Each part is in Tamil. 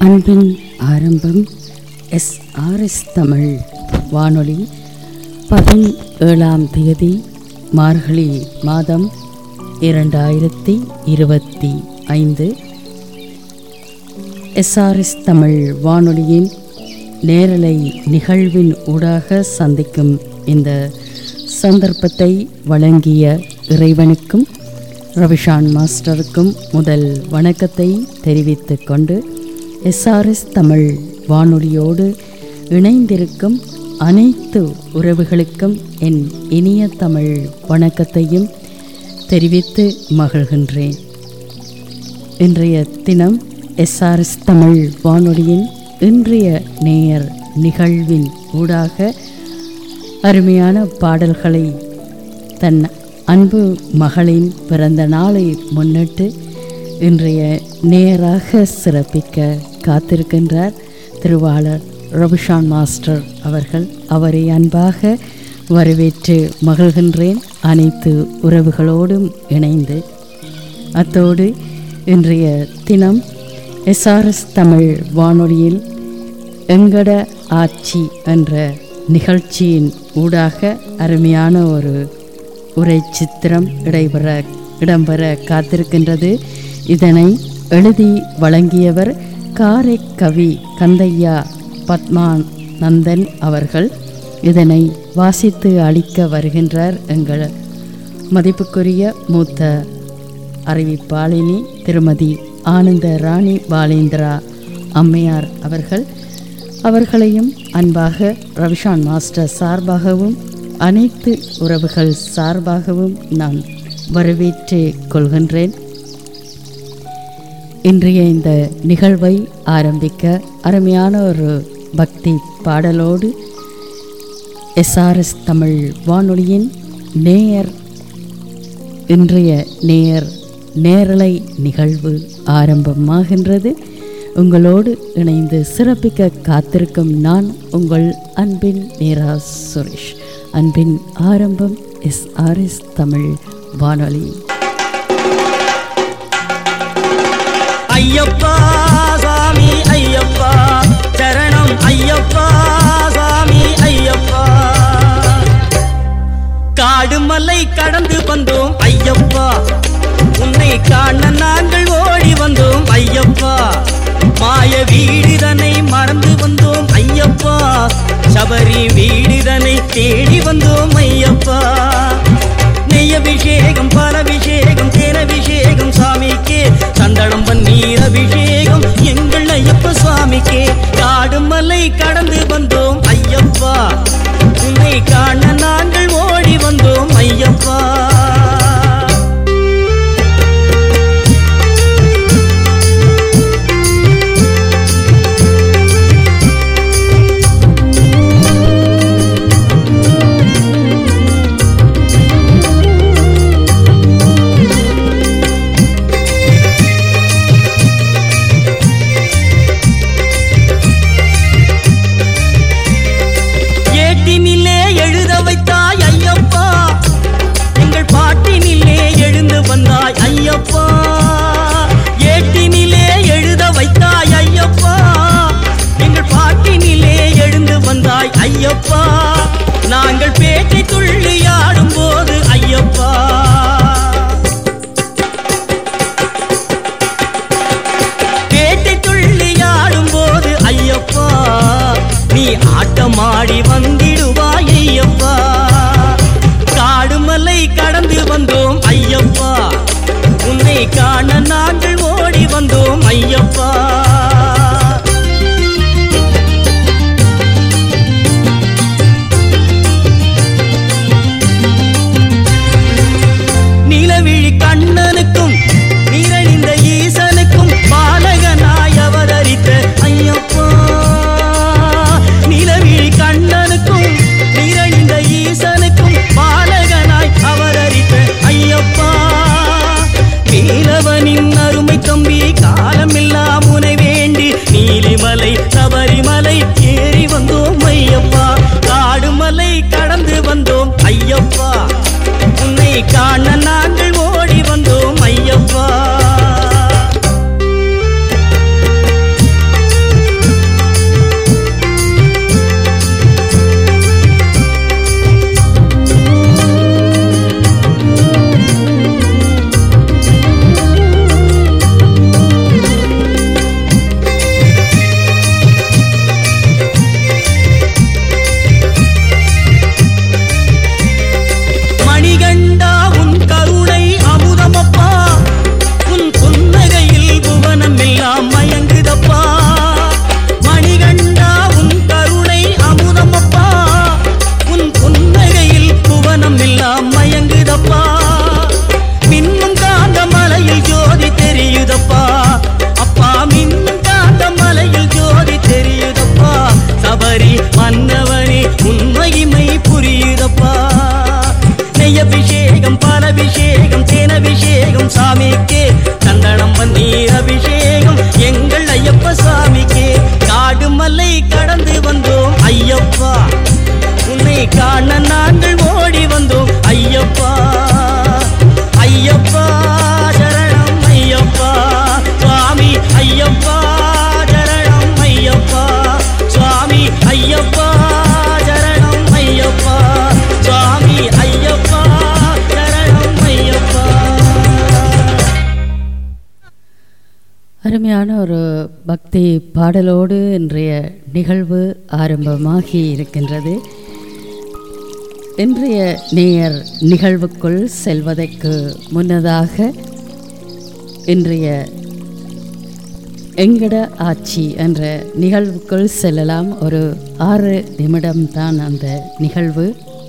அன்பின் ஆரம்பம் எஸ் ஆர்எஸ் தமிழ் வானொலி பதினேழாம் தேதி மார்கழி மாதம் இரண்டாயிரத்தி இருபத்தி ஐந்து எஸ்ஆர்எஸ் தமிழ் வானொலியின் நேரலை நிகழ்வின் ஊடாக சந்திக்கும் இந்த சந்தர்ப்பத்தை வழங்கிய இறைவனுக்கும் ரவிஷான் மாஸ்டருக்கும் முதல் வணக்கத்தை தெரிவித்துக் கொண்டு எஸ்ஆர்எஸ் தமிழ் வானொலியோடு இணைந்திருக்கும் அனைத்து உறவுகளுக்கும் என் இனிய தமிழ் வணக்கத்தையும் தெரிவித்து மகிழ்கின்றேன் இன்றைய தினம் எஸ்ஆர்எஸ் தமிழ் வானொலியின் இன்றைய நேயர் நிகழ்வின் ஊடாக அருமையான பாடல்களை தன் அன்பு மகளின் பிறந்த நாளை முன்னிட்டு இன்றைய நேராக சிறப்பிக்க காத்திருக்கின்றார் திருவாளர் ரவிஷான் மாஸ்டர் அவர்கள் அவரை அன்பாக வரவேற்று மகிழ்கின்றேன் அனைத்து உறவுகளோடும் இணைந்து அத்தோடு இன்றைய தினம் எஸ்ஆர்எஸ் தமிழ் வானொலியில் எங்கட ஆட்சி என்ற நிகழ்ச்சியின் ஊடாக அருமையான ஒரு உரை சித்திரம் இடைபெற இடம்பெற காத்திருக்கின்றது இதனை எழுதி வழங்கியவர் காரைக்கவி கந்தையா பத்மானந்தன் அவர்கள் இதனை வாசித்து அளிக்க வருகின்றார் எங்கள் மதிப்புக்குரிய மூத்த அறிவிப்பாளினி திருமதி ஆனந்த ராணி பாலேந்திரா அம்மையார் அவர்கள் அவர்களையும் அன்பாக ரவிஷான் மாஸ்டர் சார்பாகவும் அனைத்து உறவுகள் சார்பாகவும் நான் வரவேற்று கொள்கின்றேன் இன்றைய இந்த நிகழ்வை ஆரம்பிக்க அருமையான ஒரு பக்தி பாடலோடு எஸ்ஆர்எஸ் தமிழ் வானொலியின் நேயர் இன்றைய நேயர் நேரலை நிகழ்வு ஆரம்பமாகின்றது உங்களோடு இணைந்து சிறப்பிக்க காத்திருக்கும் நான் உங்கள் அன்பின் நேரா சுரேஷ் அன்பின் ஆரம்பம் எஸ் ஆர் எஸ் தமிழ் வானொலி ஐயப்பா சாமி ஐயப்பா சரணம் ஐயப்பா சாமி ஐயப்பா காடு மலை கடந்து வந்தோம் ஐயப்பா உன்னை காண நாங்கள் ஓடி வந்தோம் ஐயப்பா மாய வீடுதனை மறந்து வந்தோம் ஐயப்பா சபரி வீடுதனை தேடி வந்தோம் ஐயப்பா நெய் அபிஷேகம் பால் அபிஷேகம் தேன் அபிஷேகம் சாமிக்கே சந்தனம் பன்னீர் அபிஷேகம் எங்கள் ஐயப்ப சுவாமிக்கே காடு மலை கடந்து வந்தோம் ஐயப்பா உன்னை காண நாங்கள் ஓடி வந்தோம் ஐயப்பா ஏட்டினிலே எழுத வைத்தாய் ஐயப்பா எங்கள் பாட்டினிலே எழுந்து வந்தாய் ஐயப்பா ஏட்டினிலே எழுத வைத்தாய் ஐயப்பா எங்கள் பாட்டினிலே எழுந்து வந்தாய் ஐயப்பா நாங்கள் பேட்டை துள்ளி ஆடும் போது ஐயப்பா பேட்டை துள்ளி ஆடும் போது ஐயப்பா நீ ஆட்டமாடி வந்திடுவாய் ஐயப்பா காடுமலை கடந்து வந்தோம் ஐயப்பா உன்னை காண நாங்கள் ஓடி வந்தோம் ஐயப்பா அழகான ஒரு பக்தி பாடலோடு இன்றைய நிகழ்வு ஆரம்பமாகி இருக்கின்றது இன்றைய நேயர் நிகழ்வுக்குள் செல்வதற்கு முன்னதாக இன்றைய எங்கட ஆட்சி என்ற நிகழ்வுக்குள் செல்லலாம் ஒரு ஆறு நிமிடம்தான் அந்த நிகழ்வு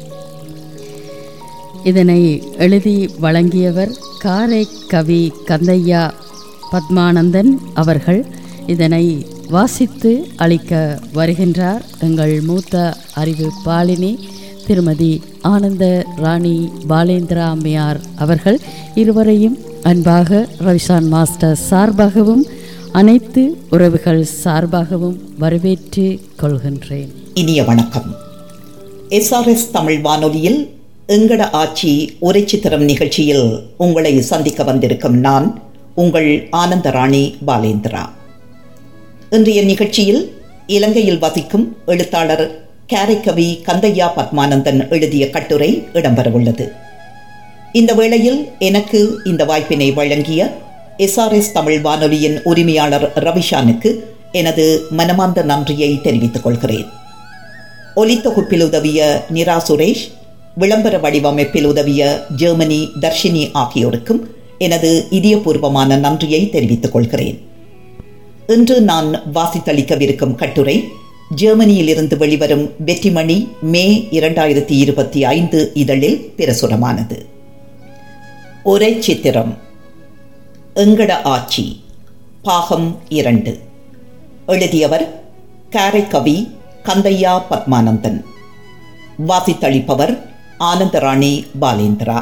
இதனை எழுதி வழங்கியவர் காரை கவி கந்தையா பத்மானந்தன் அவர்கள் இதனை வாசித்து அளிக்க வருகின்றார் எங்கள் மூத்த அறிவிப்பாளினி திருமதி ஆனந்த ராணி பாலேந்திரா அம்மையார் அவர்கள் இருவரையும் அன்பாக ரவிசான் மாஸ்டர் சார்பாகவும் அனைத்து உறவுகள் சார்பாகவும் வரவேற்று கொள்கின்றேன் இனிய வணக்கம் எஸ்ஆர்எஸ் தமிழ் வானொலியில் எங்கட ஆட்சி உரைச்சித்திரம் நிகழ்ச்சியில் உங்களை சந்திக்க வந்திருக்கும் நான் உங்கள் ஆனந்தராணி பாலேந்திரா இன்றைய நிகழ்ச்சியில் இலங்கையில் வசிக்கும் எழுத்தாளர் கேரைக்கவி கந்தையா பத்மானந்தன் எழுதிய கட்டுரை இடம்பெறவுள்ளது இந்த வேளையில் எனக்கு இந்த வாய்ப்பினை வழங்கிய எஸ்ஆர்எஸ் தமிழ் வானொலியின் உரிமையாளர் ரவிஷானுக்கு எனது மனமார்ந்த நன்றியை தெரிவித்துக் கொள்கிறேன் ஒலித்தொகுப்பில் உதவிய நிரா சுரேஷ் விளம்பர வடிவமைப்பில் உதவிய ஜெர்மனி தர்ஷினி ஆகியோருக்கும் எனது இதயபூர்வமான நன்றியை தெரிவித்துக் கொள்கிறேன் இன்று நான் வாசித்தளிக்கவிருக்கும் கட்டுரை ஜெர்மனியிலிருந்து வெளிவரும் வெற்றிமணி மே இரண்டாயிரத்தி இருபத்தி ஐந்து இதழில் பிரசுரமானது ஒரே சித்திரம் எங்கட ஆட்சி பாகம் இரண்டு எழுதியவர் காரைக்கவி கந்தையா பத்மானந்தன் வாசித்தளிப்பவர் ஆனந்தராணி பாலேந்திரா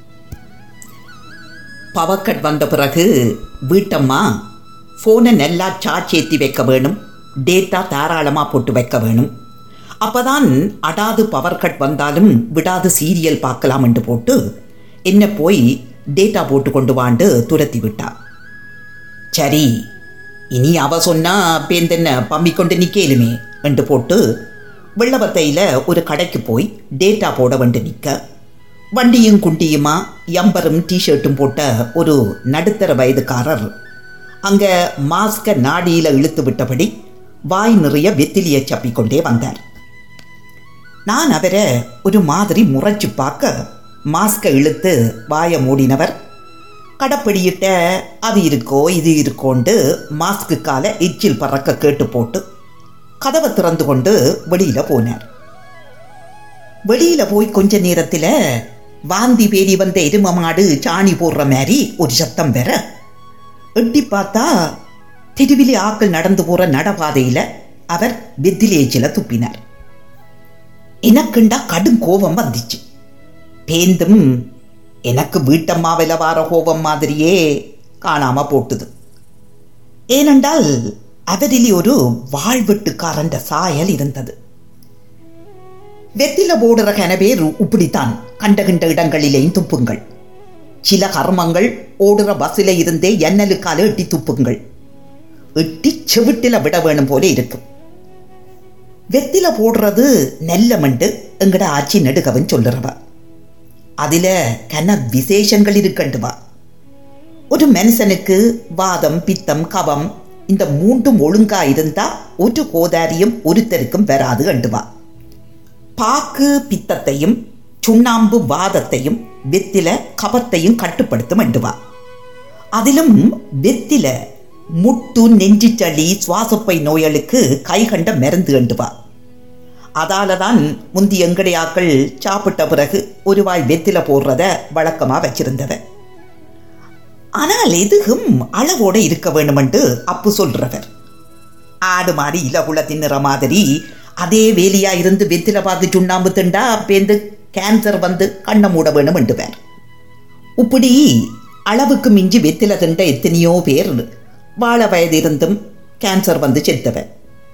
பவர்கட் வந்த பிறகு வீட்டம்மா ஃபோனை நல்லா சார்ஜ் ஏற்றி வைக்க வேணும் டேட்டா தாராளமாக போட்டு வைக்க வேணும் அப்பதான் அடாது பவர் கட் வந்தாலும் விடாது சீரியல் பார்க்கலாம் என்று போட்டு என்ன போய் டேட்டா போட்டு கொண்டு வாண்டு துரத்தி விட்டா சரி இனி அவ சொன்னா பேந்தென்ன பம்பி கொண்டு நிக்கலுமே என்று போட்டு வெள்ளவத்தையில் ஒரு கடைக்கு போய் டேட்டா போட வந்து நிற்க வண்டியும் குண்டியுமா எம்பரும் டிஷர்ட்டும் போட்ட ஒரு நடுத்தர வயதுக்காரர் அங்கே மாஸ்கை நாடியில் இழுத்து விட்டபடி வாய் நிறைய வெத்திலியை சப்பிக்கொண்டே வந்தார் நான் அவரை ஒரு மாதிரி முறைச்சு பார்க்க மாஸ்கை இழுத்து வாயை மூடினவர் கடப்பிடியிட்ட அது இருக்கோ இது இருக்கோண்டு மாஸ்க்கு கால எச்சில் பறக்க கேட்டு போட்டு கதவை திறந்து கொண்டு வெளியில போனார் வெளியில போய் கொஞ்ச நேரத்தில் வாந்தி பேரி வந்த எரும மாடு சாணி போடுற மாதிரி ஒரு சத்தம் பெற எட்டி பார்த்தா தெருவிலே ஆக்கள் நடந்து போற நடபாதையில அவர் வெத்திலேச்சில துப்பினார் எனக்குண்டா கடும் கோபம் வந்துச்சு பேந்தும் எனக்கு வீட்டம்மாவில் வார கோபம் மாதிரியே காணாம போட்டுது ஏனென்றால் அவரில் ஒரு வாழ்வெட்டுக்காரன்ற சாயல் இருந்தது வெத்தில போடுற கனவேர் இப்படித்தான் கண்ட கண்ட இடங்களிலேயும் துப்புங்கள் சில கர்மங்கள் ஓடுற பஸ்ஸில் இருந்தே எண்ணலுக்கால எட்டி துப்புங்கள் எட்டி செவிட்டில விட வேணும் போல இருக்கும் வெத்தில போடுறது நெல்ல மண்டு எங்கட ஆட்சி நெடுகவன் சொல்லுறவ அதில கன விசேஷங்கள் இருக்கண்டுவா ஒரு மனுஷனுக்கு வாதம் பித்தம் கவம் இந்த மூன்றும் ஒழுங்கா இருந்தா ஒரு கோதாரியும் ஒருத்தருக்கும் வராது கண்டுவா பாக்கு பித்தத்தையும் சுண்ணாம்பு வாதத்தையும் வெத்தில கபத்தையும் கட்டுப்படுத்தும் அண்டுவா அதிலும் வெத்தில முட்டு நெஞ்சிச்சளி சுவாசப்பை நோய்களுக்கு கைகண்ட மருந்து அண்டுவா அதால தான் முந்தி எங்கடையாக்கள் சாப்பிட்ட பிறகு ஒரு வாய் வெத்தில போடுறத வழக்கமா வச்சிருந்தவ ஆனால் எதுவும் அளவோட இருக்க வேணுமென்று அப்பு சொல்றவர் ஆடு மாடி இலகுல தின்னுற மாதிரி அதே வேலியா இருந்து வெத்தில பார்த்து சுண்ணாம்பு திண்டா பேந்து கேன்சர் வந்து கண்ணை மூட வேணும் என்றுவர் இப்படி அளவுக்கு மிஞ்சி வெத்தில திண்ட எத்தனையோ பேர் வாழ வயது இருந்தும் கேன்சர் வந்து செத்தவ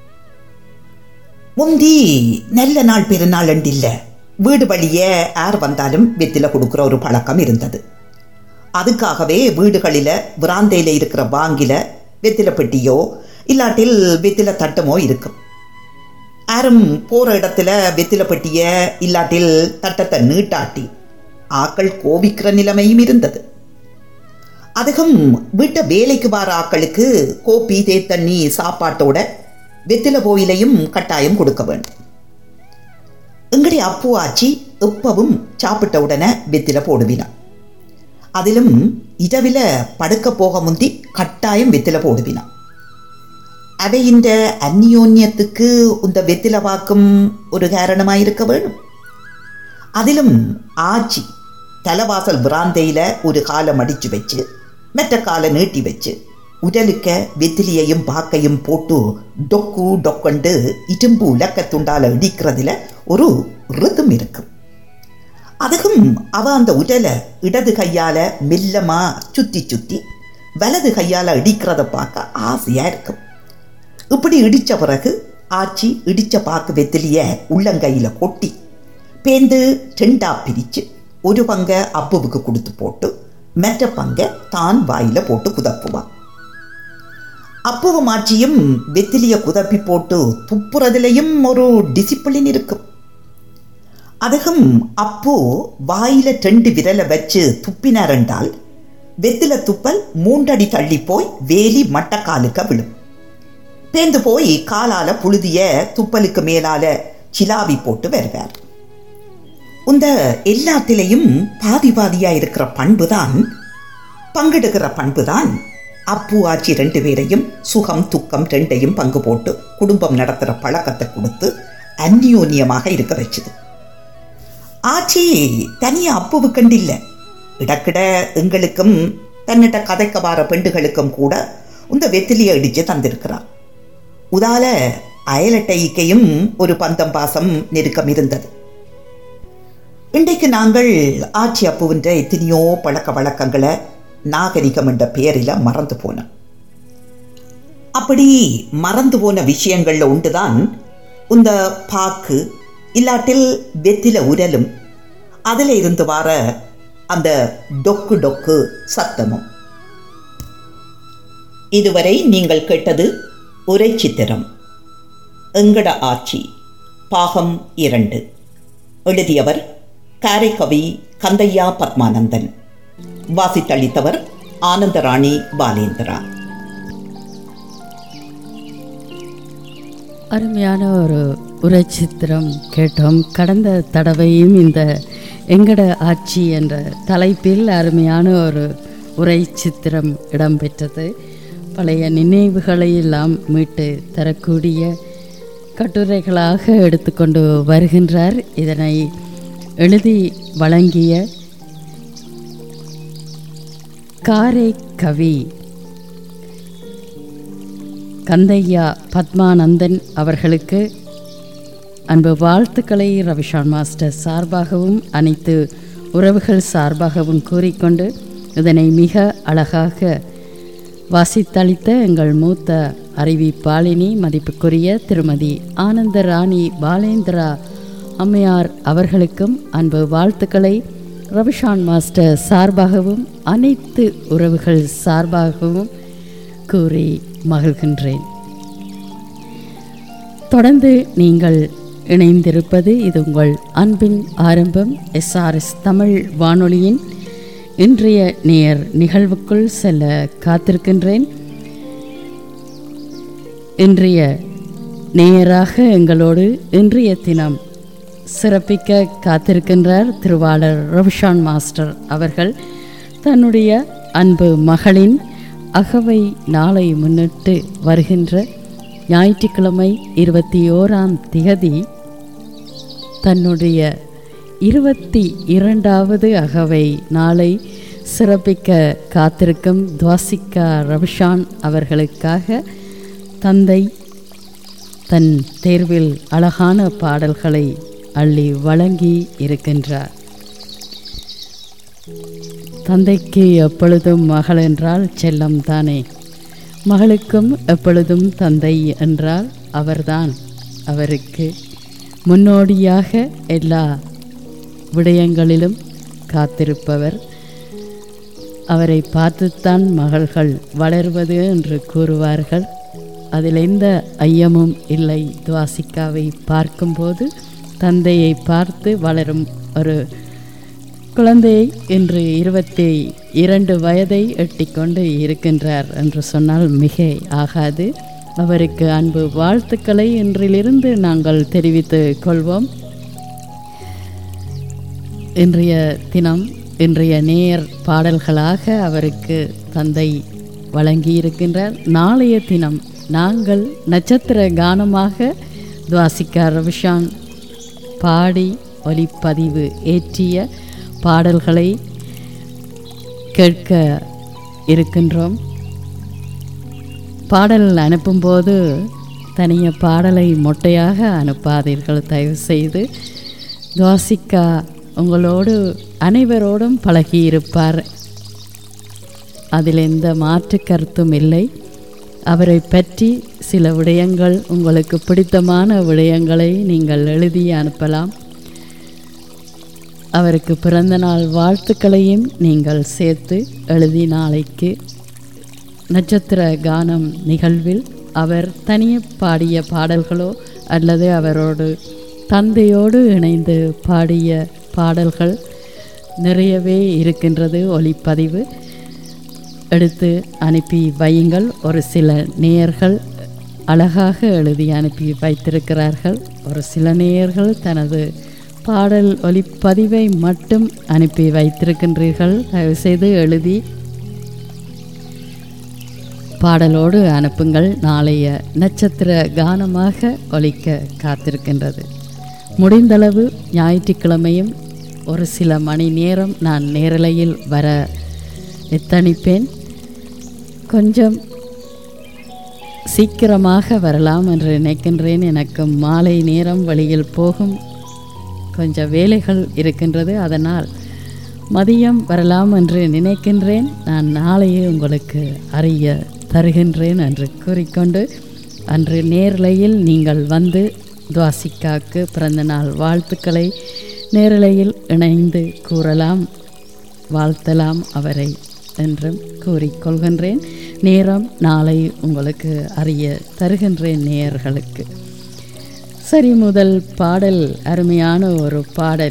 முந்தி நல்ல நாள் பெருநாள் இல்ல வீடு வழியே யார் வந்தாலும் வெத்தில கொடுக்குற ஒரு பழக்கம் இருந்தது அதுக்காகவே வீடுகளில் விராந்தையில் இருக்கிற வாங்கில வெத்தில பெட்டியோ இல்லாட்டில் வெத்தில தட்டமோ இருக்கும் யாரும் போகிற இடத்துல வெத்தில பெட்டிய இல்லாட்டில் தட்டத்தை நீட்டாட்டி ஆக்கள் கோபிக்கிற நிலைமையும் இருந்தது அதுக்கும் வீட்டை வேலைக்கு வர ஆக்களுக்கு கோப்பி தேத்தண்ணி சாப்பாட்டோட வெத்தில போயிலையும் கட்டாயம் கொடுக்க வேண்டும் எங்கடி அப்பு ஆச்சி எப்பவும் சாப்பிட்ட உடனே வெத்தில போடுவினான் அதிலும் இரவில படுக்க போக முந்தி கட்டாயம் வெத்தில போடுவினான் அவை இந்த அந்நியோன்யத்துக்கு இந்த வெத்தில வாக்கும் ஒரு காரணமாயிருக்க வேணும் அதிலும் ஆச்சி தலைவாசல் பிராந்தையில் ஒரு காலை மடிச்சு வச்சு மெத்த காலை நீட்டி வச்சு உடலுக்க வெத்திலியையும் பாக்கையும் போட்டு டொக்கு டொக்கண்டு இரும்பு உலக்க துண்டால இடிக்கிறதுல ஒரு ரிதம் இருக்கும் அதுக்கும் அவ அந்த உடலை இடது கையால மெல்லமா சுத்தி சுத்தி வலது கையால இடிக்கிறத பார்க்க ஆசையா இருக்கும் இப்படி இடிச்ச பிறகு ஆச்சி இடிச்ச பாக்கு வெத்திலிய உள்ளங்கையில கொட்டி பேந்து ரெண்டா பிரிச்சு ஒரு பங்க அப்புவுக்கு கொடுத்து போட்டு மற்ற பங்க தான் வாயில போட்டு குதப்புவான் அப்புவும் ஆச்சியும் வெத்திலிய குதப்பி போட்டு துப்புறதுலையும் ஒரு டிசிப்ளின் இருக்கும் அதுக்கும் அப்போ வாயில ரெண்டு விரலை வச்சு துப்பினார் என்றால் வெத்தில துப்பல் மூன்றடி தள்ளி போய் வேலி மட்டக்காலுக்க விழும் பேந்து போய் காலால புழுதிய துப்பலுக்கு மேலால சிலாவி போட்டு வருவார் இந்த எல்லாத்திலையும் பாதி பாதியா இருக்கிற பண்புதான் பங்கெடுக்கிற பண்புதான் அப்பு ஆச்சி ரெண்டு பேரையும் சுகம் துக்கம் ரெண்டையும் பங்கு போட்டு குடும்பம் நடத்துகிற பழக்கத்தை கொடுத்து அந்நியோன்யமாக இருக்க வச்சுது ஆச்சி தனியா அப்புவு கண்டில்ல இடக்கிட எங்களுக்கும் தன்னிட்ட கதைக்க வார பெண்டுகளுக்கும் கூட இந்த வெத்திலியை இடிச்சு தந்திருக்கிறார் உதால அயலட்டைக்கையும் ஒரு பந்தம் பாசம் நெருக்கம் இருந்தது இன்றைக்கு நாங்கள் ஆட்சி அப்புவின்ற எத்தனையோ பழக்க வழக்கங்களை நாகரிகம் என்ற பெயரில் மறந்து போனோம் அப்படி மறந்து போன விஷயங்கள்ல உண்டுதான் இந்த பாக்கு இல்லாட்டில் வெத்தில உரலும் அதில் இருந்து வர அந்த டொக்கு டொக்கு சத்தமும் இதுவரை நீங்கள் கேட்டது உரை சித்திரம் எங்கட ஆட்சி பாகம் இரண்டு எழுதியவர் காரைக்கவி கந்தையா பத்மானந்தன் வாசித்தளித்தவர் ஆனந்தராணி பாலேந்திரா அருமையான ஒரு உரைச்சித்திரம் கேட்டோம் கடந்த தடவையும் இந்த எங்கட ஆட்சி என்ற தலைப்பில் அருமையான ஒரு உரைச்சித்திரம் இடம்பெற்றது பழைய நினைவுகளை எல்லாம் மீட்டு தரக்கூடிய கட்டுரைகளாக எடுத்துக்கொண்டு வருகின்றார் இதனை எழுதி வழங்கிய காரை கவி கந்தையா பத்மானந்தன் அவர்களுக்கு அன்பு வாழ்த்துக்களை ரவிஷான் மாஸ்டர் சார்பாகவும் அனைத்து உறவுகள் சார்பாகவும் கூறிக்கொண்டு இதனை மிக அழகாக வாசித்தளித்த எங்கள் மூத்த அறிவிப்பாளினி மதிப்புக்குரிய திருமதி ஆனந்த ராணி பாலேந்திரா அம்மையார் அவர்களுக்கும் அன்பு வாழ்த்துக்களை ரவிஷான் மாஸ்டர் சார்பாகவும் அனைத்து உறவுகள் சார்பாகவும் கூறி மகிழ்கின்றேன் தொடர்ந்து நீங்கள் இணைந்திருப்பது இது உங்கள் அன்பின் ஆரம்பம் எஸ்ஆர்எஸ் தமிழ் வானொலியின் இன்றைய நேர் நிகழ்வுக்குள் செல்ல காத்திருக்கின்றேன் இன்றைய நேயராக எங்களோடு இன்றைய தினம் சிறப்பிக்க காத்திருக்கின்றார் திருவாளர் ரவிஷான் மாஸ்டர் அவர்கள் தன்னுடைய அன்பு மகளின் அகவை நாளை முன்னிட்டு வருகின்ற ஞாயிற்றுக்கிழமை இருபத்தி ஓராம் திகதி தன்னுடைய இருபத்தி இரண்டாவது அகவை நாளை சிறப்பிக்க காத்திருக்கும் துவாசிகா ரவிஷான் அவர்களுக்காக தந்தை தன் தேர்வில் அழகான பாடல்களை அள்ளி வழங்கி இருக்கின்றார் தந்தைக்கு எப்பொழுதும் மகள் என்றால் செல்லம் தானே மகளுக்கும் எப்பொழுதும் தந்தை என்றால் அவர்தான் அவருக்கு முன்னோடியாக எல்லா விடயங்களிலும் காத்திருப்பவர் அவரை பார்த்துத்தான் மகள்கள் வளர்வது என்று கூறுவார்கள் அதில் எந்த ஐயமும் இல்லை துவாசிக்காவை பார்க்கும்போது தந்தையை பார்த்து வளரும் ஒரு குழந்தையை இன்று இருபத்தி இரண்டு வயதை எட்டிக்கொண்டு இருக்கின்றார் என்று சொன்னால் மிகை ஆகாது அவருக்கு அன்பு வாழ்த்துக்களை இன்றிலிருந்து நாங்கள் தெரிவித்துக் கொள்வோம் இன்றைய தினம் இன்றைய நேர் பாடல்களாக அவருக்கு தந்தை வழங்கியிருக்கின்றார் நாளைய தினம் நாங்கள் நட்சத்திர கானமாக துவாசிக்கா ரவிஷான் பாடி ஒலிப்பதிவு ஏற்றிய பாடல்களை கேட்க இருக்கின்றோம் பாடல் அனுப்பும்போது தனிய பாடலை மொட்டையாக அனுப்பாதீர்கள் தயவு செய்து துவாசிக்கா உங்களோடு அனைவரோடும் பழகியிருப்பார் அதில் எந்த மாற்று கருத்தும் இல்லை அவரை பற்றி சில விடயங்கள் உங்களுக்கு பிடித்தமான விடயங்களை நீங்கள் எழுதி அனுப்பலாம் அவருக்கு பிறந்த நாள் வாழ்த்துக்களையும் நீங்கள் சேர்த்து எழுதி நாளைக்கு நட்சத்திர கானம் நிகழ்வில் அவர் தனியே பாடிய பாடல்களோ அல்லது அவரோடு தந்தையோடு இணைந்து பாடிய பாடல்கள் நிறையவே இருக்கின்றது ஒளிப்பதிவு எடுத்து அனுப்பி வையுங்கள் ஒரு சில நேயர்கள் அழகாக எழுதி அனுப்பி வைத்திருக்கிறார்கள் ஒரு சில நேயர்கள் தனது பாடல் ஒலிப்பதிவை மட்டும் அனுப்பி வைத்திருக்கின்றீர்கள் தயவுசெய்து எழுதி பாடலோடு அனுப்புங்கள் நாளைய நட்சத்திர கானமாக ஒலிக்க காத்திருக்கின்றது முடிந்தளவு ஞாயிற்றுக்கிழமையும் ஒரு சில மணி நேரம் நான் நேரலையில் வர எத்தனிப்பேன் கொஞ்சம் சீக்கிரமாக வரலாம் என்று நினைக்கின்றேன் எனக்கு மாலை நேரம் வழியில் போகும் கொஞ்சம் வேலைகள் இருக்கின்றது அதனால் மதியம் வரலாம் என்று நினைக்கின்றேன் நான் நாளையே உங்களுக்கு அறிய தருகின்றேன் என்று கூறிக்கொண்டு அன்று நேரலையில் நீங்கள் வந்து துவாசிக்காக்கு பிறந்தநாள் வாழ்த்துக்களை நேரலையில் இணைந்து கூறலாம் வாழ்த்தலாம் அவரை என்றும் கூறிக்கொள்கின்றேன் நேரம் நாளை உங்களுக்கு அறிய தருகின்றேன் நேயர்களுக்கு சரி முதல் பாடல் அருமையான ஒரு பாடல்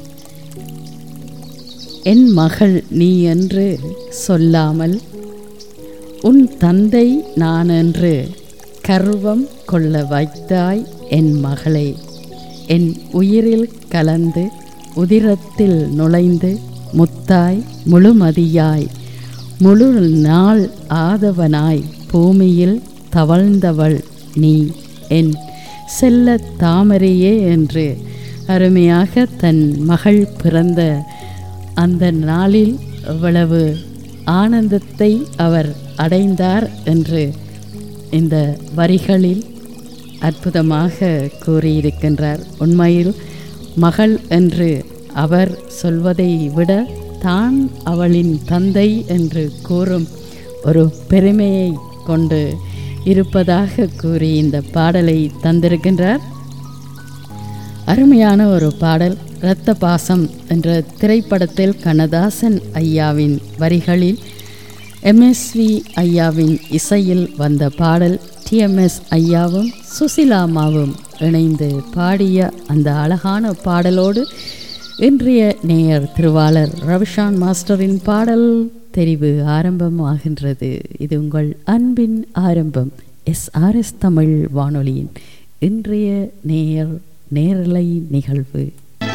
என் மகள் நீ என்று சொல்லாமல் உன் தந்தை நான் என்று கர்வம் கொள்ள வைத்தாய் என் மகளை என் உயிரில் கலந்து உதிரத்தில் நுழைந்து முத்தாய் முழுமதியாய் முழு நாள் ஆதவனாய் பூமியில் தவழ்ந்தவள் நீ என் செல்ல தாமரையே என்று அருமையாக தன் மகள் பிறந்த அந்த நாளில் எவ்வளவு ஆனந்தத்தை அவர் அடைந்தார் என்று இந்த வரிகளில் அற்புதமாக கூறியிருக்கின்றார் உண்மையில் மகள் என்று அவர் சொல்வதை விட தான் அவளின் தந்தை என்று கூறும் ஒரு பெருமையை கொண்டு இருப்பதாக கூறி இந்த பாடலை தந்திருக்கின்றார் அருமையான ஒரு பாடல் இரத்த பாசம் என்ற திரைப்படத்தில் கண்ணதாசன் ஐயாவின் வரிகளில் எம்எஸ்வி ஐயாவின் இசையில் வந்த பாடல் டிஎம்எஸ் ஐயாவும் சுசிலாமாவும் இணைந்து பாடிய அந்த அழகான பாடலோடு இன்றைய நேயர் திருவாளர் ரவிஷான் மாஸ்டரின் பாடல் தெரிவு ஆரம்பமாகின்றது இது உங்கள் அன்பின் ஆரம்பம் எஸ்ஆர்எஸ் தமிழ் வானொலியின் இன்றைய நேயர் நேரலை நிகழ்வு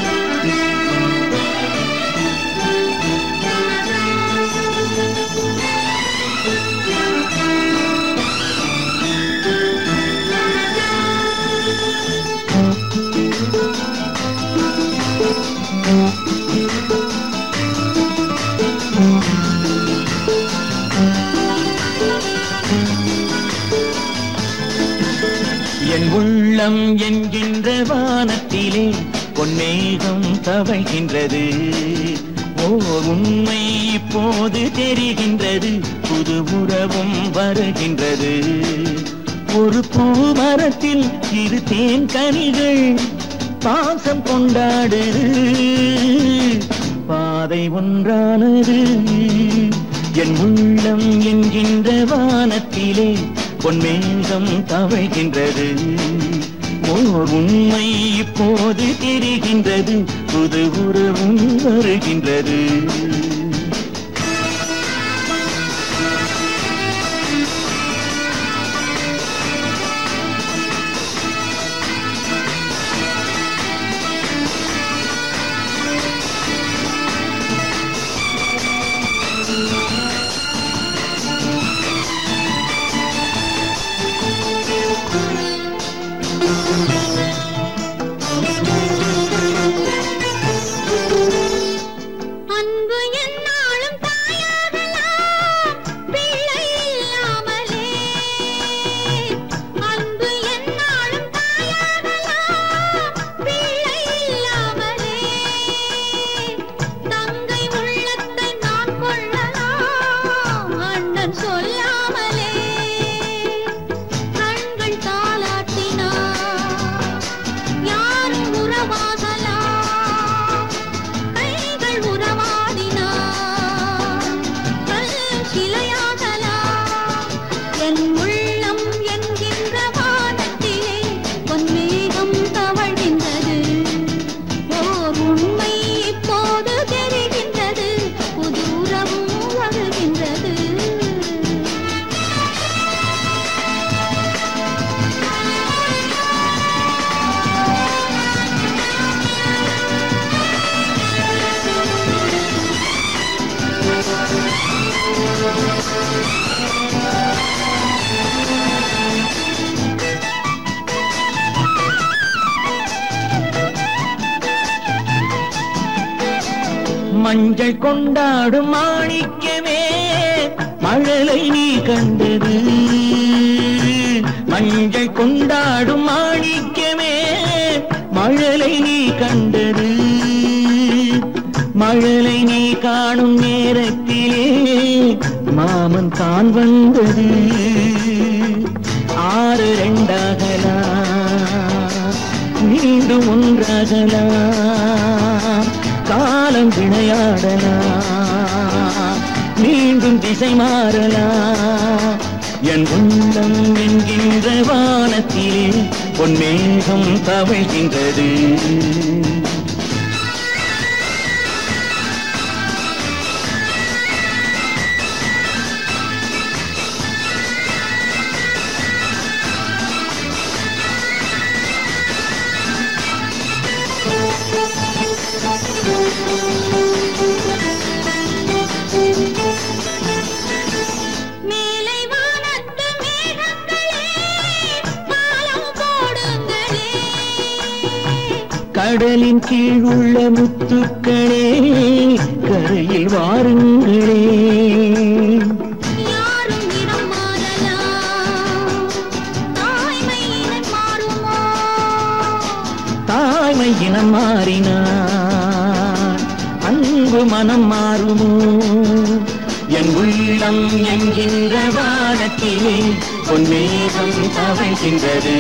என் உள்ளம் என்கின்ற வானத்திலே பொன்னேகம் தவழ்கின்றது ஓர் உண்மை இப்போது தெரிகின்றது புது உறவும் வருகின்றது ஒரு பூமரத்தில் இரு தேன் கனிகள் பாசம் கொண்டாடுது பாதை ஒன்றானது என் உள்ளம் என்கின்ற வானத்திலே பொன்மேகம் தவழ்கின்றது ஓர் உண்மை இப்போது தெரிகின்றது புது உறவும் வருகின்றது மஞ்சள் கொண்டாடும் மாணிக்கமே மழலை நீ கண்டது மஞ்சள் கொண்டாடும் மாணிக்கமே மழலை நீ கண்டது மழலை நீ காணும் நேரத்திலே மாமன் தான் வந்தது ஆறு ரெண்டாகலாம் மீண்டும் ஒன்றாகலாம் காலம் விளையாடலாம் மீண்டும் திசை மாறலாம் என் உள்ளம் என்கின்ற வானத்திலே பொன்மேகம் தவழ்கின்றது மேலை வானத்து மேகங்களே பாலம் போடுங்களே கடலின் கீழ் உள்ள முத்துக்களே கரையில் வாருங்களே யாரும் இனம் மாறலாம் தாய்மை இனம் மாறுமோ தாய்மை இனம் மாறினான் அன்பு மனம் மாறுமோ என் உள்ளம் என்கின்ற வானத்திலே பொன்மேகம் தவைகின்றது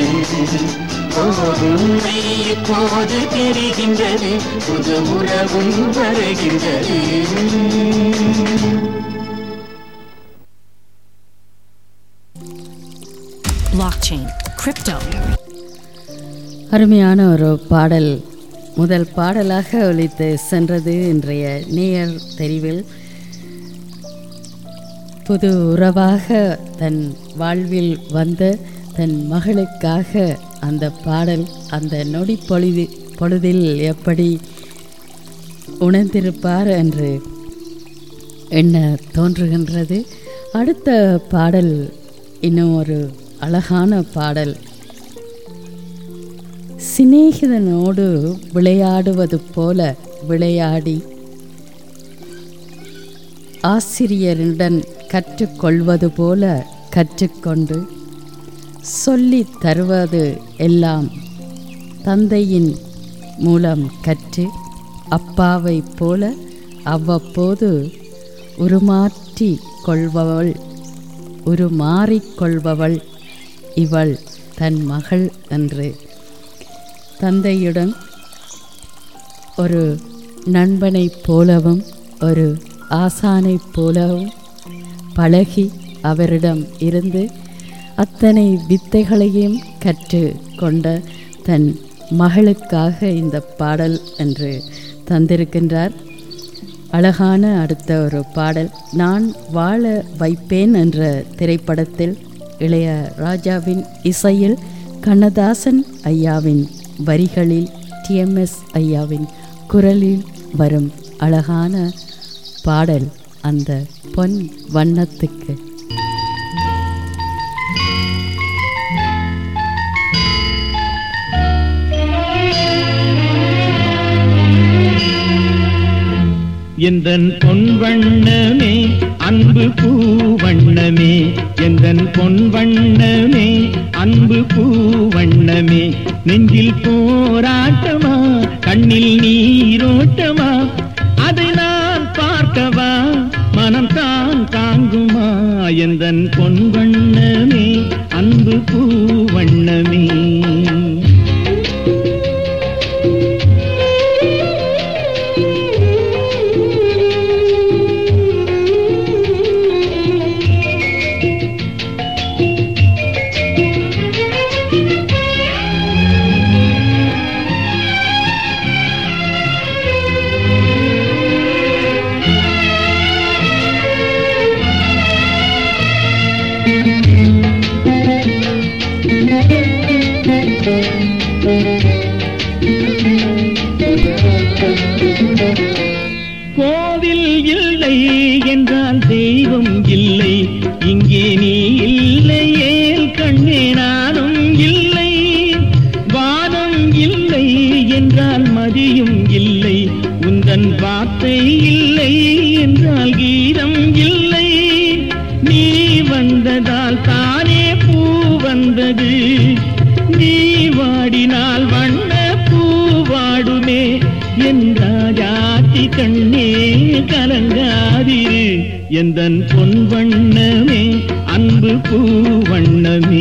உண்மை இப்போது தெரிகின்றது புது உறவும் வருகின்றது blockchain, crypto, அருமையான ஒரு பாடல் முதல் பாடலாக ஒலித்து சென்றது இன்றைய நேயர் தெரிவில் புது உறவாக தன் வாழ்வில் வந்த தன் மகளுக்காக அந்த பாடல் அந்த நொடி பொழுது பொழுதில் எப்படி உணர்ந்திருப்பார் என்று எண்ண தோன்றுகின்றது அடுத்த பாடல் இன்னும் ஒரு அழகான பாடல் சிநேகிதனோடு விளையாடுவது போல விளையாடி ஆசிரியரிடம் கற்றுக்கொள்வது போல கற்றுக்கொண்டு சொல்லித் தருவது எல்லாம் தந்தையின் மூலம் கற்று அப்பாவைப் போல அவ்வப்போது உருமாற்றி கொள்பவள் உருமாறிக் கொள்பவள் இவள் தன் மகள் என்று தந்தையுடன் ஒரு நண்பனைப் போலவும் ஒரு ஆசானைப் போலவும் பழகி அவரிடம் இருந்து அத்தனை வித்தைகளையும் கற்று கொண்ட தன் மகளுக்காக இந்த பாடல் என்று தந்திருக்கின்றார் அழகான அடுத்த ஒரு பாடல் நான் வாழ வைப்பேன் என்ற திரைப்படத்தில் இளைய ராஜாவின் இசையில் கண்ணதாசன் ஐயாவின் வரிகளில் டிஎம்எஸ் ஐயாவின் குரலில் வரும் அழகான பாடல் அந்த பொன் வண்ணத்துக்கு எந்தன் பொன் வண்ணமே அன்பு பூவண்ணமே எந்தன் பொன் வண்ணமே அன்பு பூவண்ணமே நெஞ்சில் போராட்டமா கண்ணில் நீரோட்டமா அதை நான் பார்க்கவா மனம் தான் தாங்குமா எந்தன் பொன் வண்ணமே அன்பு பூவண்ணமே கோவில் இல்லை என்றால் தெய்வம் இல்லை இங்கே நீ இல்லையே கண்ணே நானும் இல்லை வானம் இல்லை என்றால் மதியும் இல்லை உந்த உந்தன் வார்த்தை இல்லை என்றால் கீதம் இல்லை நீ வந்ததால் தானே பூ வந்தது நீ வாடினால் வண்ண பூ வாடுமே என் ராஜாத்தி கண்ணே கலங்காதிரு எந்தன் பொன் வண்ணமே அன்பு பூ வண்ணமே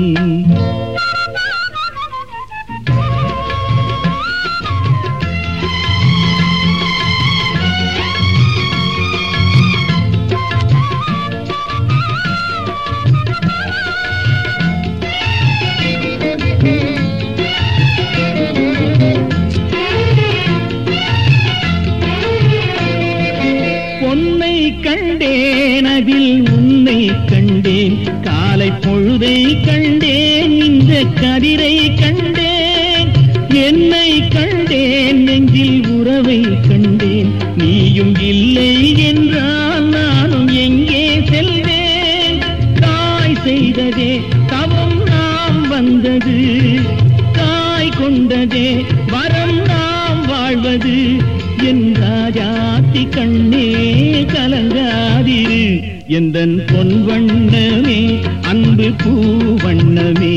பொன்னை கண்டேன் அதில் உன்னை கண்டேன் காலை பொழுதை கண்டேன் இந்த கதிரை கண்டேன் என்னை கண்டேன் நெஞ்சில் உறவை கண்டேன் நீயும் இல்லை என்றால் நானும் எங்கே செல்வேன் தாய் செய்ததே தவம் நாம் வந்தது தாய் கொண்டதே வரம் நாம் வாழ்வது என் ராஜாத்தி கண்ணே கலங்காதிரு எந்தன் பொன் வண்ணமே அன்பு பூ வண்ணமே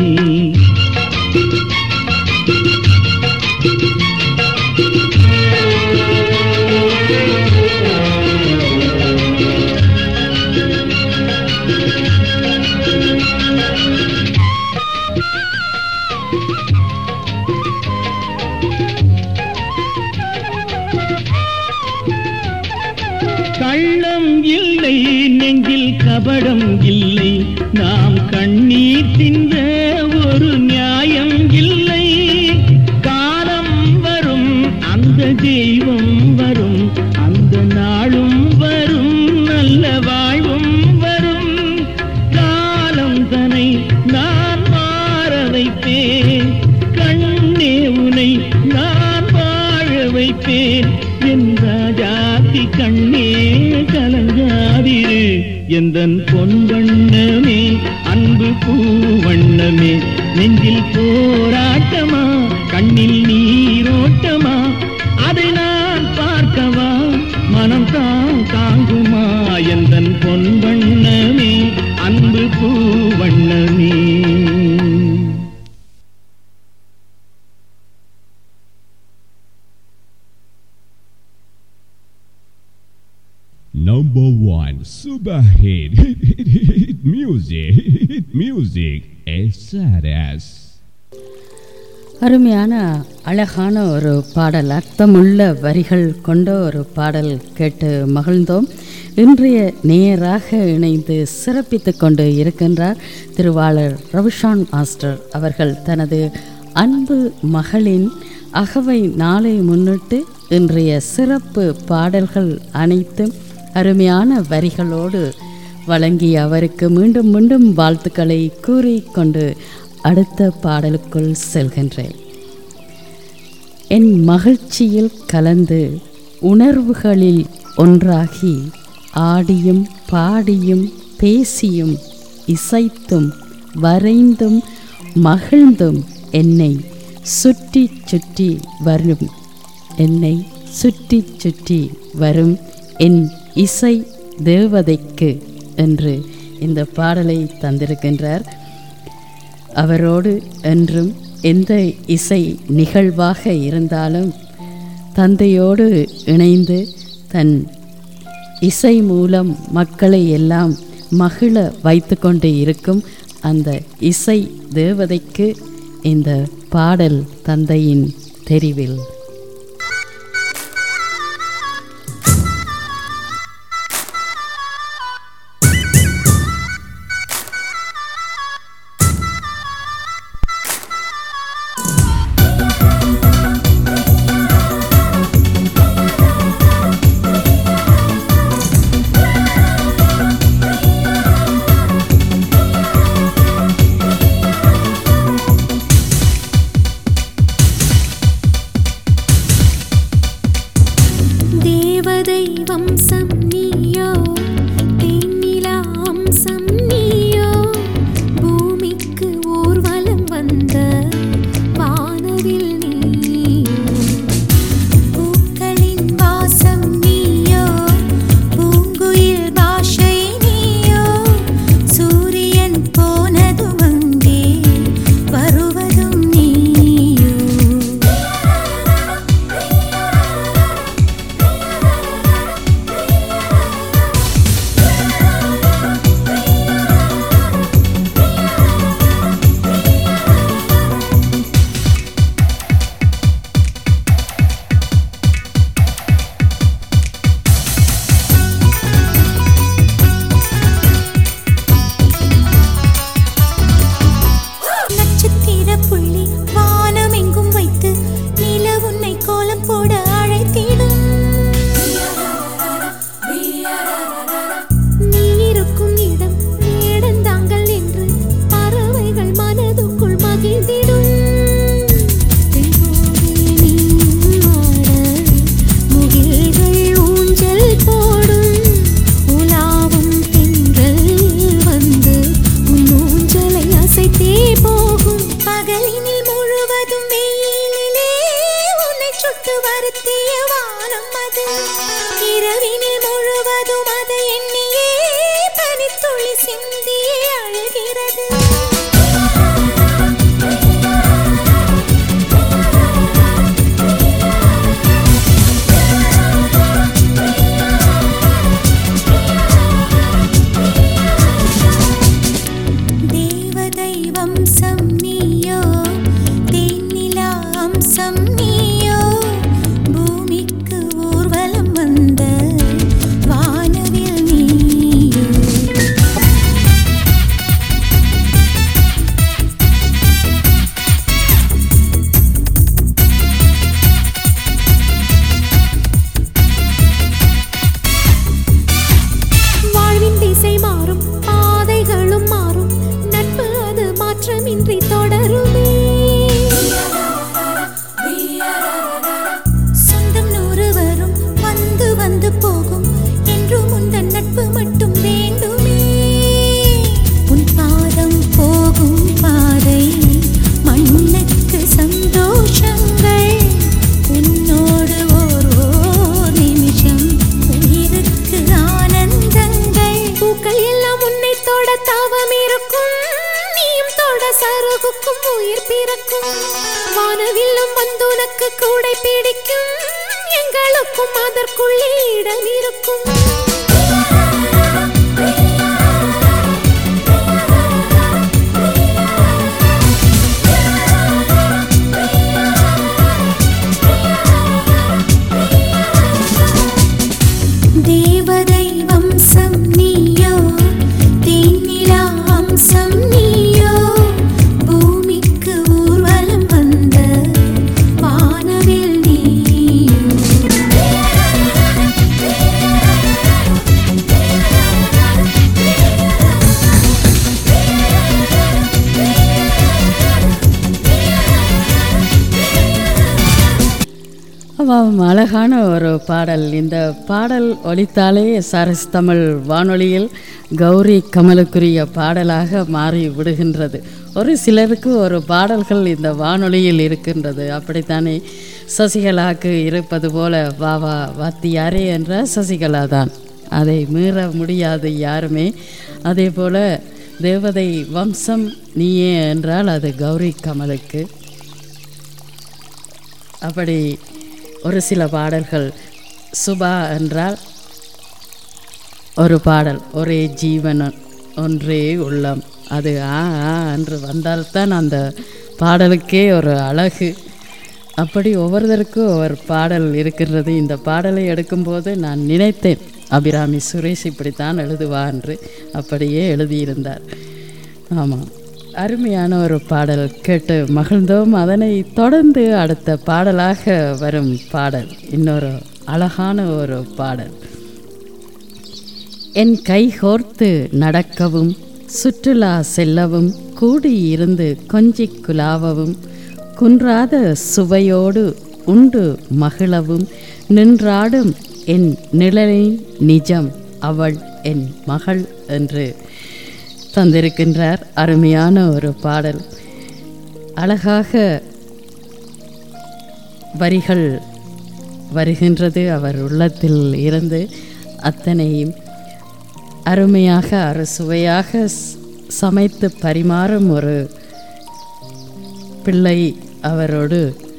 கள்ளம் இல்லை நெஞ்சில் கபடம் இல்லை நாம் கண்ணீர் சிந்த ஒரு நியாயம் இல்லை காலம் வரும் அந்த தெய்வம் வரும் அந்த நாளும் வரும் நல்ல வாழ்வும் வரும் காலம் தனை நான் மாற வைப்பேன் கண்ணே உனை நான் வாழ வைப்பேன் என் ராஜாத்தி கண்ணே கலங்காதிரு எந்தன் பொன் வண்ணமே அன்பு பூ வண்ணமே நெஞ்சில் போராட்டமா கண்ணில் நீரோட்டமா அதை நான் பார்க்கவா மனம் தான் தாங்குமா எந்தன் பொன் வண்ணமே அன்பு பூ வண்ணமே Number one super hit, hit, hit, hit, hit music, hit, hit music, SRS. அருமையான அழகான ஒரு பாடல் அர்த்தமுள்ள வரிகள் கொண்ட ஒரு பாடல் கேட்டு மகிழ்ந்தோம் இன்றைய நேராக இணைந்து சிறப்பித்துக் கொண்டு இருக்கின்றார் திருவாளர் ரவிஷான் மாஸ்டர் அவர்கள் தனது அன்பு மகளின் அகவை நாளை முன்னிட்டு இன்றைய சிறப்பு பாடல்கள் அனைத்தும் அருமையான வரிகளோடு வழங்கி அவருக்கு மீண்டும் மீண்டும் வாழ்த்துக்களை கூறிக்கொண்டு அடுத்த பாடலுக்குள் செல்கின்றேன் என் மகிழ்ச்சியில் கலந்து உணர்வுகளில் ஒன்றாகி ஆடியும் பாடியும் பேசியும் இசைத்தும் வரைந்தும் மகிழ்ந்தும் என்னை சுற்றி சுற்றி வரும் என்னை சுற்றி சுற்றி வரும் என் இசை தேவதைக்கு என்று இந்த பாடலை தந்திருக்கின்றார் அவரோடு என்றும் எந்த இசை நிகழ்வாக இருந்தாலும் தந்தையோடு இணைந்து தன் இசை மூலம் மக்களை எல்லாம் மகிழ வைத்து கொண்டு இருக்கும் அந்த இசை தேவதைக்கு இந்த பாடல் தந்தையின் தெரிவில் ஆ நடக்கும் வானவில்லும் வந்து உனக்கு கூடை பிடிக்கும் எங்களுக்கும் அதற்குள்ளே இடம் இருக்கும் தேவதை வம்சம் நீயோ தேனிலா வம்சம் நீயோ பூமிக்கு ஊர்வலம் வந்த வானவில் நீயோ ஆமாம் அழகான ஒரு பாடல் இந்த பாடல் ஒலித்தாலே சரஸ் தமிழ் வானொலியில் கௌரி கமலுக்குரிய பாடலாக மாறி விடுகின்றது ஒரு சிலருக்கு ஒரு பாடல்கள் இந்த வானொலியில் இருக்கின்றது அப்படித்தானே சசிகலாக்கு இருப்பது போல வா வா வாத்தியாரே என்ற சசிகலா தான் அதை மீற முடியாது யாருமே அதே போல தேவதை வம்சம் நீயே என்றால் அது கௌரி கமலுக்கு அப்படி ஒரு சில பாடல்கள் சுபா என்றால் ஒரு பாடல் ஒரே ஜீவன் ஒன்றே உள்ளம் அது ஆ ஆ என்று வந்தால்தான் அந்த பாடலுக்கே ஒரு அழகு அப்படி ஒவ்வொருத்தருக்கும் ஒரு பாடல் இருக்கிறது இந்த பாடலை எடுக்கும்போது நான் நினைத்தேன் அபிராமி சுரேஷ் இப்படித்தான் எழுதுவா என்று அப்படியே எழுதியிருந்தார் ஆமாம் அருமையான ஒரு பாடல் கேட்டு மகிழ்ந்தோம் அதனை தொடர்ந்து அடுத்த பாடலாக வரும் பாடல் இன்னொரு அழகான ஒரு பாடல் என் கை கோர்த்து நடக்கவும் சுற்றுலா செல்லவும் கூடியிருந்து கொஞ்சிக் குலாவவும் குன்றாத சுவையோடு உண்டு மகிழவும் நின்றாடும் என் நிழலின் நிஜம் அவள் என் மகள் என்று தந்திருக்கின்றார் அருமையான ஒரு பாடல் அழகாக வரிகள் வருகின்றது அவர் உள்ளத்தில் இருந்து அத்தனையும் அருமையாக அறுசுவையாக ஸ்- சமைத்து பரிமாறும் ஒரு பிள்ளை அவரோடு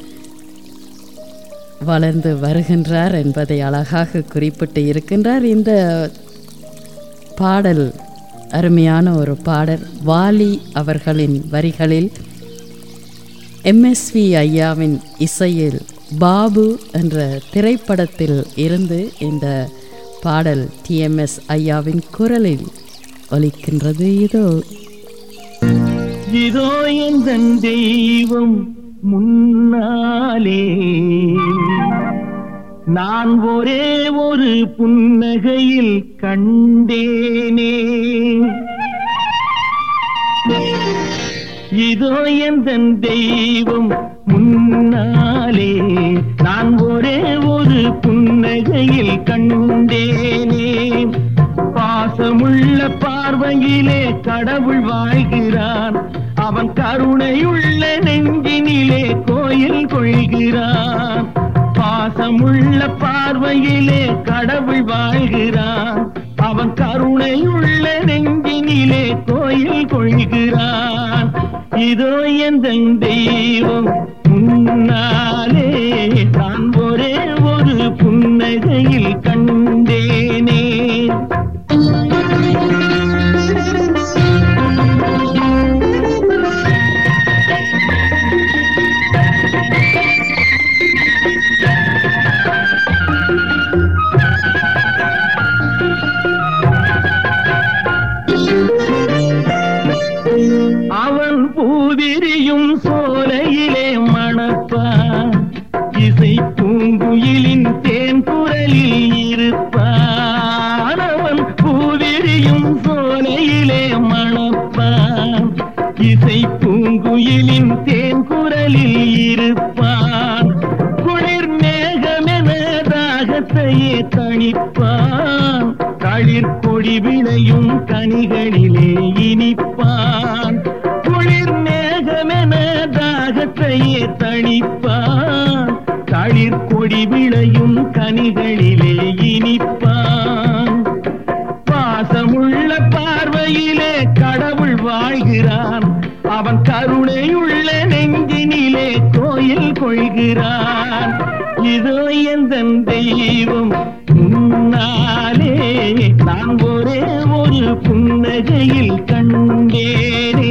வளர்ந்து வருகின்றார் என்பதை அழகாக குறிப்பிட்டு இருக்கின்றார் இந்த பாடல் அருமையான ஒரு பாடல் வாலி அவர்களின் வரிகளில் எம்எஸ்வி ஐயாவின் இசையில் பாபு என்ற திரைப்படத்தில் இருந்து இந்த பாடல் டிஎம்எஸ் ஐயாவின் குரலில் ஒலிக்கின்றது இதோ இதோ எந்த தெய்வம் முன்னாலே நான் ஒரே ஒரு புன்னகையில் கண்டேனே இதோ எந்த தெய்வம் முன்னாலே நான் ஒரே ஒரு புன்னகையில் கண்டேனே பாசமுள்ள பார்வையிலே கடவுள் வாழ்கிறான் அவன் கருணையுள்ள நெஞ்சினிலே கோயில் கொள்கிறான் பாசமுள்ள பார்வையிலே கடவுள் வாழ்கிறான் அவன் கருணையுள்ள நெஞ்சினிலே கோயில் கொள்கிறான் இதோ எந்த தெய்வம் முன்னாலே நான் ஒரே ஒரு புன்னகையில் கண்டேனே அவன் பூவிரியும் சோலையிலே மணப்பான் இசை பூங்குயிலின் தேன் குரலில் இருப்பான் அவன் பூவிரியும் சோலையிலே மணப்பான் இசை பூங்குயிலின் தேன் குரலில் இருப்பான் குளிர் மேகமென தாகத்தையே தணிப்பான் களிர் கொடி விளையும் கனிகளிலே இனிப்பான் குளிர் மேகமென தாகத்தையே தணிப்பான் களிர் கொடி விளையும் கனிகளிலே இனிப்பான் பாசமுள்ள பார்வையிலே கடவுள் வாழ்கிறான் அவன் கருணையுள்ள நெஞ்ச கோயில் கொள்கிறான் இதோ எந்த தெய்வம் முன்னாலே நான் ஒரே ஒரு புன்னகையில் கண்டேனே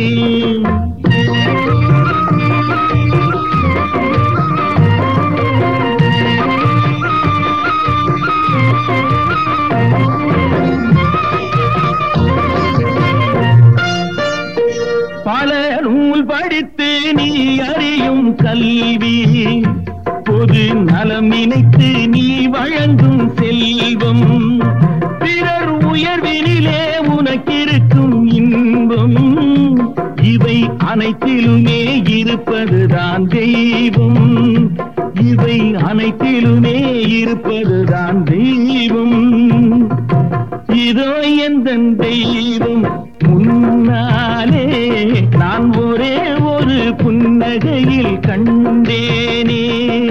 பல நூல் படித்து நீ அறியும் கல்வி பொது நலம் நினைத்து நீ வழங்கும் செல்வம் பிறர் உயர்வினிலே உனக்கிருக்கும் இன்பம் இவை அனைத்திலுமே இருப்பதுதான் தெய்வம் இவை அனைத்திலுமே இருப்பதுதான் தெய்வம் இதோ எந்த தெய்வம் முன்னாலே நான் ஒரே ஒரு புன்னகையில் கண்டேனே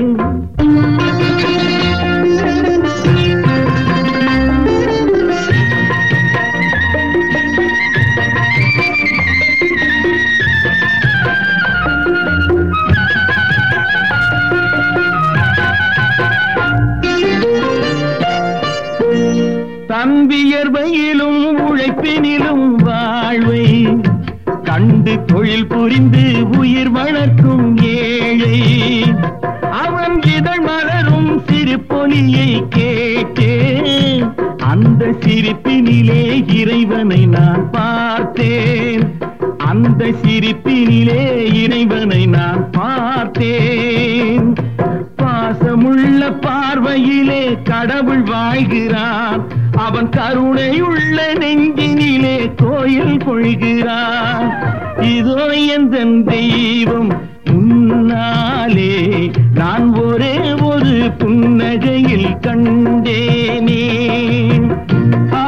தம்பியர்வையிலும் உழைப்பினிலும் வாழ்வை கண்டு தொழில் புரிந்து உயிர் வளர்க்கும் ஏழை அவன் இதழ் மலரும் சிறு பொலியை கேட்டேன் அந்த சிரிப்பினிலே இறைவனை நான் பார்த்தேன் அந்த சிரிப்பினிலே இறைவனை நான் பார்த்தேன் பாசமுள்ள பார்வையிலே கடவுள் வாழ்கிறான் அவன் கருணையுள்ள நெஞ்சினிலே கோயில் கொள்கிறான் இதோ எந்த தெய்வம் முன்னாலே நான் ஒரே ஒரு புன்னகையில் கண்டேனே ஆ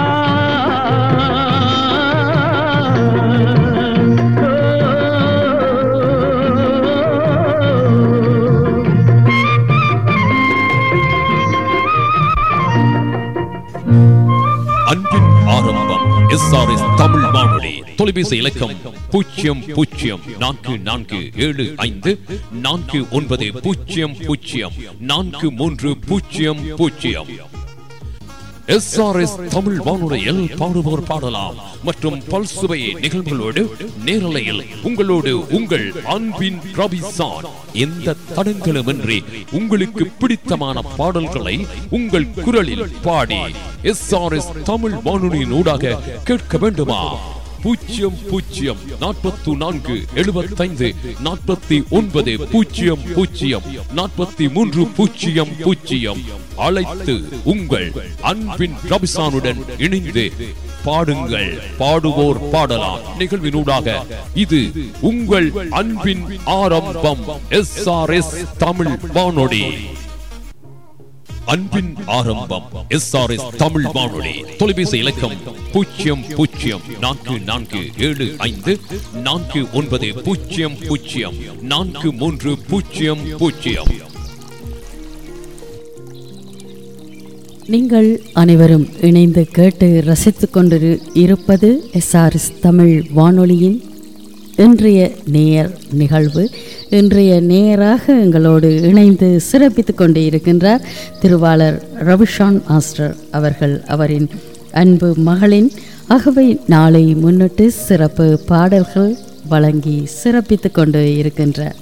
அன்பின் ஆரம்பம் எஸ்ஆர்எஸ் தமிழ் வானொலி தொலைபேசி இலக்கம் பூஜ்ஜியம் பூஜ்ஜியம் நான்கு நான்கு ஏழு ஐந்து நான்கு ஒன்பது பூஜ்ஜியம் பூஜ்ஜியம் நான்கு மூன்று பூஜ்ஜியம் பூஜ்ஜியம் எஸ்ஆர்எஸ் தமிழ் வானொலியில் பாடுவோர் பாடலாம் மற்றும் பல்சுவை நிகழ்வுகளோடு நேரலையில் உங்களோடு உங்கள் அன்பின் ரபிசான் எந்த தடங்களுமின்றி உங்களுக்கு பிடித்தமான பாடல்களை உங்கள் குரலில் பாடி எஸ்ஆர்எஸ் தமிழ் வானொலியின் ஊடாக கேட்க வேண்டுமா பூஜ்ஜியம் பூஜ்ஜியம் நாற்பத்தி நான்கு எழுபத்தைந்து நாற்பத்தி ஒன்பது பூஜ்ஜியம் பூஜ்ஜியம் நாற்பத்தி மூன்று பூஜ்ஜியம் பூஜ்ஜியம் அழைத்து உங்கள் அன்பின் ரபிசானுடன் இணைந்து பாடுங்கள் பாடுவோர் பாடலாம் நிகழ்வினூடாக இது உங்கள் அன்பின் ஆரம்பம் எஸ் ஆர் எஸ் தமிழ் வானொலி அன்பின் ஆரம்பம் எஸ் ஆர் எஸ் தமிழ் வானொலி தொலைபேசி இலக்கம் பூஜ்ஜியம் பூஜ்ஜியம் நான்கு நான்கு ஏழு ஐந்து நான்கு ஒன்பது பூஜ்ஜியம் பூஜ்ஜியம் நான்கு மூன்று பூஜ்ஜியம் பூஜ்ஜியம் நீங்கள் அனைவரும் இணைந்து கேட்டு ரசித்துக் கொண்டு இருப்பது எஸ்ஆர்எஸ் தமிழ் வானொலியின் இன்றைய நேயர் நிகழ்வு இன்றைய நேயராக எங்களோடு இணைந்து சிறப்பித்துக் கொண்டு இருக்கின்றார் திருவாளர் ரவிஷான் மாஸ்டர் அவர்கள் அவரின் அன்பு மகளின் அகவை நாளை முன்னிட்டு சிறப்பு பாடல்கள் வழங்கி சிறப்பித்துக் கொண்டு இருக்கின்றார்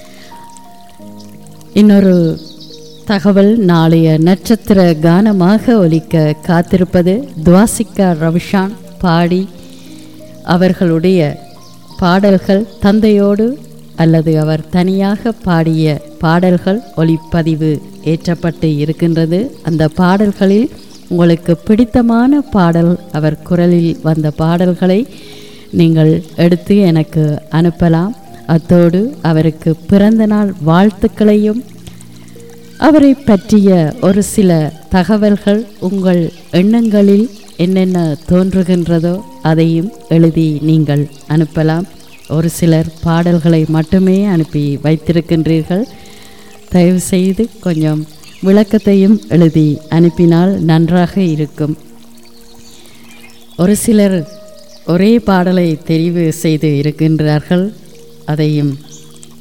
இன்னொரு தகவல் நாளைய நட்சத்திர கானமாக ஒலிக்க காத்திருப்பது துவாசிகா ரவிஷான் பாடி அவர்களுடைய பாடல்கள் தந்தையோடு அல்லது அவர் தனியாக பாடிய பாடல்கள் ஒளிப்பதிவு ஏற்றப்பட்டு இருக்கின்றது அந்த பாடல்களில் உங்களுக்கு பிடித்தமான பாடல் அவர் குரலில் வந்த பாடல்களை நீங்கள் எடுத்து எனக்கு அனுப்பலாம் அத்தோடு அவருக்கு பிறந்தநாள் வாழ்த்துக்களையும் அவரை பற்றிய ஒரு சில தகவல்கள் உங்கள் எண்ணங்களில் என்னென்ன தோன்றுகின்றதோ அதையும் எழுதி நீங்கள் அனுப்பலாம் ஒரு சிலர் பாடல்களை மட்டுமே அனுப்பி வைத்திருக்கின்றீர்கள் தயவு செய்து கொஞ்சம் விளக்கத்தையும் எழுதி அனுப்பினால் நன்றாக இருக்கும் ஒரு சிலர் ஒரே பாடலை தெரிவு செய்து இருக்கின்றார்கள் அதையும்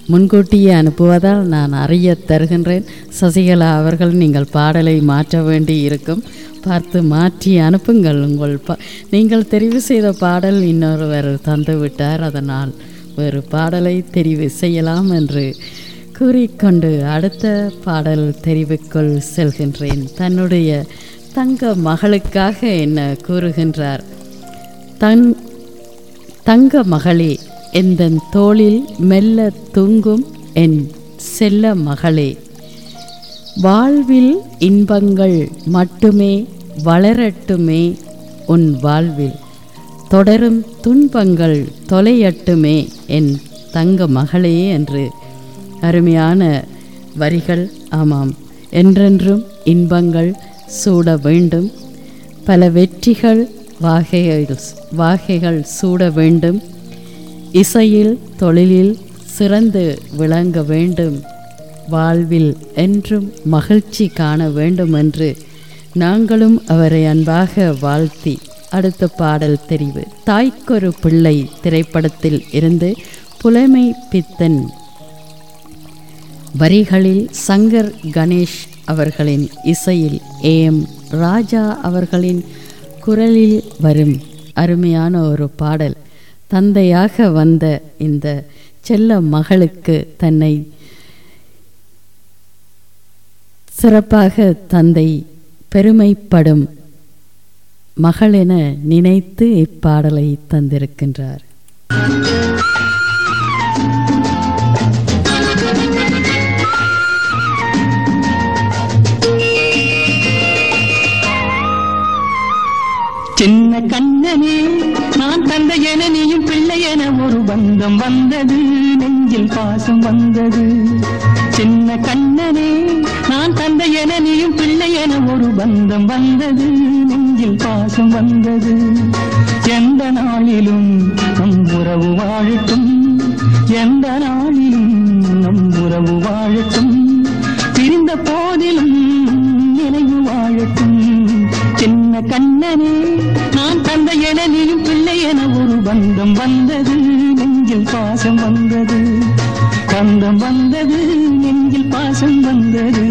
முன்கூட்டியே அனுப்புவதால் நான் அறிய தருகின்றேன் சசிகலா அவர்கள் நீங்கள் பாடலை மாற்ற வேண்டி இருக்கும் பார்த்து மாற்றி அனுப்புங்கள் உங்கள் பா நீங்கள் தெரிவு செய்த பாடல் இன்னொருவர் தந்துவிட்டார் அதனால் வேறு பாடலை தெரிவு செய்யலாம் என்று கூறிக்கொண்டு அடுத்த பாடல் தெரிவுக்குள் செல்கின்றேன் தன்னுடைய தங்க மகளுக்காக என்ன கூறுகின்றார் தன் தங்க மகளே எந்தன் தோளில் மெல்ல தூங்கும் என் செல்ல மகளே வாழ்வில் இன்பங்கள் மட்டுமே வளரட்டுமே உன் வாழ்வில் தொடரும் துன்பங்கள் தொலையட்டுமே என் தங்க மகளே என்று அருமையான வரிகள் ஆமாம் என்றென்றும் இன்பங்கள் சூட வேண்டும் பல வெற்றிகள் வாகைகள் வாகைகள் சூட வேண்டும் இசையில் தொழிலில் சிறந்து விளங்க வேண்டும் வாழ்வில் என்றும் மகிழ்ச்சி காண வேண்டும் என்று நாங்களும் அவரை அன்பாக வாழ்த்தி அடுத்த பாடல் தெரிவு தாய்க்கொரு பிள்ளை திரைப்படத்தில் இருந்து புலமை பித்தன் வரிகளில் சங்கர் கணேஷ் அவர்களின் இசையில் ஏஎம் ராஜா அவர்களின் குரலில் வரும் அருமையான ஒரு பாடல் தந்தையாக வந்த இந்த செல்ல மகளுக்கு தன்னை சிறப்பாக தந்தை பெருமைப்படும் மகளென நினைத்து இப்பாடலை தந்திருக்கின்றார் சின்ன கண்ணனே நான் தந்தை என நீயும் பிள்ளை என ஒரு பந்தம் வந்தது நெஞ்சில் பாசம் வந்தது சின்ன கண்ணனே நான் தந்தை என நீயும் பிள்ளை என ஒரு பந்தம் வந்தது நெஞ்சில் பாசம் வந்தது எந்த நாளிலும் நம் உறவு வாழட்டும் எந்த நாளிலும் நம் உறவு வாழட்டும் பிரிந்த போதிலும் நினைவு வாழட்டும் சின்ன கண்ணனே நான் தந்தை என நீயும் பிள்ளை என ஒரு பந்தம் வந்தது நெஞ்சில் பாசம் வந்தது பந்தம் வந்தது நெஞ்சில் பாசம் வந்தது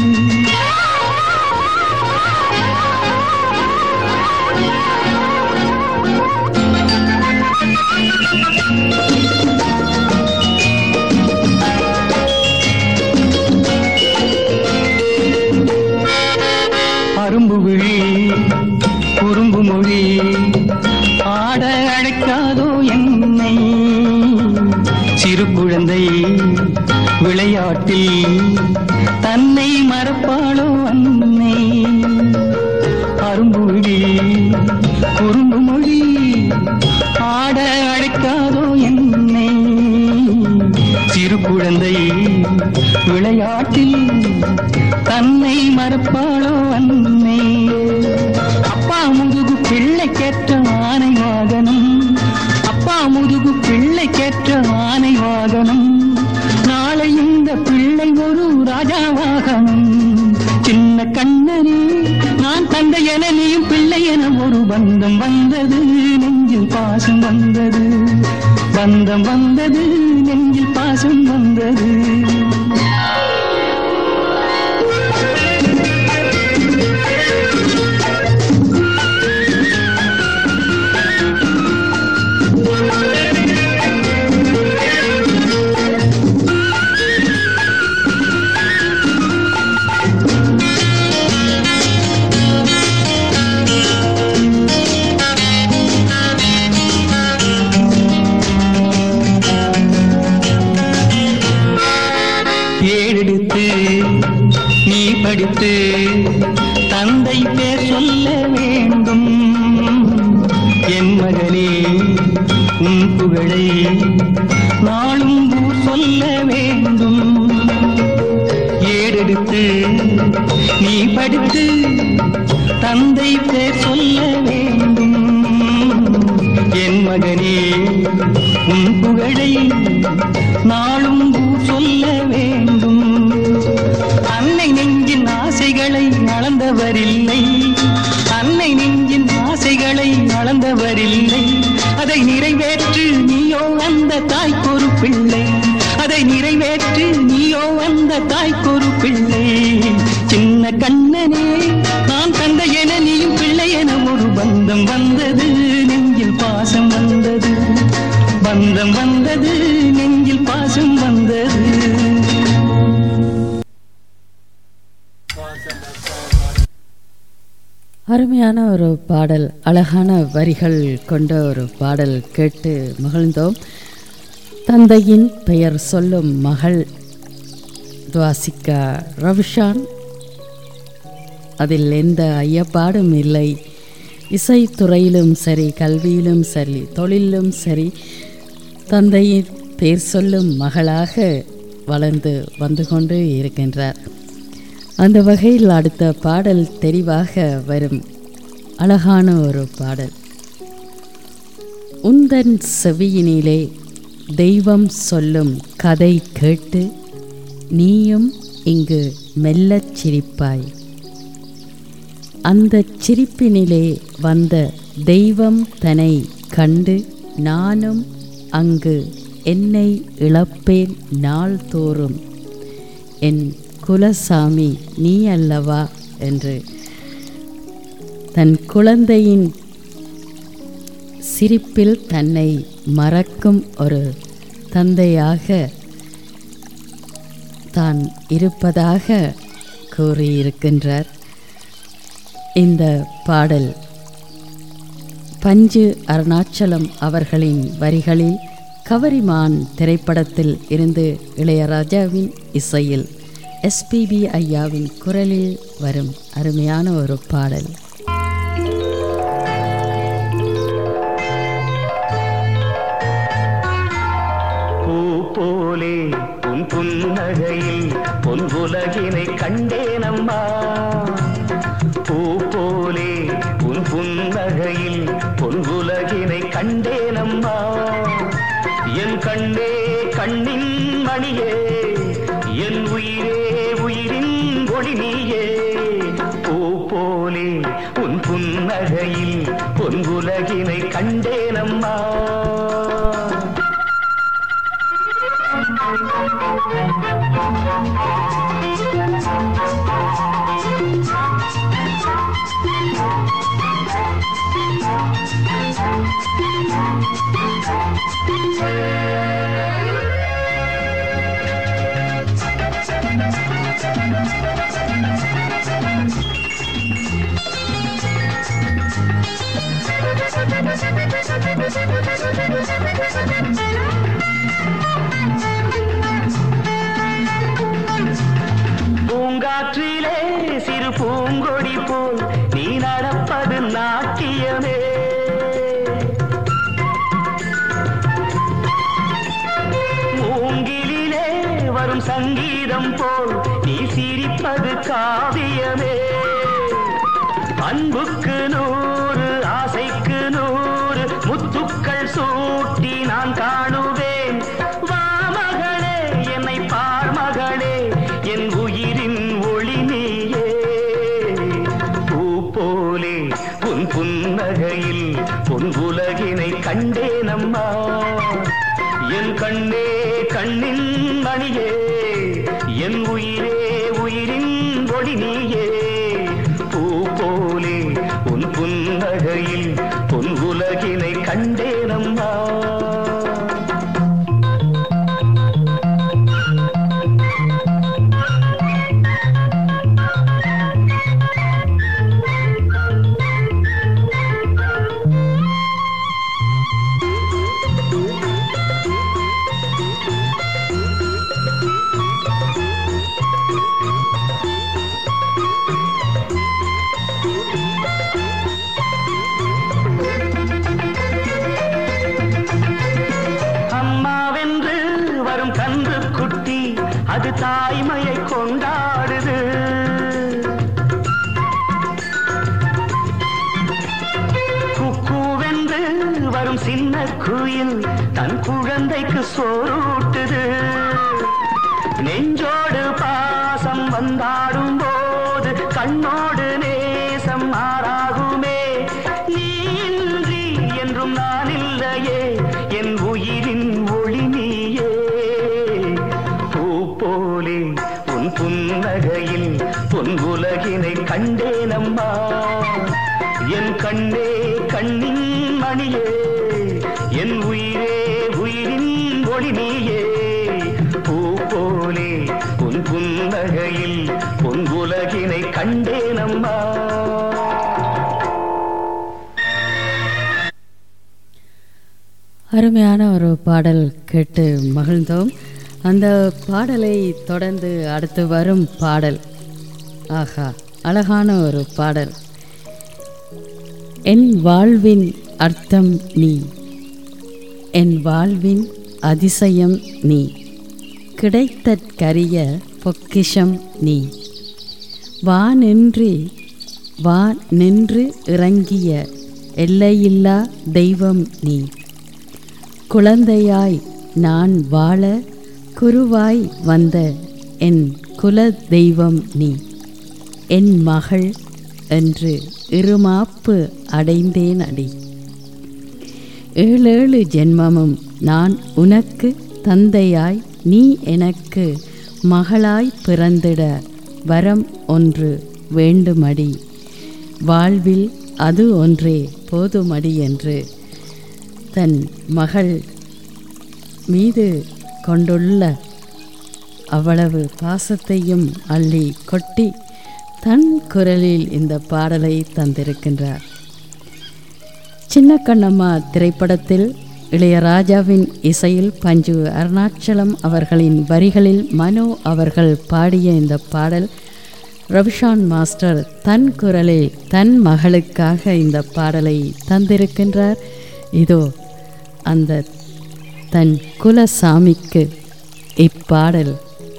அரும்பு விழி குறும்பு மொழி ஆட அழைக்காதோ என்னை சிறு குழந்தை விளையாட்டில் தன்னை மறப்பாளோ அன்னை அரும்பு விழி குறும்பு மொழி ஆட அழைக்காதோ என்னை சிறு குழந்தை விளையாட்டில் தன்னை மறப்பாளோ அன்னை அப்பா முதுகு பிள்ளைக்கேற்ற ஆனை வாகனம் அப்பா முதுகு பிள்ளைக்கேற்ற ஆனை வாகனம் நாளை இந்த பிள்ளை ஒரு ராஜாவாகணும் சின்ன கண்ணனே நான் தந்தை என நீயும் பிள்ளை என ஒரு பந்தம் வந்தது நெஞ்சில் பாசம் வந்தது பந்தம் வந்தது நெஞ்சில் பாசம் வந்தது ஏழெடுத்து நீ படித்து தந்தை பேர் சொல்ல வேண்டும் என் மகனே உன் புகழை நாளும் ஊர் சொல்ல வேண்டும் ஏறெடுத்து நீ படித்து தந்தை பேர் சொல்ல வேண்டும் என் மகனே உன் புகழை நாளும் ஊர் சொல்ல வேண்டும் அன்னை நெஞ்சின் ஆசைகளை அளந்தவரில்லை அன்னை நெஞ்சின் ஆசைகளை அளந்தவரில்லை அதை நிறைவேற்று நீயோ அந்த தாய்க்கொரு பிள்ளை அதை நிறைவே ஏற்று நீயோ வந்த தாய்க்கொரு பிள்ளை சின்ன கண்ணனே நான் தந்தை என நீயும் பிள்ளை என ஒரு பந்தம் வந்தது நெஞ்சில் பாசம் வந்தது பந்தம் வந்தது நெஞ்சில் பாசம் வந்தது அருமையான ஒரு பாடல் அழகான வரிகள் கொண்ட ஒரு பாடல் கேட்டு மகிழ்ந்தோம் தந்தையின் பெயர் சொல்லும் மகள் துவாசிகா ரவிஷான் அதில் எந்த ஐயப்பாடும் இல்லை இசைத்துறையிலும் சரி கல்வியிலும் சரி தொழிலும் சரி தந்தையின் பேர் சொல்லும் மகளாக வளர்ந்து வந்து கொண்டு இருக்கின்றார் அந்த வகையில் அடுத்த பாடல் தெரிவாக வரும் அழகான ஒரு பாடல் உந்தன் செவியினிலே தெய்வம் சொல்லும் கதை கேட்டு நீயும் இங்கு மெல்லச் சிரிப்பாய் அந்த சிரிப்பினிலே வந்த தெய்வம் தனை கண்டு நானும் அங்கு என்னை இழப்பேன் நாள்தோறும் என் குலசாமி நீ அல்லவா என்று தன் குழந்தையின் சிரிப்பில் தன்னை மறக்கும் ஒரு தந்தையாக தான் இருப்பதாக கூறியிருக்கின்றார் இந்த பாடல் பஞ்சு அருணாச்சலம் அவர்களின் வரிகளில் கவரிமான் திரைப்படத்தில் இருந்து இளையராஜாவின் இசையில் எஸ்பிபி ஐயாவின் குரலில் வரும் அருமையான ஒரு பாடல் பூ போலே உன் புன்னகையில் பொன் உலகினை கண்டேனம்மா பூ போலே உன் புன்னகையில் பொன் உலகினை கண்டேனம்மா என் கண்ணே கண்ணின் மணியே என் உயிரே உயிரின் ஒளி நீயே பூ போலே உன் புன்னகையில் பொன் உலகினை கண்டேனம்மா பூங்காற்றிலே சிறு பூங்கொடி போல் நீ நடப்பது நாட்டியமே மூங்கிலிலே வரும் சங்கீதம் போல் நீ சிரிப்பது காவியமே அன்புக்கு நூறு ஆசைக்கு நூறு முத்துக்கள் சூட்டி நான் காணுவேன் வா மகளே என்னை பார் மகளே என் உயிரின் ஒளி நீயே பூ போலே உன் புன்னகையில் பொன் உலகினை கண்டேனம்மா என் கண்ணே கண்ணின் மணியே என் உயிரே உயிரின் ஒளி நீயே பூ போலே உன் புன்னகையில் பொன் உலகினை கண்டேனம்மா அம்மாவென்று வரும் கன்று குட்டி அது தாய்மையை கொண்டாடுது குக்கூவென்று வரும் சின்ன குயில் தன் குழந்தைக்கு சோறூட்டுது நெஞ்சோடு பாசம் வந்தாடும் போது கண்ணோடு நேசம் மாறாகுமே நீ இன்றி என்றும் நான் இல்லையே என் உயிரின் ஒளி நீயே பூ போலே உன் புன்னகையில் பொன் உலகினை கண்டேனம்மா என் கண்ணே கண்ணின் மணியே என் உயிரே உயிரின் ஒளி நீயே பூ போலே உன் புன்னகையில் பொன் உலகினை கண்டேனம்மா அருமையான ஒரு பாடல் கேட்டு மகிழ்ந்தோம் அந்த பாடலை தொடர்ந்து அடுத்து வரும் பாடல் ஆஹா அழகான ஒரு பாடல் என் வாழ்வின் அர்த்தம் நீ என் வாழ்வின் அதிசயம் நீ கிடைத்தற்கரிய பொக்கிஷம் நீ வா நின்று வா நின்று இறங்கிய எல்லையில்லா தெய்வம் நீ குழந்தையாய் நான் வாழ குருவாய் வந்த என் குல தெய்வம் நீ என் மகள் என்று இருமாப்பு அடைந்தேன் அடி ஏழேழு ஜென்மமும் நான் உனக்கு தந்தையாய் நீ எனக்கு மகளாய் பிறந்திட வரம் ஒன்று வேண்டுமடி வாழ்வில் அது ஒன்றே போதுமடி என்று தன் மகள் மீது கொண்டுள்ள அவ்வளவு பாசத்தையும் அள்ளி கொட்டி தன் குரலில் இந்த பாடலை தந்திருக்கின்றார் சின்ன கண்ணம்மா திரைப்படத்தில் இளையராஜாவின் இசையில் பஞ்சு அருணாச்சலம் அவர்களின் வரிகளில் மனோ அவர்கள் பாடிய இந்த பாடல் ரவிஷான் மாஸ்டர் தன் குரலில் தன் மகளுக்காக இந்த பாடலை தந்திருக்கின்றார் இதோ அந்த தன் குலசாமிக்கு இப்பாடல்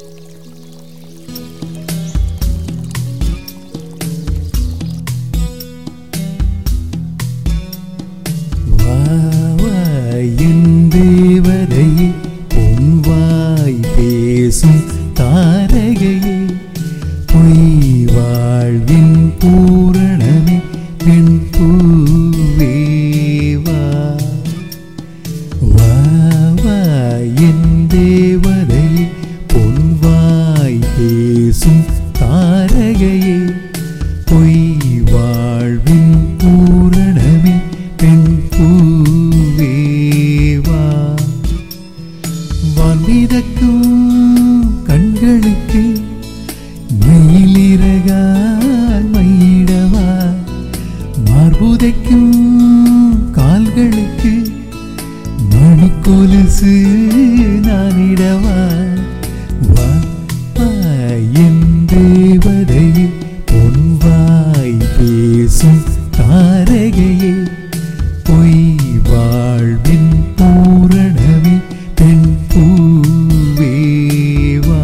வா, வா, என் தேவதையே உன் வாய் பேசும் தாரகையே பொய் வாழ்வின் பூரணமே பெண் பூவே வா வா, வா, என் தேவதையே பொன் வாய் பேசும் தாரகையே பொய் வாழ்வின் பூரணமே பெண் பூவே வா வான்மிதக்கும் கண்களுக்கு மயிலிறகால் மயிடவா மார்புதைக்கும் கால்களுக்கு மணிக்கொலுசு நானிடவா வா வா, என் தேவதையே பொன் வாய் பேசும் தாரகையே பொய் வாழ்வின் பூரணமே பெண் பூவே வா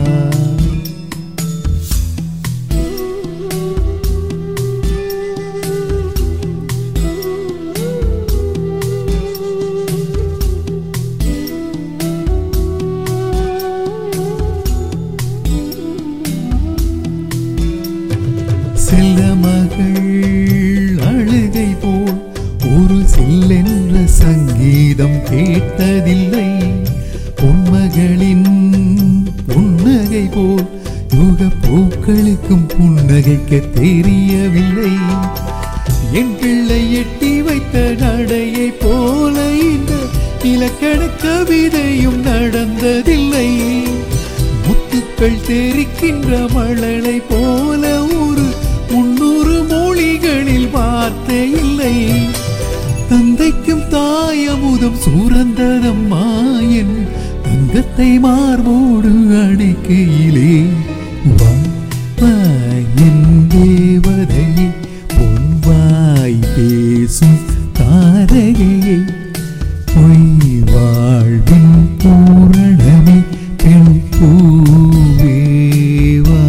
செல்ல மகள் அழுகை போல் ஒரு சில்லென்ற சங்கீதம் கேட்டதில்லை பொன்மகளின் புன்னகை போல் யுக பூக்களுக்கும் புன்னகைக்க தெரியவில்லை என் பிள்ளை எட்டி வைத்த நடையை போல இந்த இலக்கண கவிதையும் நடந்ததில்லை முத்துக்கள் தெரிக்கின்ற மழலை போல ஒரு முன்னூறு மொழிகளில் வார்த்தை இல்லை தந்தைக்கும் தாயமுதம் சூரந்தனம்மா என் தங்கத்தை மார்போடு அணைக்கையிலே வா வா, என் தேவதையே பொன் வாய் பேசும் தாரகையே பொய் வாழ்வின் பூரணமே பெண் பூவே வா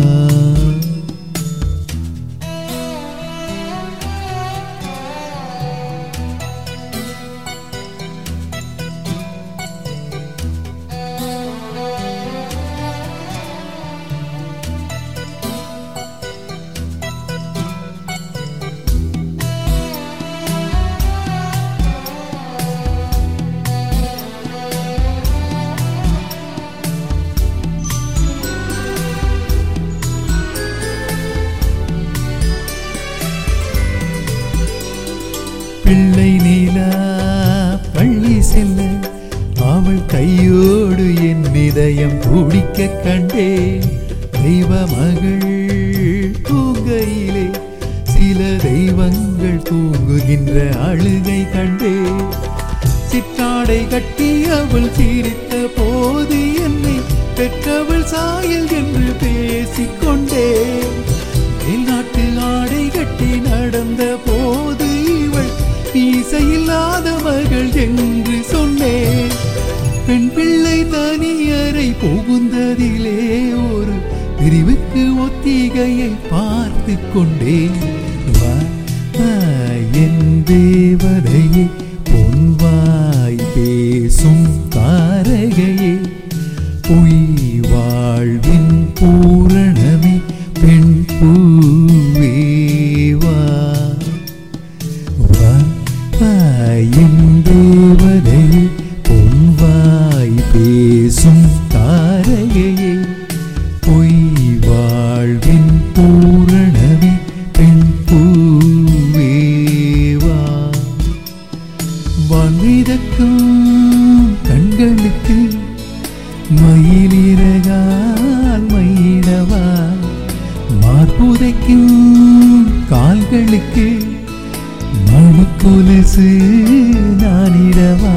இதயம் துடிக்க கண்டே தெய்வ மகள் தூங்கையிலே சில தெய்வங்கள் தூங்குகின்ற அழுகை கண்டே சிற்றாடை கட்டி அவள் சிரித்த போது என்னை பெற்றவள் சாயல் என்று பேசிக்கொண்டே வெளிநாட்டு ஆடை கட்டி நடந்த போது இவள் மீசையில்லாத மகள் என்று சொன்னேன் பெண் பிள்ளை தனியறை புகுந்ததிலே ஒரு பிரிவுக்கு ஒத்திகையை பார்த்து கொண்டேன் வா, வா, என் தேவதையே பொன்வாய் பேசும் தாரகையே பொய் வாழ்வின் பூரணமே பெண் பூவேவா வா, வா, என் தேவதையே பொன்வாய் பேசும் தாரகையே பொய் வாழ்வின் பூரணமே பெண் பூவேவா வான்மிதக்கும் கண்களுக்கு மயிலிறகால் மயிடவா மார்புதைக்கும் கால்களுக்கு மணிக்குலசு நானிடவா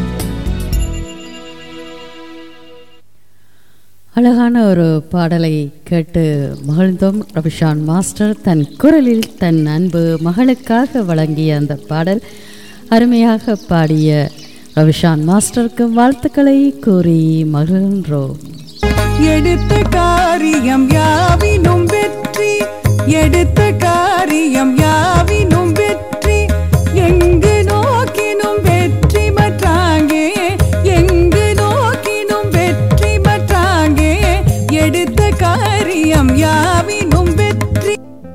அழகான ஒரு பாடலை கேட்டு மகிழ்ந்தோம் ரவிஷான் மாஸ்டர் தன் குரலில் தன் அன்பு மகளுக்காக வழங்கிய அந்த பாடல் அருமையாக பாடிய ரவிஷான் மாஸ்டருக்கு வாழ்த்துக்களை கூறி மகிழ்ன்றோம் எடுத்த காரியம் யாவினும் வெற்றி எடுத்த காரியம் யாவினும் வெற்றி எங்கு நோக்கினும் வெற்றி மற்றாங்கே எங்கு நோக்கினும் வெற்றி மற்றாங்கே எடுத்த காரியம் யாவினும் வெற்றி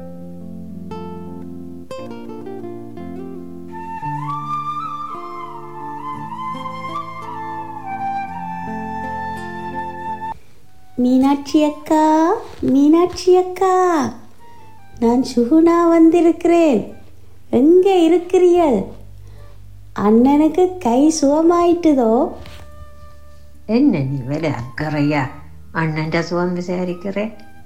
மீனாட்சி அக்கா மீனாட்சி அக்கா நான் சுகுணா வந்திருக்கிறேன் எங்கே இருக்கிறீர்கள் அண்ணனுக்கு கை சுகமாயிட்டுதோ என்ன നീ വരെ അക്കറിയ അണ്ണൻ്റെ സുഖം വിചാരിക്കറേ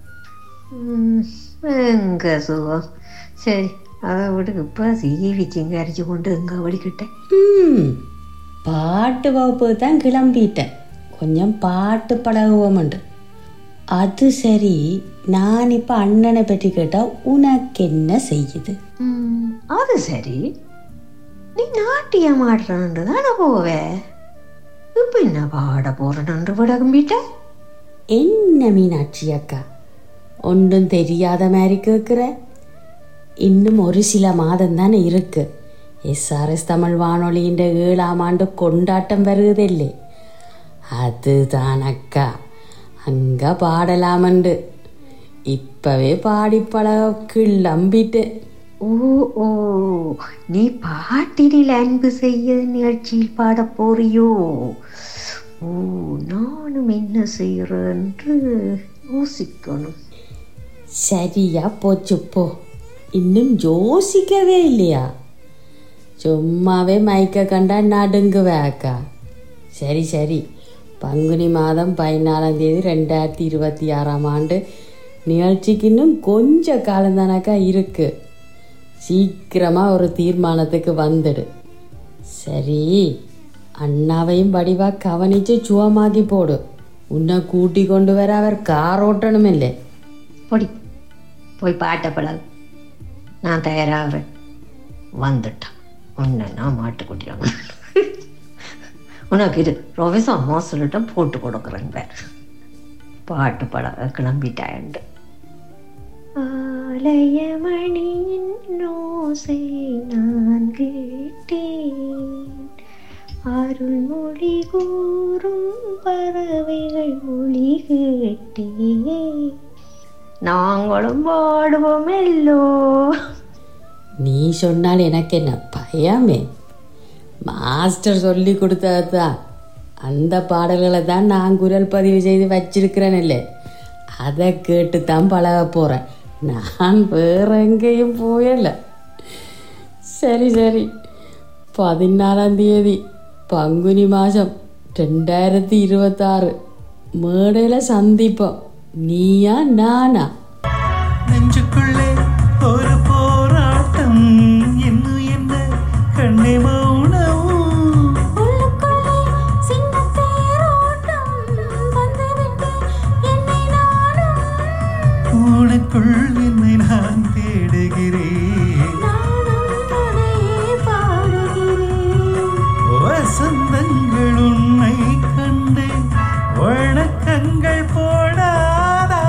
എങ്ക സുഖം ശരി അതവിടെ ഇപ്പൊ സീവിച്ചും കരച്ചു കൊണ്ട് എങ്ക പഠിക്കട്ടെ ம் பாட்டு வகுப்பு தான் கிளம்பிட்டேன் கொஞ்சம் பாட்டு பழகுவோமுண்டு அது சரி நான் இப்போ அண்ணனை பற்றி கேட்டால் உனக்கு என்ன செய்யுது ഉം, അത് ശരി നീ നാട്യം ആടുന്നുണ്ട് താണോ പോവേ ഇപ്പൊ എന്നാ പാട പോറണുണ്ട് ഇവിടെ കമ്പിട്ട என்ன மீனாட்சி அக்கா ஒன்றும் தெரியாத மாதிரி கேட்குற இன்னும் ஒரு சில மாதம் தானே இருக்கு எஸ்ஆர்எஸ் தமிழ் வானொலியின் ஏழாம் ஆண்டு கொண்டாட்டம் வருகுதில்லை அதுதான் அக்கா அங்கே பாடலாமண்டு இப்பவே பாடி பழக கிளம்பிட்டேன் ഓ ഓ നീ പാട്ടിനിൽ അൻപ് ചെയ്യ നിகழ்ச்சியில் பாட போறியோ ஓ நானும் என்ன செய்யறேன்று யோசிக்கணும் சரியா போச்சு போ இன்னும் யோசிக்கவே இல்லையா சும்மாவே மயக்க கண்டா நடுங்குவே அக்கா சரி சரி பங்குனி மாதம் பதினாலாம் தேதி ரெண்டாயிரத்தி இருபத்தி ஆறாம் ஆண்டு நிகழ்ச்சிக்கு இன்னும் கொஞ்ச காலம் தானக்கா இருக்கு சீக்கிரமாக ஒரு தீர்மானத்துக்கு வந்துடு சரி அண்ணாவையும் வடிவா கவனிச்சு சுவமாக்கி போடு உன்னை கூட்டி கொண்டு வர அவர் கார் ஓட்டணுமில்லை பொடி போய் பாட்ட பழகு நான் தயாராகிறேன் வந்துட்டான் உன்னை நான் மாட்டுக்குட்டியாங்க உனக்கு இது ரோவிசம் அம்மா சொல்லிட்டு போட்டு கொடுக்குறேன் பேர் பாட்டு பழக கிளம்பிட்டாயண்டு ஆலயமணியின் ஓசை நான் கேட்டேன் அருள்மொழி கூறும் பறவைகள் மொழி கேட்டேன் நாங்களும் பாடுவோம் எல்லோ நீ சொன்னால் எனக்கு என்ன பயமே மாஸ்டர் சொல்லி கொடுத்ததுதான் அந்த பாடல்களை தான் நான் குரல் பதிவு செய்து வச்சிருக்கிறேன் இல்லை அதை கேட்டு தான் பழக போகிறேன் நான் வேற எங்கேயும் போயல சரி சரி பதினாலாம் தேதி பங்குனி மாதம் ரெண்டாயிரத்தி இருபத்தாறு மேடையில் சந்திப்போம் நீயா நானா நெஞ்சுக்குள்ளே ஒரு போராட்டம் இன்னும் என்ன கண்ணே மௌனமும் உனக்குள் என்னை நான் தேடுகிறேன் வசந்தங்கள் உன்னை கண்டு வணக்கங்கள் போடாதா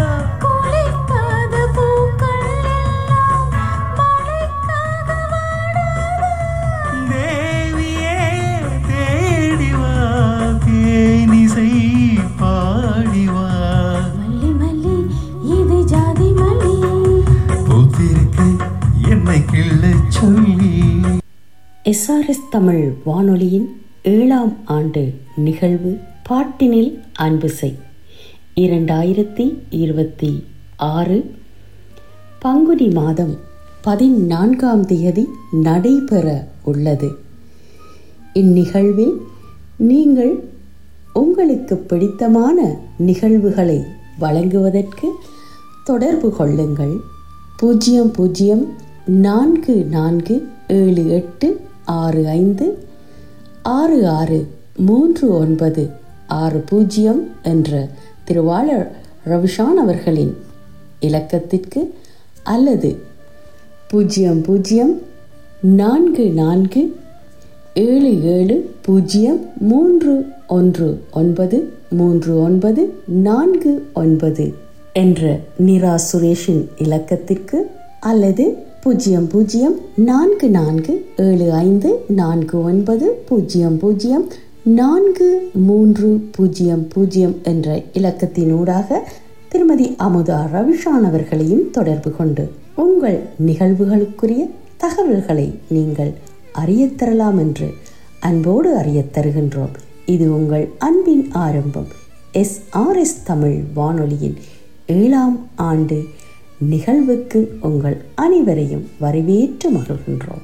தேவியே தேடிவா தேனிசை பாடிவா பூத்திருக்கு என்னை கிள்ளச் சொல்லி எஸ்ஆர்எஸ் தமிழ் வானொலியின் ஏழாம் ஆண்டு நிகழ்வு பாட்டினில் அன்பு செய் இரண்டாயிரத்தி இருபத்தி ஆறு பங்குனி மாதம் பதினான்காம் தேதி நடைபெற உள்ளது இந்நிகழ்வில் நீங்கள் உங்களுக்கு பிடித்தமான நிகழ்வுகளை வழங்குவதற்கு தொடர்பு கொள்ளுங்கள் பூஜ்ஜியம் பூஜ்ஜியம் நான்கு நான்கு ஏழு எட்டு ஆறு ஐந்து ஆறு ஆறு மூன்று ஒன்பது ஆறு பூஜ்ஜியம் என்ற திருவாளர் ரவிஷான் அவர்களின் இலக்கத்திற்கு அல்லது பூஜ்ஜியம் பூஜ்ஜியம் நான்கு நான்கு ஏழு ஏழு பூஜ்ஜியம் மூன்று ஒன்று ஒன்பது மூன்று ஒன்பது நான்கு ஒன்பது என்ற நிரா சுரேஷின் இலக்கத்திற்கு அல்லது பூஜ்ஜியம் பூஜ்ஜியம் நான்கு நான்கு ஏழு ஐந்து நான்கு ஒன்பது பூஜ்ஜியம் பூஜ்ஜியம் நான்கு மூன்று பூஜ்ஜியம் பூஜ்ஜியம் என்ற இலக்கத்தினூடாக திருமதி அமுதா ரவிஷான் அவர்களையும் தொடர்பு கொண்டு உங்கள் நிகழ்வுகளுக்குரிய தகவல்களை நீங்கள் அறியத் தரலாம் என்று அன்போடு அறியத் தருகின்றோம் இது உங்கள் அன்பின் ஆரம்பம் எஸ்ஆர்எஸ் தமிழ் வானொலியின் ஏழாம் ஆண்டு நிகழ்வுக்கு உங்கள் அனைவரையும் வரவேற்று மகிழ்கின்றோம்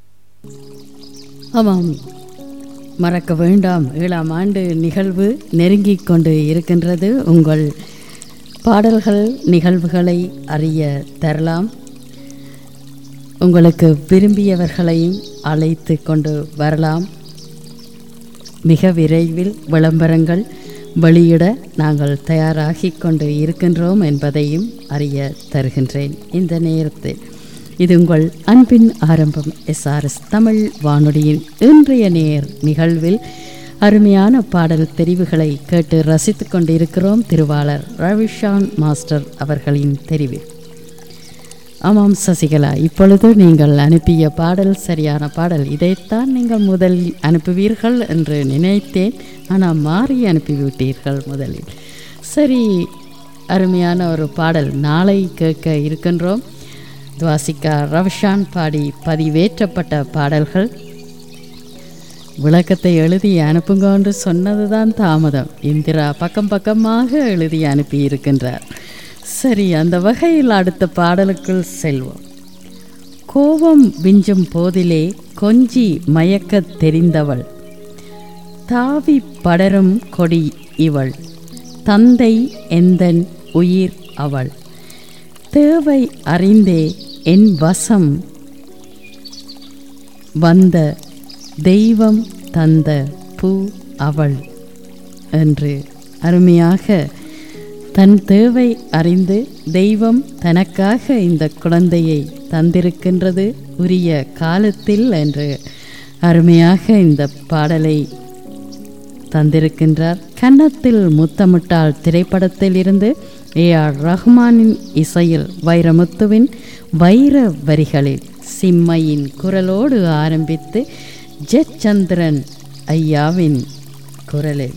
ஆமாம் மறக்க வேண்டாம் ஏழாம் ஆண்டு நிகழ்வு நெருங்கிக் கொண்டு இருக்கின்றது உங்கள் பாடல்கள் நிகழ்வுகளை அறிய தரலாம் உங்களுக்கு விரும்பியவர்களையும் அழைத்து கொண்டு வரலாம் மிக விரைவில் விளம்பரங்கள் வெளியிட நாங்கள் தயாராகி கொண்டு இருக்கின்றோம் என்பதையும் அறிய தருகின்றேன் இந்த நேரத்தில் இது உங்கள் அன்பின் ஆரம்பம் எஸ்ஆர்எஸ் தமிழ் வானொலியின் இன்றைய நேர் நிகழ்வில் அருமையான பாடல் தெரிவுகளை கேட்டு ரசித்து கொண்டிருக்கிறோம் திருவாளர் ரவிஷான் மாஸ்டர் அவர்களின் தெரிவில் ஆமாம் சசிகலா இப்பொழுது நீங்கள் அனுப்பிய பாடல் சரியான பாடல் இதைத்தான் நீங்கள் முதலில் அனுப்புவீர்கள் என்று நினைத்தேன் ஆனால் மாறி அனுப்பிவிட்டீர்கள் முதலில் சரி அருமையான ஒரு பாடல் நாளை கேட்க இருக்கின்றோம் துவாசிகா ரவிஷான் பாடி பதிவேற்றப்பட்ட பாடல்கள் விளக்கத்தை எழுதி அனுப்புங்க என்று சொன்னதுதான் தாமதம் இந்திரா பக்கம் பக்கமாக எழுதி அனுப்பி இருக்கின்றார் சரி அந்த வகையில் அடுத்த பாடலுக்குள் செல்வோம் கோபம் விஞ்சும் போதிலே கொஞ்சி மயக்கத் தெரிந்தவள் தாவி படரும் கொடி இவள் தந்தை எந்தன் உயிர் அவள் தேவை அறிந்தே என் வசம் வந்த தெய்வம் தந்த பூ அவள் என்று அருமையாக தன் தேவை அறிந்து தெய்வம் தனக்காக இந்த குழந்தையை தந்திருக்கின்றது உரிய காலத்தில் என்று அருமையாக இந்த பாடலை தந்திருக்கின்றார் கன்னத்தில் முத்தமிட்டால் திரைப்படத்தில் இருந்து ஏ ஆர் ரஹ்மானின் இசையில் வைரமுத்துவின் வைர வரிகளில் சிம்மையின் குரலோடு ஆரம்பித்து ஜெட் சந்திரன் ஐயாவின் குரலில்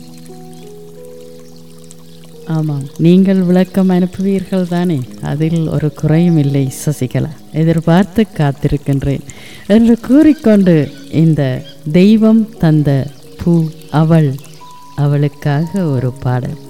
ஆமாம் நீங்கள் விளக்கம் அனுப்புவீர்கள் தானே அதில் ஒரு குறையும் இல்லை சசிகலா எதிர்பார்த்து காத்திருக்கின்றேன் என்று கூறிக்கொண்டு இந்த தெய்வம் தந்த பூ அவள் அவளுக்காக ஒரு பாடல்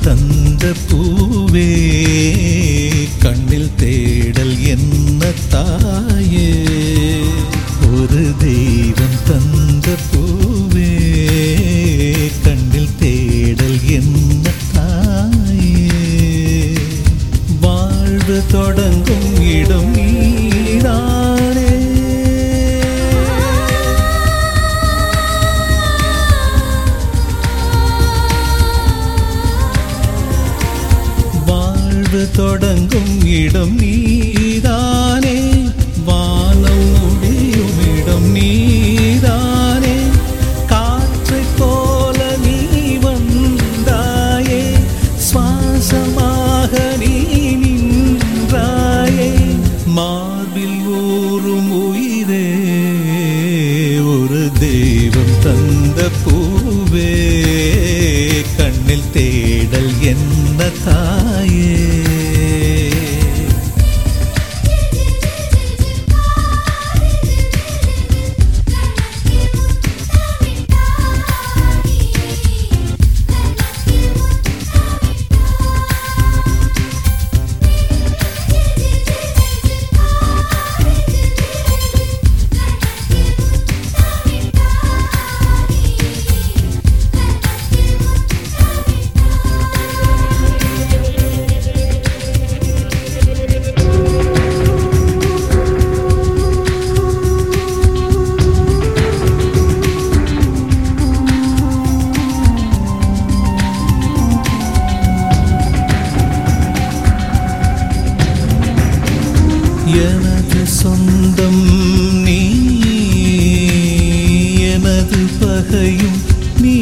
தந்த பூவே கண்ணில் தேடல் என்ன தாயே ஒரு தெய்வம் தந்த பூவே கண்ணில் தேடல் என்ன தாயே வாழ்வு தொடங்கும் இடம் நீதானே வாழ்வு தொடங்கும் இடம் நீதானே வானம் முடியும் இடம் நீதானே காற்றைப் போல நீ வந்தாயே சுவாசமாக நீ நின்றாயே மார்பில் ஊறும் உயிரே ஒரு தெய்வம் தந்த பூவே கண்ணில் தேடல் என்ன தாயே எனது சொந்தம் நீ எனது பகையும் நீ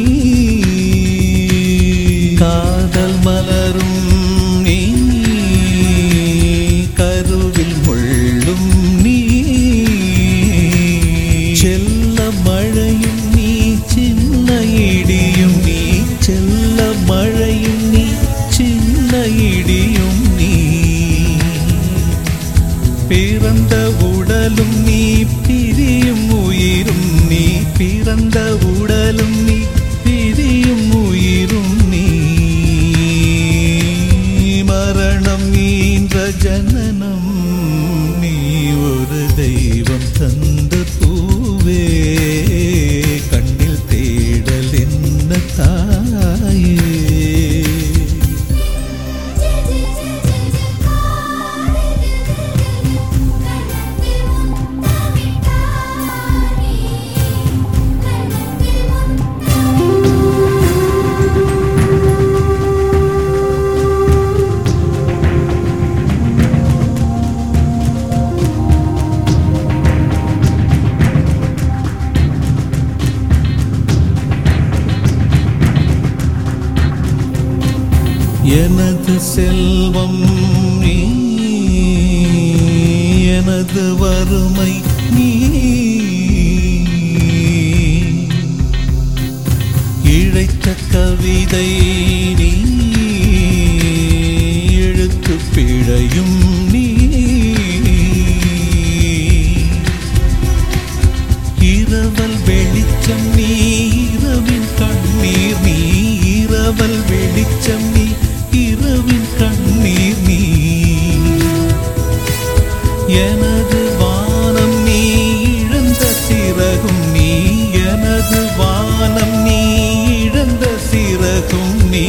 காதல் மலரும் நீ கருவில் முள்ளும் நீ செல்ல மழையும் நீ சின்ன இடியும் நீ செல்ல மழையும் நீ சின்ன இடியும் நீ பிறந்த உடலும் நீ பிரியும் உயிரும் நீ பிறந்த உடலும் நீ பிரியும் உயிரும் நீ மரணம் நீன்ற ஜனனம் நீ ஒரு தெய்வம் தந்த பூவே கண்ணில் தேடல் என்ன தாயே எனது செல்வம் நீ எனது வறுமை நீ இழைத்த கவிதை நீ எழுத்து பிழையும் நீ இரவல் வெளிச்சம் நீ இரவின் கண்ணீர் நீ இரவல் வெளிச்சம் நீ இரவின் கண்ணீர் நீ எனது வானம் நீ இழந்த சிறகும் நீ எனது வானம் நீ இழந்த சிறகும் நீ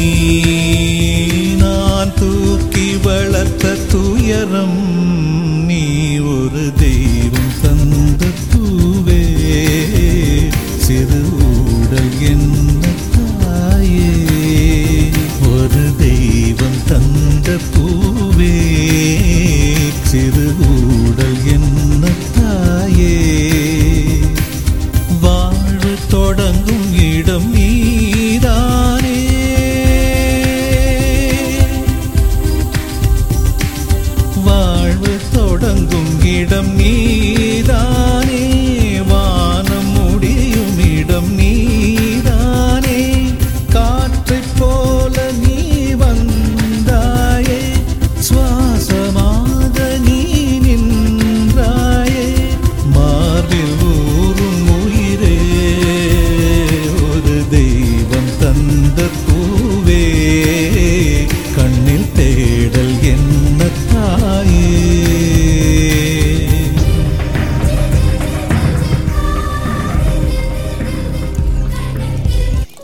நான் தூக்கி வளர்த்த துயரம் நீ ஒரு தெய்வம் தந்த பூவே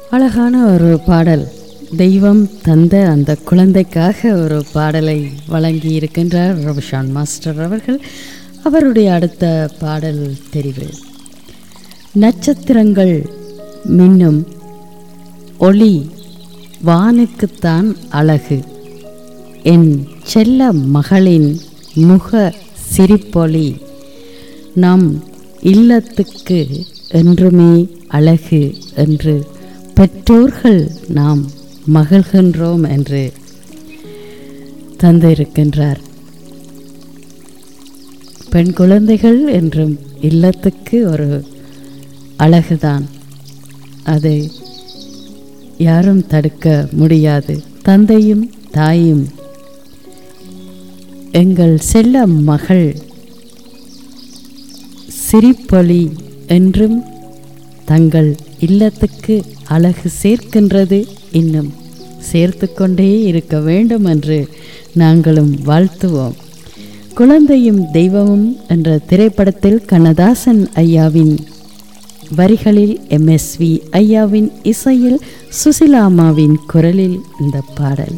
அழகான ஒரு பாடல் தெய்வம் தந்த அந்த குழந்தைக்காக ஒரு பாடலை வழங்கி இருக்கின்றார் ரவிஷான் மாஸ்டர் அவர்கள் அவருடைய அடுத்த பாடல் தெரிவு நட்சத்திரங்கள் மின்னும் ஒளி வானுக்குத்தான் அழகு என் செல்ல மகளின் முக சிரிப்பொலி நம் இல்லத்துக்கு என்றுமே அழகு என்று பெற்றோர்கள் நாம் மகிழ்கின்றோம் என்று தந்திருக்கின்றார் பெண் குழந்தைகள் என்றும் இல்லத்துக்கு ஒரு அழகுதான் அதை யாரும் தடுக்க முடியாது தந்தையும் தாயும் எங்கள் செல்ல மகள் சிரிப்பொலி என்றும் தங்கள் இல்லத்துக்கு அழகு சேர்க்கின்றது இன்னும் சேர்த்து கொண்டே இருக்க வேண்டும் என்று நாங்களும் வாழ்த்துவோம் குழந்தையும் தெய்வமும் என்ற திரைப்படத்தில் கண்ணதாசன் ஐயாவின் வரிகளில் எம்எஸ்வி ஐயாவின் இசையில் சுசிலாமாவின் குரலில் இந்த பாடல்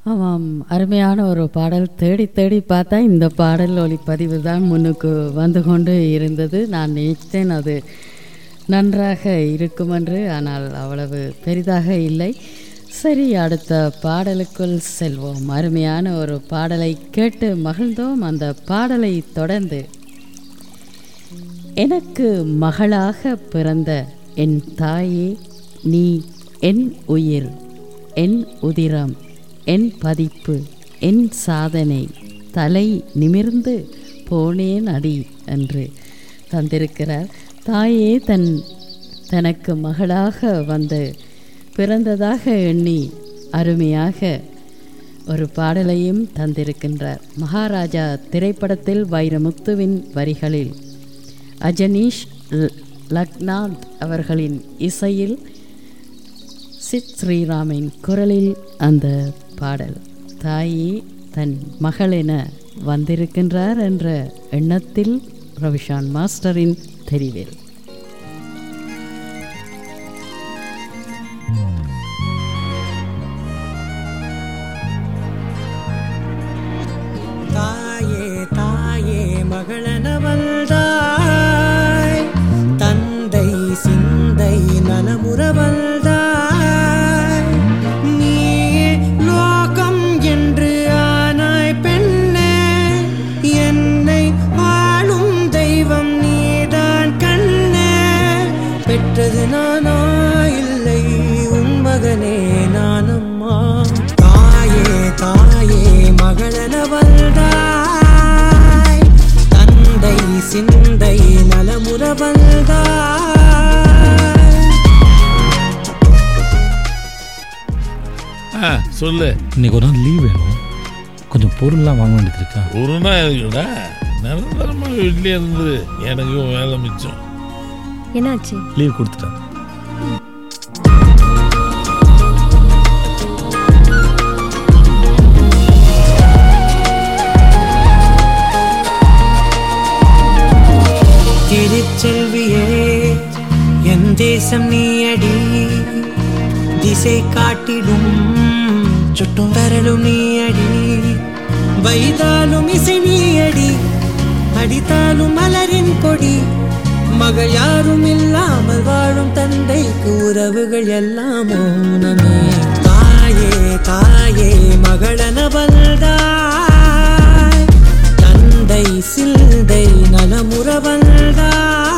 ஆமாம் அருமையான ஒரு பாடல் தேடி தேடி பார்த்தா இந்த பாடல் ஒளிப்பதிவு தான் முன்னுக்கு வந்து கொண்டு இருந்தது நான் நினைத்தேன் அது நன்றாக இருக்கும் என்று ஆனால் அவ்வளவு பெரிதாக இல்லை சரி அடுத்த பாடலுக்குள் செல்வோம் அருமையான ஒரு பாடலை கேட்டு மகிழ்ந்தோம் அந்த பாடலை தொடர்ந்து எனக்கு மகளாக பிறந்த என் தாயே நீ என் உயிர் என் உதிரம் என் பதிப்பு என் சாதனை தலை நிமிர்ந்து போனேன் அடி என்று தந்திருக்கிறார் தாயே தன் தனக்கு மகளாக வந்து பிறந்ததாக எண்ணி அருமையாக ஒரு பாடலையும் தந்திருக்கின்றார் மகாராஜா திரைப்படத்தில் வைரமுத்துவின் வரிகளில் அஜனீஷ் ல- லக்நாத் அவர்களின் இசையில் சித் ஸ்ரீராமின் குரலில் அந்த பாடல் தாயே தன் மகள் என வந்திருக்கின்றார் என்ற எண்ணத்தில் ரவிஷான் மாஸ்டரின் தெரிவில் தாயே தாயே மகளனவள்தாய் தந்தை சிந்தை நலமுறவள்தாய் நீ லோகம் என்று ஆனாய் பெண்ணே என்னை ஆளும் தெய்வம் நீதான் கண்ணே பெற்றது நானா இல்லை உன் மகனே நானம்மா தாயே தாயே மகளனவள்தாய் தந்தை சிந்தை நலமுறவள்தாய் ஆ சொல்லு இன்னைக்கு ஒரு நாள் லீவ் வேணும் கொஞ்சம் பொருள்லாம் வாங்க வேண்டியது இருக்கா ஒரு நாள் இருக்குடா நிரந்தரமாக வீட்லயே இருந்து எனக்கும் வேலை மிச்சம் என்னாச்சு லீவ் கொடுத்துட்டேன் திருச்செல்வியே என் தேசம் நீயடி திசை காட்டிடும் சுட்டும் வரலும் நீயடி வைதாலும் இசை நீயடி அடித்தாலும் மலரின் கொடி மகள் யாரும் இல்லாமல் வாழும் தந்தைக்கு உறவுகள் எல்லாம் மௌனமே தாயே தாயே மகளனவள்தாய் தந்தை சிந்தை நலமுறவள்தாய்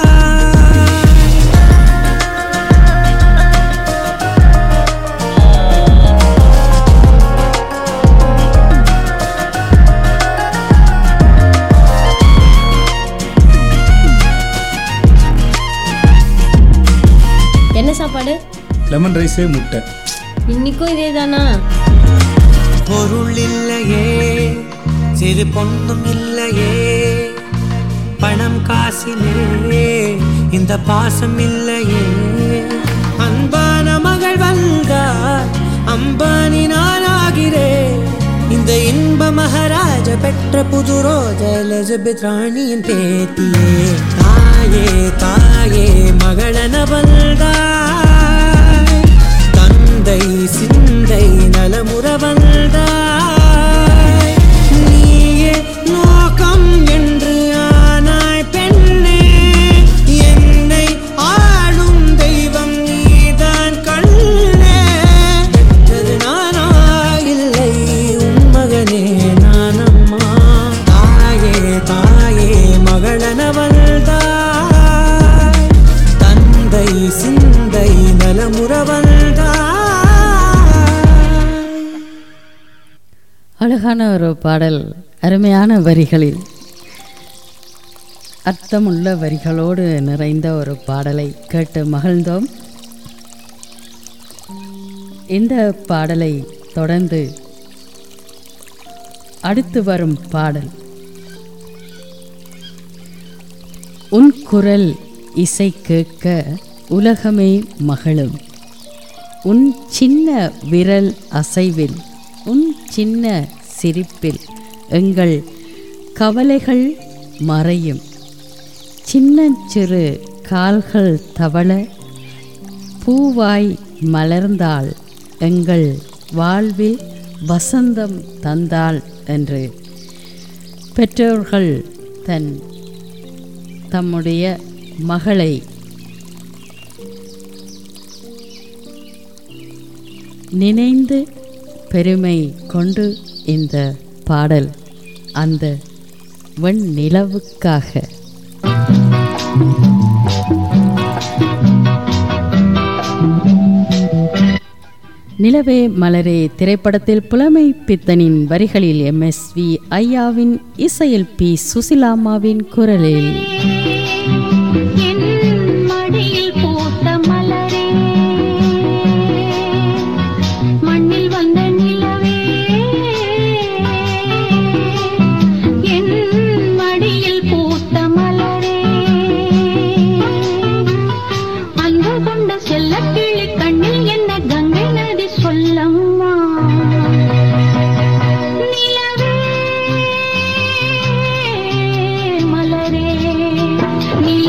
என்ன சாப்பாடு லெமன் ரைஸு முட்டை இன்னைக்கும் இதே தானா பொருள் இல்லையே சிறு பொண்ணும் இல்லையே பணம் காசிலே இந்த பாசம் இல்லையே அன்பான மகள் வந்தார் அம்பானி நானாகிறேன் இந்த இன்ப மகாராஜ பெற்ற புது ரோஜ எலிசபெத் ராணியின் பேத்தியே தாயே தாயே மகளன வந்தாய் தந்தை சிந்தை நலமுற வந்தாய் நீயே லோகம் என்று ஆனாய் பெண்ணே என்னை ஆளும் தெய்வம் நீதான் கண்ணே பெற்றது நானா இல்லை உன் மகனே நானம்மா தாயே தாயே மகளனவள்தாய் தந்தை சிந்தை நலமுறவள்தாய் அழகான ஒரு பாடல் அருமையான வரிகளில் அர்த்தமுள்ள வரிகளோடு நிறைந்த ஒரு பாடலை கேட்டு மகிழ்ந்தோம் இந்த பாடலை தொடர்ந்து அடுத்து வரும் பாடல் உன் குரல் இசை கேட்க உலகமே மகளும் உன் சின்ன விரல் அசைவில் உன் சின்ன சிரிப்பில் எங்கள் கவலைகள் மறையும் சின்னஞ்சிறு கால்கள் தவள பூவாய் மலர்ந்தாள் எங்கள் வாழ்வில் வசந்தம் தந்தாள் என்று பெற்றோர்கள் தன் தம்முடைய மகளை நினைந்து பெருமை கொண்டு இந்த பாடல் அந்த வெண்ணிலவுக்காக நிலவே மலரே திரைப்படத்தில் புலமை பித்தனின் வரிகளில் எம்எஸ்வி ஐயாவின் இசையில் பி சுசிலாமாவின் குரலில் மடியில் பூத்த மலரே மண்ணில் வந்த நிலவே என் மடியில் பூத்த மலரே அன்பு கொண்ட செல்ல கிளி கண்ணில் என்ன கங்கை நதி சொல்லம்மா நிலவே மலரே நில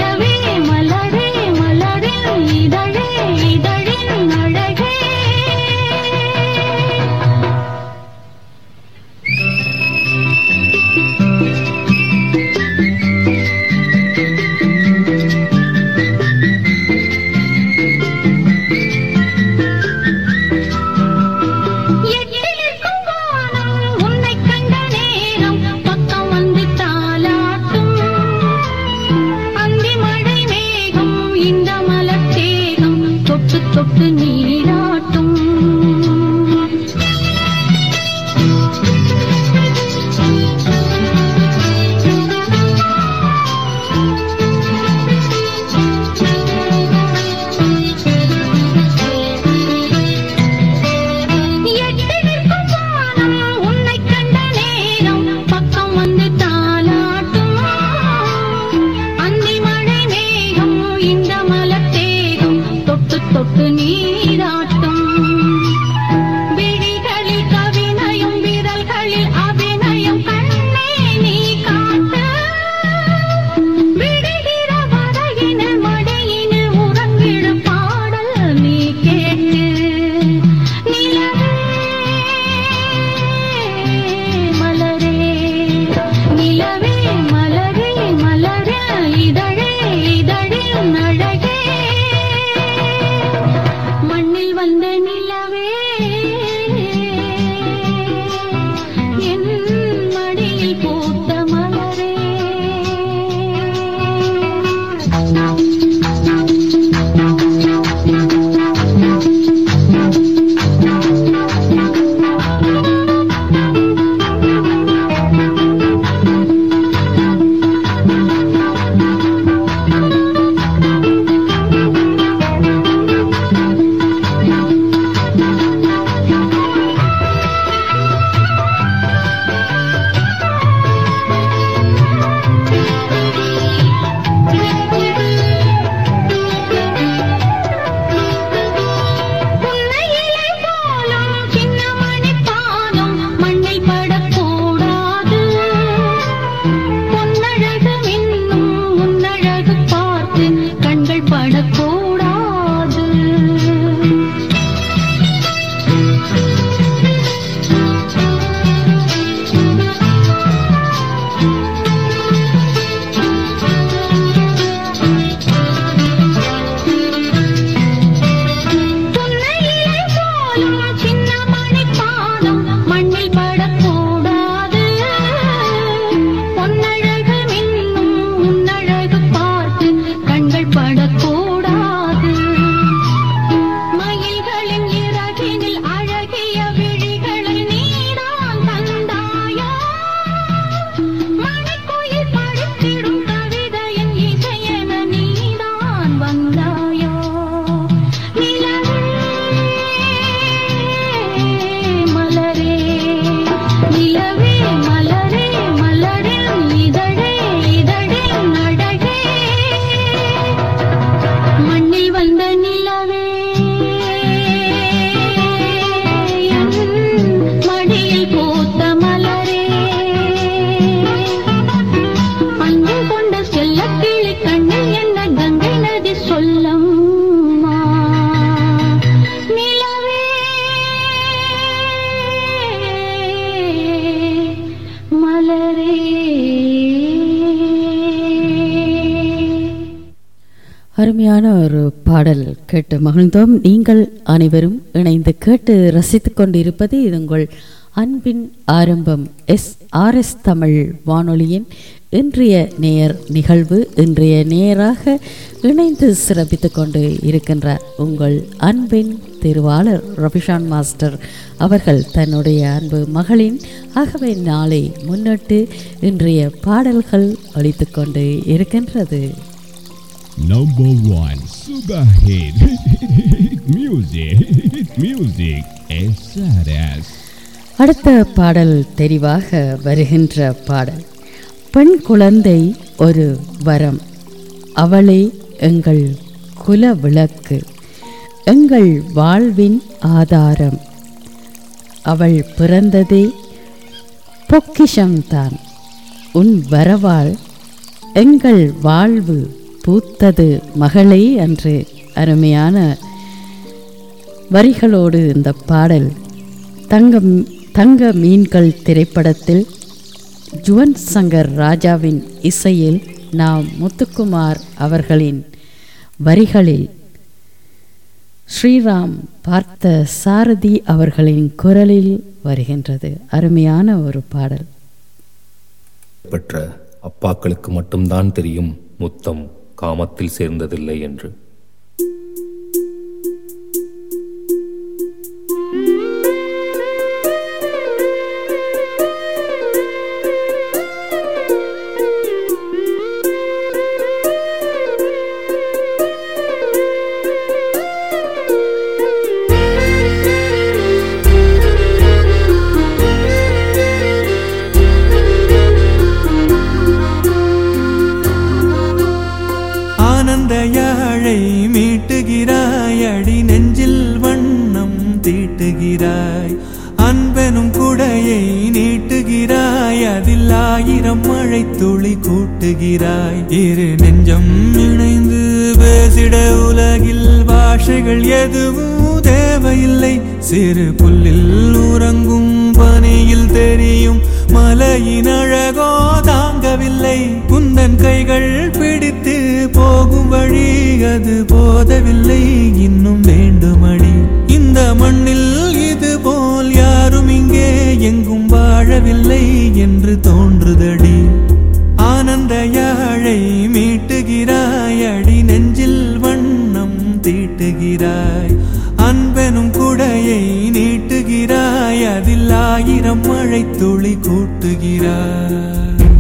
அருமையான ஒரு பாடல் கேட்டு மகிழ்ந்தோம் நீங்கள் அனைவரும் இணைந்து கேட்டு ரசித்துக் கொண்டிருப்பது இது உங்கள் அன்பின் ஆரம்பம் எஸ் ஆர் எஸ் தமிழ் வானொலியின் இன்றைய நேயர் நிகழ்வு இன்றைய நேயராக இணைந்து சிறப்பித்துக் கொண்டு இருக்கின்றார் உங்கள் அன்பின் திருவாளர் ரபிஷான் மாஸ்டர் அவர்கள் தன்னுடைய அன்பு மகளின் ஆகவே நாளை முன்னிட்டு இன்றைய பாடல்கள் ஒலித்துக் கொண்டு இருக்கின்றது Number one, super hit, music, music, SRS. அடுத்த பாடல் தெரிவாக வருகின்ற பாடல் பெண் குழந்தை ஒரு வரம் அவளே எங்கள் குல விளக்கு எங்கள் வாழ்வின் ஆதாரம் அவள் பிறந்ததே பொக்கிஷம்தான் உன் வரவால் எங்கள் வாழ்வு பூத்தது மகளே என்று அருமையான வரிகளோடு இந்த பாடல் தங்க தங்க மீன்கள் திரைப்படத்தில் ஜுவன் சங்கர் ராஜாவின் இசையில் நாம் முத்துக்குமார் அவர்களின் வரிகளில் ஸ்ரீராம் பார்த்த சாரதி அவர்களின் குரலில் வருகின்றது அருமையான ஒரு பாடல் பெற்ற அப்பாக்களுக்கு மட்டும்தான் தெரியும் முத்தம் காமத்தில் சேர்ந்ததில்லை என்று ஆனந்த யாழை மீட்டுகிறாய் அடி நெஞ்சில் வண்ணம் தீட்டுகிறாய் அன்பெனும் குடையை நீட்டுகிறாய் அதில் ஆயிரம் மழை துளி கூட்டுகிறாய் இரு நெஞ்சம் இணைந்து பேசிட உலகில் பாஷைகள் எதுவும் தேவையில்லை சிறு புல்லில் உறங்கும் பனியில் தெரியும் மலையின் அழகோ தாங்கவில்லை குந்தன் கைகள் பிடித்து போகும் வழி அது போதவில்லை இன்னும் வேண்டுமடி இந்த மண்ணில் இது போல் யாரும் இங்கே எங்கும் வாழவில்லை என்று தோன்றுதடி ஆனந்த யாழை மீட்டுகிறாய் அடி நெஞ்சில் வண்ணம் தீட்டுகிறாய் அன்பெனும் குடையை நீட்டுகிறாய் அதில் ஆயிரம் மழை துளி கூட்டுகிறாய்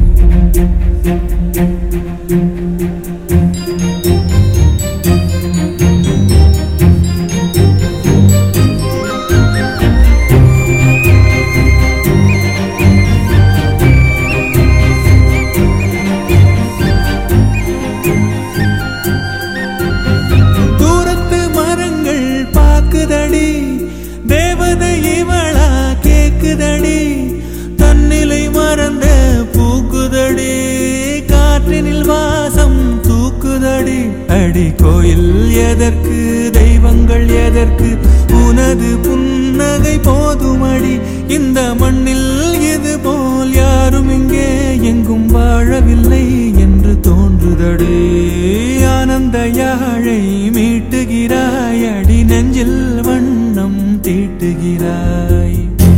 தூரத்து மரங்கள் பாக்குதடி தேவதை இவளா கேக்குதடி தன்னிலை மறந்த பூக்குதடி காற்றினில் வாசம் தூக்குதடி அடி கோயில் எதற்கு தெய்வங்கள் எதற்கு உனது புன்னகை போதுமடி இந்த மண்ணில் இது போல் யாரும் இங்கே எங்கும் வாழவில்லை என்று தோன்றுதடி ஆனந்த யாழை மீட்டுகிறாய் அடி நெஞ்சில் வண்ணம் தீட்டுகிறாய்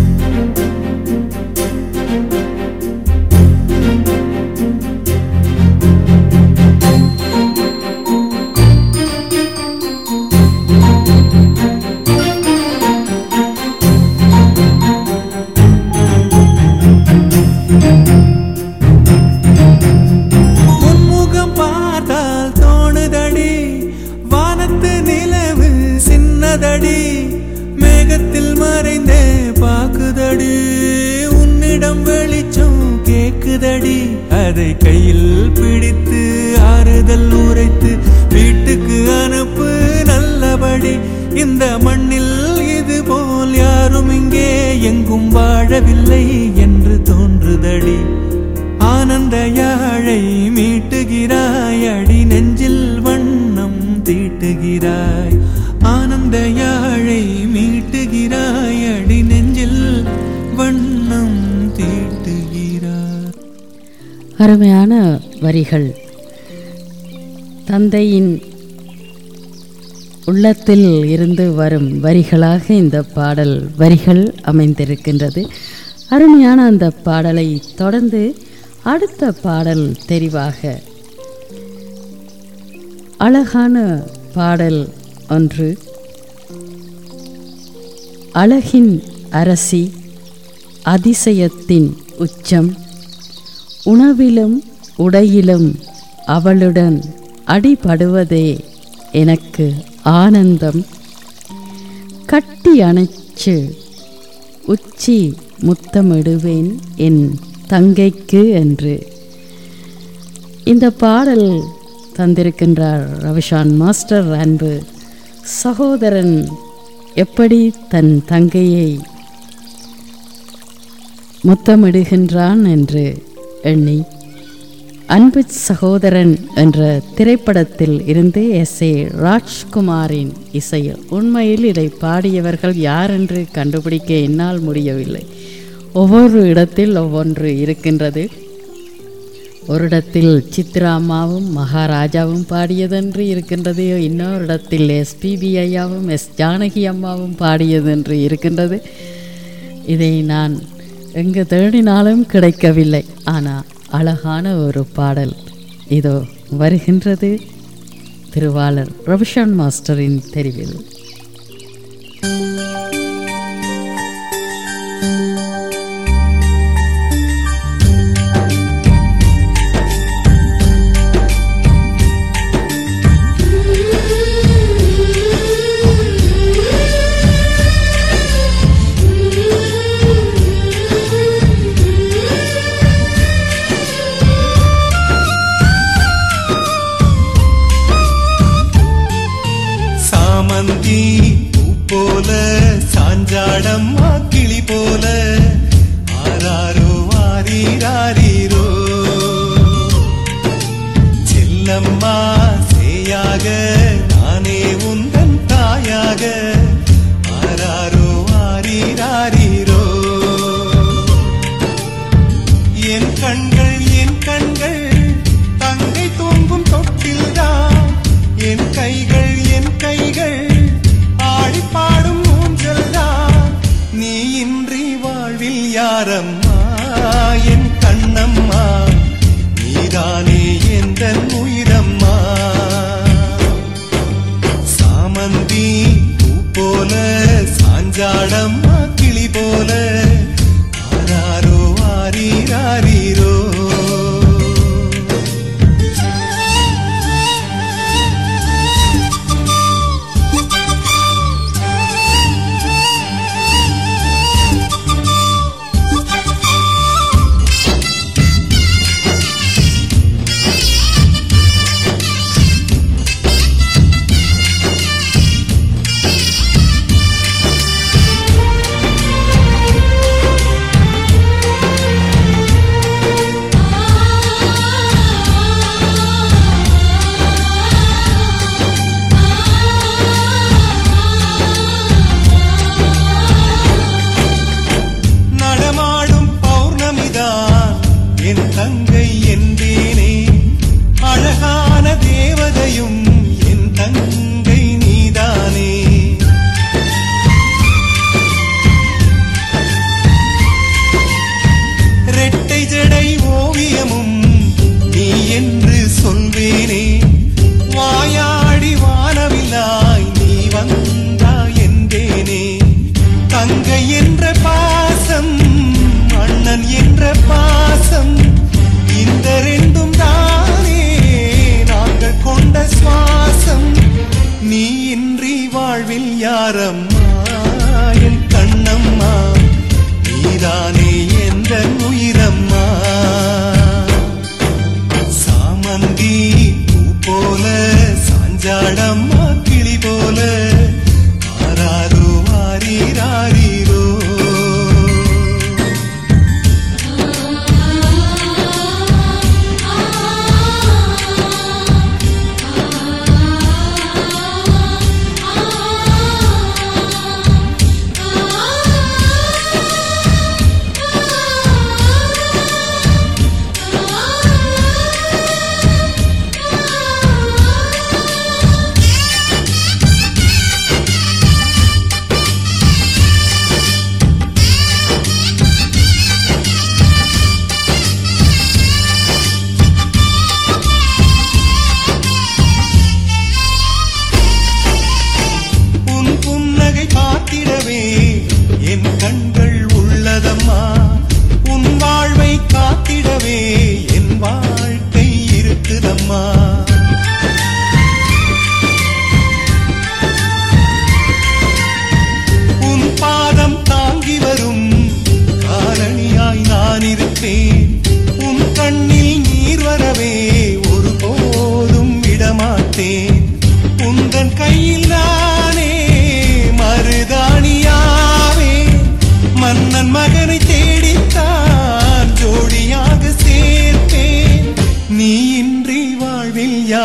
உன்முகம் பார்த்தால் தோணுதடி வானத்து நிலவு சின்னதடி மேகத்தில் மறைந்தே பாக்குதடி உன்னிடம் வெளிச்சம் கேக்குதடி அதை கையில் பிடித்து ஆறுதல் உரைத்து வீட்டுக்கு அனுப்பு நல்லபடி இந்த மண்ணில் இது போல் யாரும் இங்கே எங்கும் வாழவில்லை என்று தோன்றுதடி ஆனந்த யாழை மீட்டுகிறாய் அடி நெஞ்சில் வண்ணம் தீட்டுகிறாய் ஆனந்த யாழை மீட்டுகிறாய் அடி நெஞ்சில் வண்ணம் தீட்டுகிறாய் அருமையான வரிகள் தந்தையின் உள்ளத்தில் இருந்து வரும் வரிகளாக இந்த பாடல் வரிகள் அமைந்திருக்கின்றது அருமையான அந்த பாடலை தொடர்ந்து அடுத்த பாடல் தெரிவாக அழகான பாடல் ஒன்று அழகின் அரசி அதிசயத்தின் உச்சம் உணவிலும் உடையிலும் அவளுடன் அடிபடுவதே எனக்கு ஆனந்தம் கட்டி அணைச்சு உச்சி முத்தமிடுவேன் என் தங்கைக்கு என்று இந்த பாடல் தந்திருக்கின்றார் ரவிஷான் மாஸ்டர் அன்பு சகோதரன் எப்படி தன் தங்கையை முத்தமிடுகின்றான் என்று எண்ணி அன்பு சகோதரன் என்ற திரைப்படத்தில் இருந்து எஸ் ஏ ராஜ்குமாரின் இசையில் உண்மையில் இதை பாடியவர்கள் யார் என்று கண்டுபிடிக்க என்னால் முடியவில்லை ஒவ்வொரு இடத்தில் ஒவ்வொன்று இருக்கின்றது ஒரு இடத்தில் சித்ரா அம்மாவும் மகாராஜாவும் பாடியதென்று இருக்கின்றது இன்னொரு இடத்தில் எஸ்பிபி ஐயாவும் எஸ் ஜானகி அம்மாவும் பாடியதென்று இருக்கின்றது இதை நான் எங்கு தேடினாலும் கிடைக்கவில்லை ஆனால் அழகான ஒரு பாடல் இதோ வருகின்றது திருவாளர் ரவிஷான் மாஸ்டரின் தெரிவில் சாமந்தி பூ போல சாஞ்சாடம்மா கிளி போல ஆராரோ ஆரீராரீரோ செல்லம்மா சேயாக நானே உந்தன் தாயாக ஆராரோ ஆரீராரீரோ என் கண்கள் என் கண்கள் தங்கை தூங்கும் தொட்டில்தான் என் கைகள் என் கைகள் ஆடி பாடும் ஊஞ்சல்தான் நீ இன்றி வாழ்வில் யாரம்மா என் கண்ணம்மா நீதானே எந்த உயிரம்மா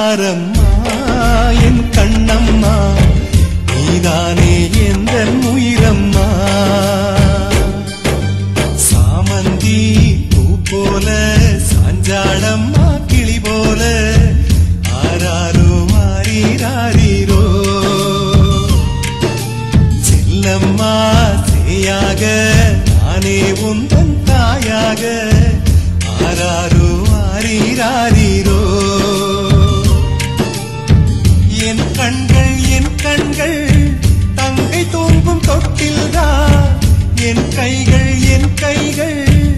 யாரம்மா என் கண்ணம்மா நீதானே எந்த உயிரம்மா சாமந்தி பூ போல சாஞ்சாடம்மா கிளி போல ஆராரோ ஆரீராரீரோ செல்லம்மா சேயாக நானே உந்தன் தாயாக ஆராரோ ஆரீராரீரோ என் கண்கள் என் கண்கள் தங்கை தூங்கும் தொட்டில்தான் என் கைகள் என் கைகள்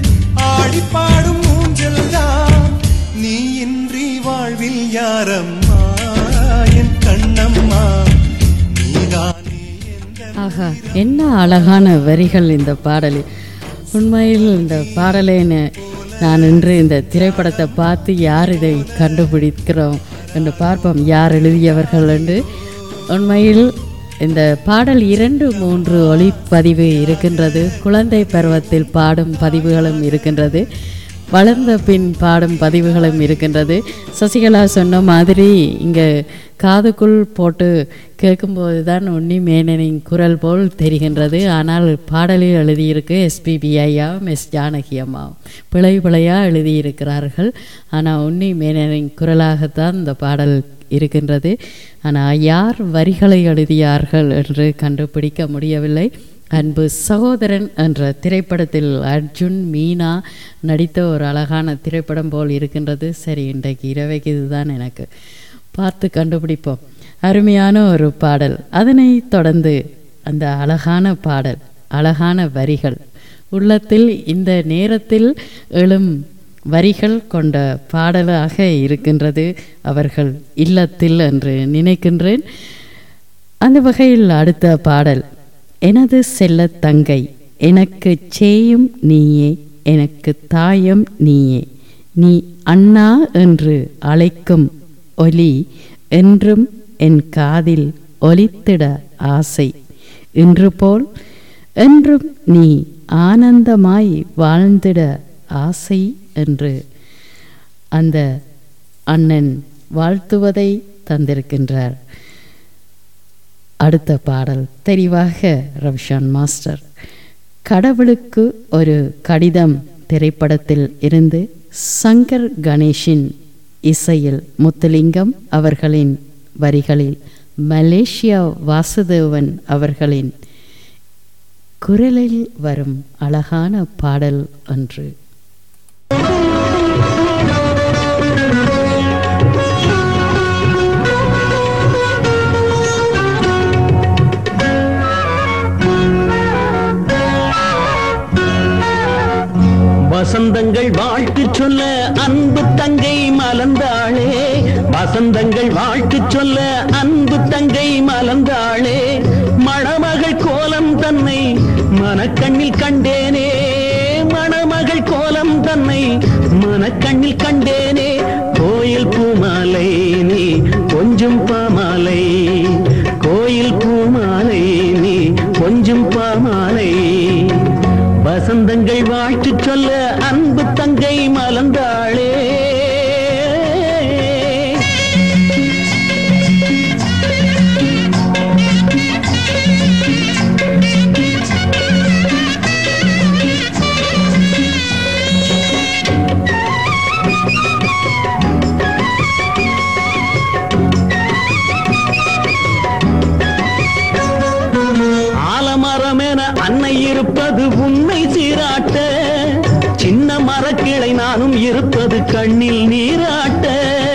ஆடி பாடும் ஊஞ்சல்தான் நீ இன்றி வாழ்வில் யாரம்மா என் கண்ணம்மா நீதானே ஆஹா என்ன அழகான வரிகள் இந்த பாடலில் உண்மையில் இந்த பாடலை ந- நான் இன்று இந்த திரைப்படத்தை பார்த்து யார் இதை கண்டுபிடிக்கிறோம் என்று பார்ப்போம் யார் எழுதியவர்கள் என்று உண்மையில் இந்த பாடல் இரண்டு மூன்று ஒளிப்பதிவு இருக்கின்றது குழந்தை பருவத்தில் பாடும் பதிவுகளும் இருக்கின்றது வளர்ந்த பின் பாடும் பதிவுகளும் இருக்கின்றது சசிகலா சொன்ன மாதிரி இங்கே காதுக்குள் போட்டு கேட்கும்போது தான் உன்னி மேனனின் குரல் போல் தெரிகின்றது ஆனால் பாடலில் எழுதியிருக்கு எஸ்பிபி ஐயாவும் எஸ் ஜானகி அம்மாவும் பிழை பிழையாக எழுதியிருக்கிறார்கள் ஆனால் உன்னி மேனனின் குரலாகத்தான் இந்த பாடல் இருக்கின்றது ஆனால் யார் வரிகளை எழுதியார்கள் என்று கண்டுபிடிக்க முடியவில்லை அன்பு சகோதரன் என்ற திரைப்படத்தில் அர்ஜுன் மீனா நடித்த ஒரு அழகான திரைப்படம் போல் இருக்கின்றது சரி இன்றைக்கு இரவைக்கு இதுதான் எனக்கு பார்த்து கண்டுபிடிப்போம் அருமையான ஒரு பாடல் அதனை தொடர்ந்து அந்த அழகான பாடல் அழகான வரிகள் உள்ளத்தில் இந்த நேரத்தில் எழும் வரிகள் கொண்ட பாடலாக இருக்கின்றது அவர்கள் இல்லத்தில் என்று நினைக்கின்றேன் அந்த வகையில் அடுத்த பாடல் எனது செல்ல தங்கை எனக்கு சேயும் நீயே எனக்கு தாயம் நீயே நீ அண்ணா என்று அழைக்கும் ஒலி என்றும் என் காதில் ஒலித்திட ஆசை இன்று போல் என்றும் நீ ஆனந்தமாய் வாழ்ந்திட ஆசை என்று அந்த அண்ணன் வாழ்த்துவதை தந்திருக்கின்றார் அடுத்த பாடல் தெரிவாக ரவிஷான் மாஸ்டர் கடவுளுக்கு ஒரு கடிதம் திரைப்படத்தில் இருந்து சங்கர் கணேஷின் இசையில் முத்துலிங்கம் அவர்களின் வரிகளில் மலேசியா வாசுதேவன் அவர்களின் குரலில் வரும் அழகான பாடல் ஒன்று வசந்தங்கள் வாழ்த்து சொல்ல அன்பு தங்கை மலர்ந்தாளே வசந்தங்கள் வாழ்த்து சொல்ல அன்பு தங்கை மலர்ந்தாளே மணமகள் கோலம் தன்னை மனக்கண்ணில் கண்டேனே மணமகள் கோலம் தன்னை மனக்கண்ணில் கண்டேனே கோயில் பூமாலை நீ கொஞ்சம் பாமாலை கோயில் பூமாலை நீ கொஞ்சம் பாமாலை வசந்தங்கள் வாழ்த்து சொல்ல அன்பு தங்கை மலர்ந்தாளே ஆலமரம் என அன்னை இருப்பது உன்னை சீராட்ட சின்ன மரக்கிளை நானும் இருப்பது கண்ணில் நீராட்ட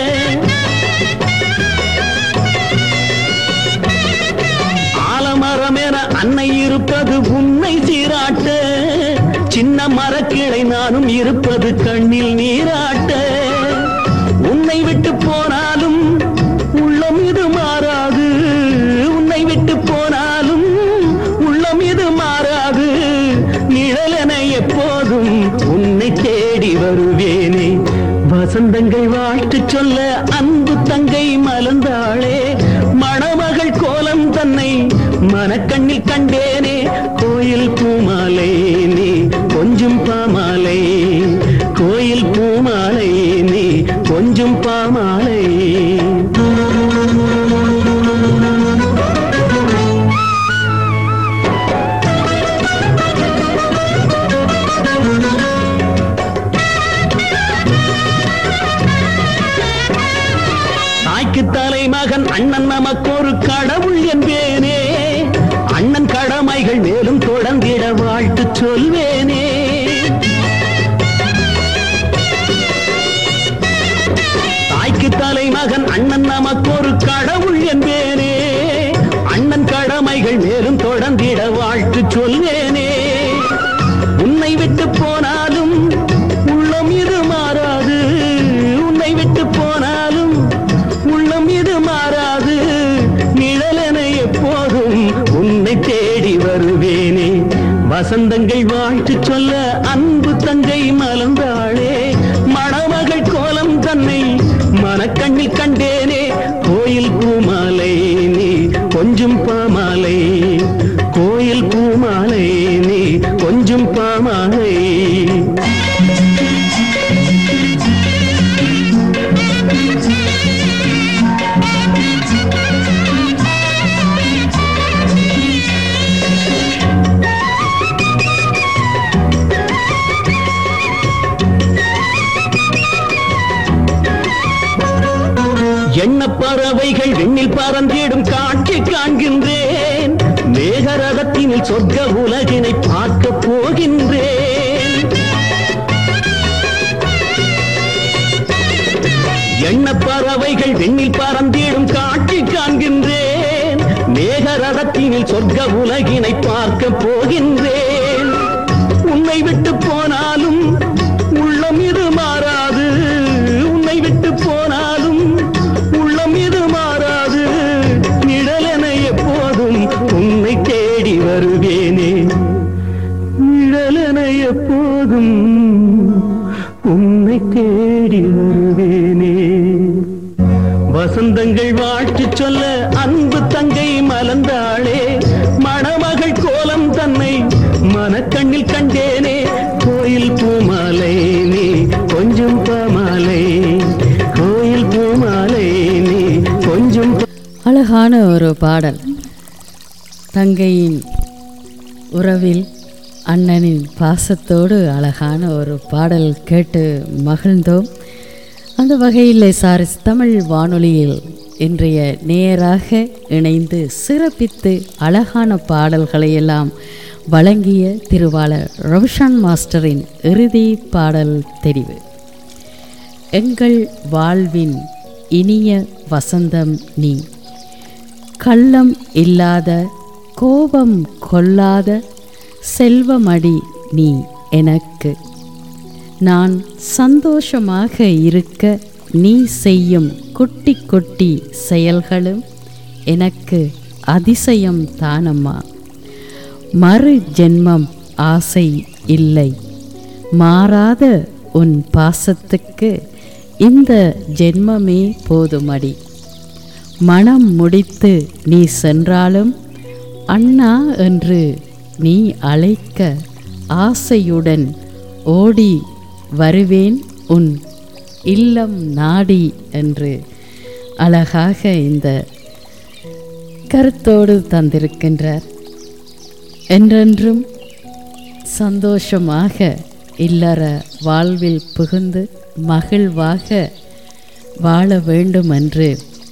ஆலமரம் என அன்னை இருப்பது உன்னை சீராட்ட சின்ன மரக்கிளை நானும் இருப்பது கண்ணில் நீராட்ட உன்னை விட்டு போனாலும் உள்ளம் இது மாறாது உன்னை விட்டு போனாலும் உள்ளம் இது மாறாது நிழலென எப்போதும் உன்னை தேடி வருவேனே வசந்தங்கள் வாழ்த்து சொல்ல அன்பு தங்கை மலர்ந்தாளே மணமகள் கோலம் தன்னை மனக்கண்ணில் கண்டேனே கோயில் பூமாலை நீ கொஞ்சம் பாமாலை கோயில் பூமாலை நீ கொஞ்சம் பாமாலை தாய்க்கு தலைமகன் அண்ணன் நமக்கு ஒரு கடவுள் என்பேனே அண்ணன் கடமைகள் மேலும் தொடர்ந்திட வாழ்த்து சொல்வேனே தாய்க்கு தலைமகன் அண்ணன் நமக்கு ஒரு கடவுள் என்பேனே அண்ணன் கடமைகள் மேலும் தொடர்ந்திட வாழ்த்து சொல்வேனே உன்னை விட்டு போனாலும் உள்ளம் இது மாறாது உன்னை விட்டு போனாலும் உள்ளம் இது மாறாது நிழலென எப்போதும் உன்னை தேடி வருவேனே வசந்தங்கள் வாழ்த்து சொல்ல அன்பு தங்கை மலர்ந்தாளே மணமகள் கோலம் தன்னை மனக்கண்ணில் கண்டேனே கோயில் பூமாலை நீ கொஞ்சம் பாமாலை கோயில் பூமாலை நீ கொஞ்சம் பாமாலை எண்ண பறவைகள் விண்ணில் பறந்திடும் காட்சி காண்கின்றேன் மேகரதத்தினில் சொர்க்க உலகினை பார்க்க போகின்றேன் எண்ண பறவைகள் விண்ணில் பறந்திடும் காட்சி காண்கின்றேன் மேகரதத்தினில் சொர்க்க உலகினை பார்க்க போகின்றேன் உன்னை விட்டு போனாலும் உள்ளம் இது மாறாது உன்னை விட்டு போனாலும் உள்ளம் இது மாறாது நிழலென எப்போதும் உன்னை தேடி வருவேனே நிழலென எப்போதும் உன்னை தேடி வருவேனே வசந்தங்கள் வாழ்த்து சொல்ல அன்பு தங்கை மலர்ந்தாளே மணமகள் கோலம் தன்னை மனக்கண்ணில் கண்டேனே கோயில் பூமாலை நீ கொஞ்சம் பாமாலை கோயில் பூமாலை நீ கொஞ்சம் பா- அழகான ஒரு பாடல் தங்கையின் உறவில் அண்ணனின் பாசத்தோடு அழகான ஒரு பாடல் கேட்டு மகிழ்ந்தோம் அந்த வகையில் சாரிஸ் தமிழ் வானொலியில் இன்றைய நேராக இணைந்து சிறப்பித்து அழகான பாடல்களை எல்லாம் வழங்கிய திருவாளர் ரவிஷான் மாஸ்டரின் இறுதி பாடல் தெரிவு எங்கள் வாழ்வின் இனிய வசந்தம் நீ கள்ளம் இல்லாத கோபம் கொள்ளாத செல்வமடி நீ எனக்கு நான் சந்தோஷமாக இருக்க நீ செய்யும் குட்டி குட்டி செயல்களும் எனக்கு அதிசயம் தானம்மா மறு ஜென்மம் ஆசை இல்லை மாறாத உன் பாசத்துக்கு இந்த ஜென்மமே போதுமடி மனம் முடித்து நீ சென்றாலும் அண்ணா என்று நீ அழைக்க ஆசையுடன் ஓடி வருவேன் உன் இல்லம் நாடி என்று அழகாக இந்த கருத்தோடு தந்திருக்கின்றார் என்றென்றும் சந்தோஷமாக இல்லற வாழ்வில் புகுந்து மகிழ்வாக வாழ வேண்டும் என்று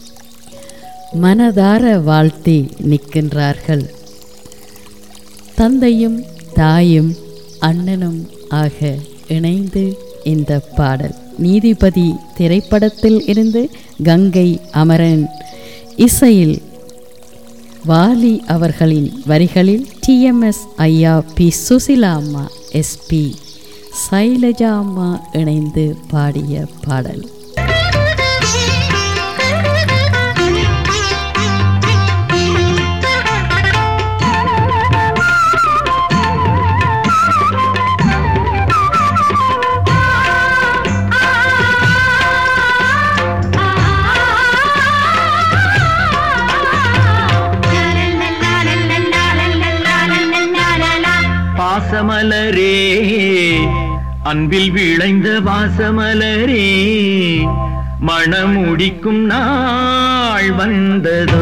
மனதார வாழ்த்தி நிற்கின்றார்கள் தந்தையும் தாயும் அண்ணனும் ஆக இணைந்து இந்த பாடல் நீதிபதி திரைப்படத்தில் இருந்து கங்கை அமரன் இசையில் வாலி அவர்களின் வரிகளில் டிஎம்எஸ் ஐயா பி சுசிலா அம்மா எஸ்பி சைலஜா அம்மா இணைந்து பாடிய பாடல் பாசமலரே அன்பில் விளைந்த வாசமலரே மணமுடிக்கும் நாள் வந்ததோ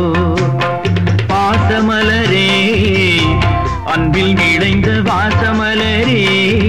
பாசமலரே அன்பில் விளைந்த வாசமலரே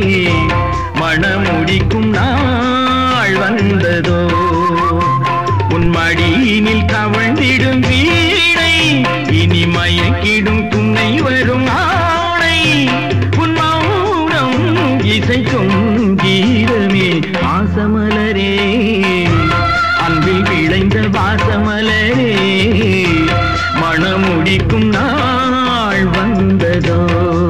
மணமுடிக்கும் நாள் வந்ததோ உன் மடியினில் தவழ்ந்திடும் வீணை இனி மயக்கிடும் துணை வரும் ஆணை உன் மௌனம் இசைக்கும் கீதமே வாசமலரே அன்பில் விளைந்த வாசமலரே மணமுடிக்கும் நாள் வந்ததோ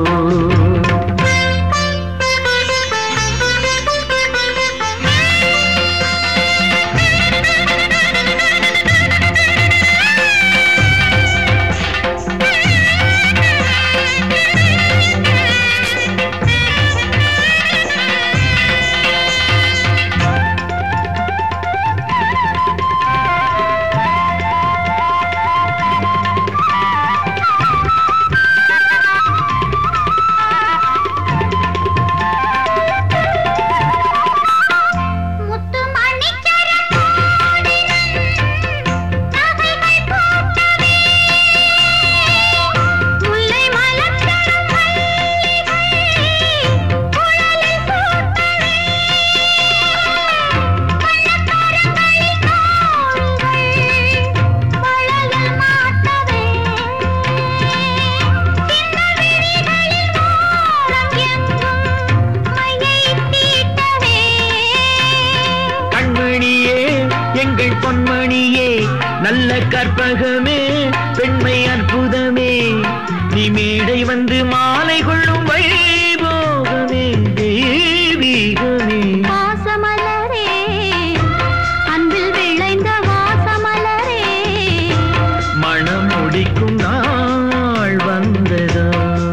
கண்மணியே எங்கள் பொன்மணியே நல்ல கற்பகமே பெண்மை அற்புதமே நீ மேடை வந்து மாலை கொள்ளும் வைபோகமே தெய்வீகமே வாசமலரே அன்பில் விளைந்த வாசமலரே மனம் முடிக்கும் நாள் வந்ததோ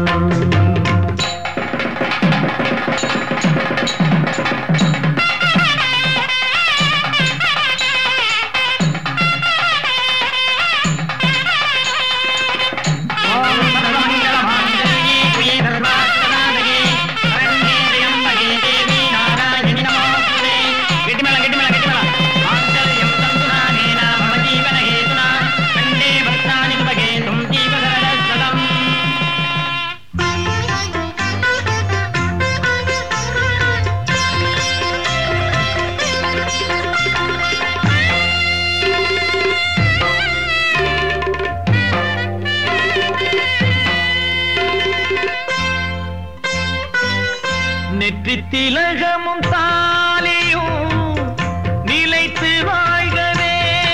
நெற்றி திலகமும் தாலியும் நிலைத்து வாழ்கவே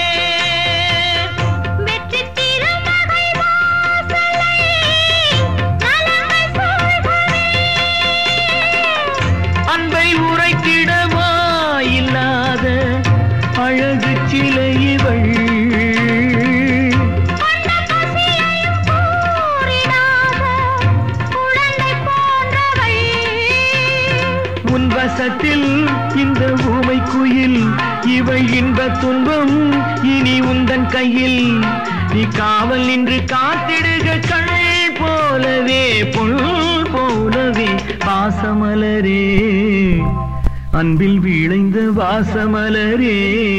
வெற்றி திருமகள் வாசலை நலங்கள் சூழ்கவே அன்பை உரைத்திடவா இல்லாத அழகு சிலை இவள் உன் வசத்தில் இந்த ஊமை குயில் இவள் இன்ப துன்பம் இனி உந்தன் கையில் நீ காவல் நின்று காத்திடுக கண் போலவே பொல் போலவே பாசமலரே அன்பில் விளைந்த வாசமலரே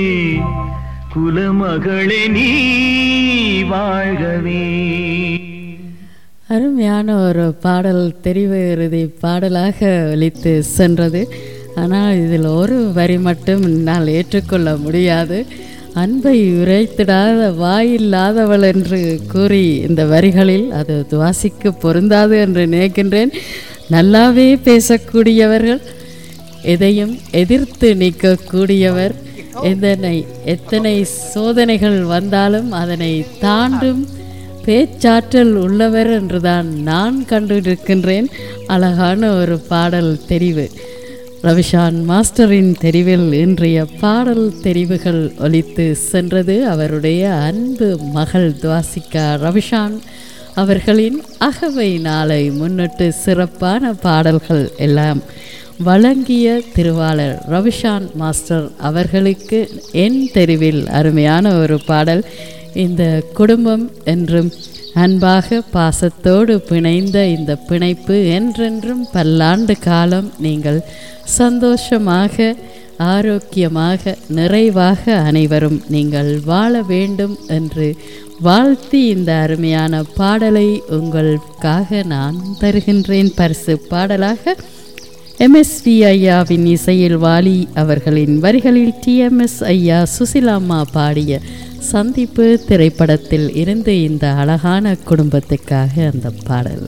குலமகளே நீ வாழ்கவே அருமையான ஒரு பாடல் தெரிவு இறுதி பாடலாக ஒலித்து சென்றது ஆனால் இதில் ஒரு வரி மட்டும் என்னால் ஏற்றுக்கொள்ள முடியாது அன்பை உரைத்திடாத வாயில்லாதவள் என்று கூறி இந்த வரிகளில் அது துவாசிக்கு பொருந்தாது என்று நினைக்கின்றேன் நல்லாவே பேசக்கூடியவர்கள் எதையும் எதிர்த்து நிற்கக்கூடியவர் எதனை எத்தனை சோதனைகள் வந்தாலும் அதனை தாண்டும் பேச்சாற்றல் உள்ளவர் என்றுதான் நான் கண்டிருக்கின்றேன் அழகான ஒரு பாடல் தெரிவு ரவிஷான் மாஸ்டரின் தெரிவில் இன்றைய பாடல் தெரிவுகள் ஒலித்து சென்றது அவருடைய அன்பு மகள் துவாசிகா ரவிஷான் அவர்களின் அகவை நாளை முன்னிட்டு சிறப்பான பாடல்கள் எல்லாம் வழங்கிய திருவாளர் ரவிஷான் மாஸ்டர் அவர்களுக்கு என் தெருவில் அருமையான ஒரு பாடல் இந்த குடும்பம் என்றும் அன்பாக பாசத்தோடு பிணைந்த இந்த பிணைப்பு என்றென்றும் பல்லாண்டு காலம் நீங்கள் சந்தோஷமாக ஆரோக்கியமாக நிறைவாக அனைவரும் நீங்கள் வாழ வேண்டும் என்று வாழ்த்தி இந்த அருமையான பாடலை உங்களுக்காக நான் தருகின்றேன் பரிசு பாடலாக எம்எஸ்வி ஐயாவின் இசையில் வாலி அவர்களின் வரிகளில் டிஎம்எஸ் ஐயா சுசிலாம்மா பாடிய சந்திப்பு திரைப்படத்தில் இருந்து இந்த அழகான குடும்பத்துக்காக அந்த பாடல்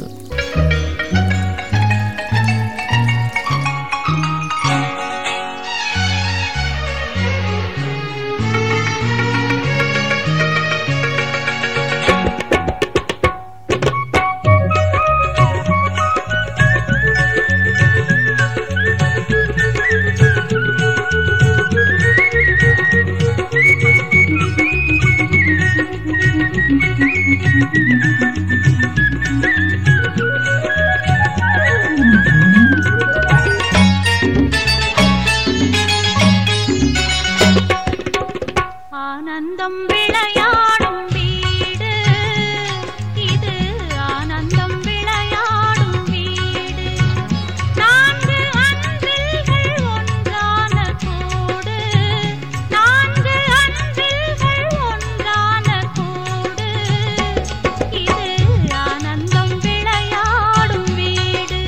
ஆனந்தம் விளையாடும் வீடு இது ஆனந்தம் விளையாடும் வீடு நான்கு அன்பில்கள் ஒன்றான கூடு நான்கு அன்பில்கள் ஒன்றான கூடு இது ஆனந்தம் விளையாடும் வீடு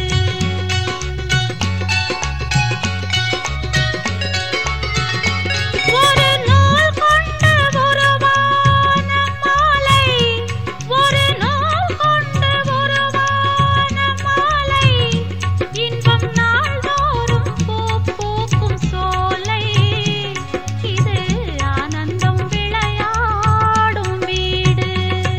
ஒரு நூல் கொண்ட உருவான மாலை ஒரு நூல் கொண்ட உருவான மாலை இன்பம் நாள்தோறும் பூ பூக்கும் சோலை இது ஆனந்தம் விளையாடும் வீடு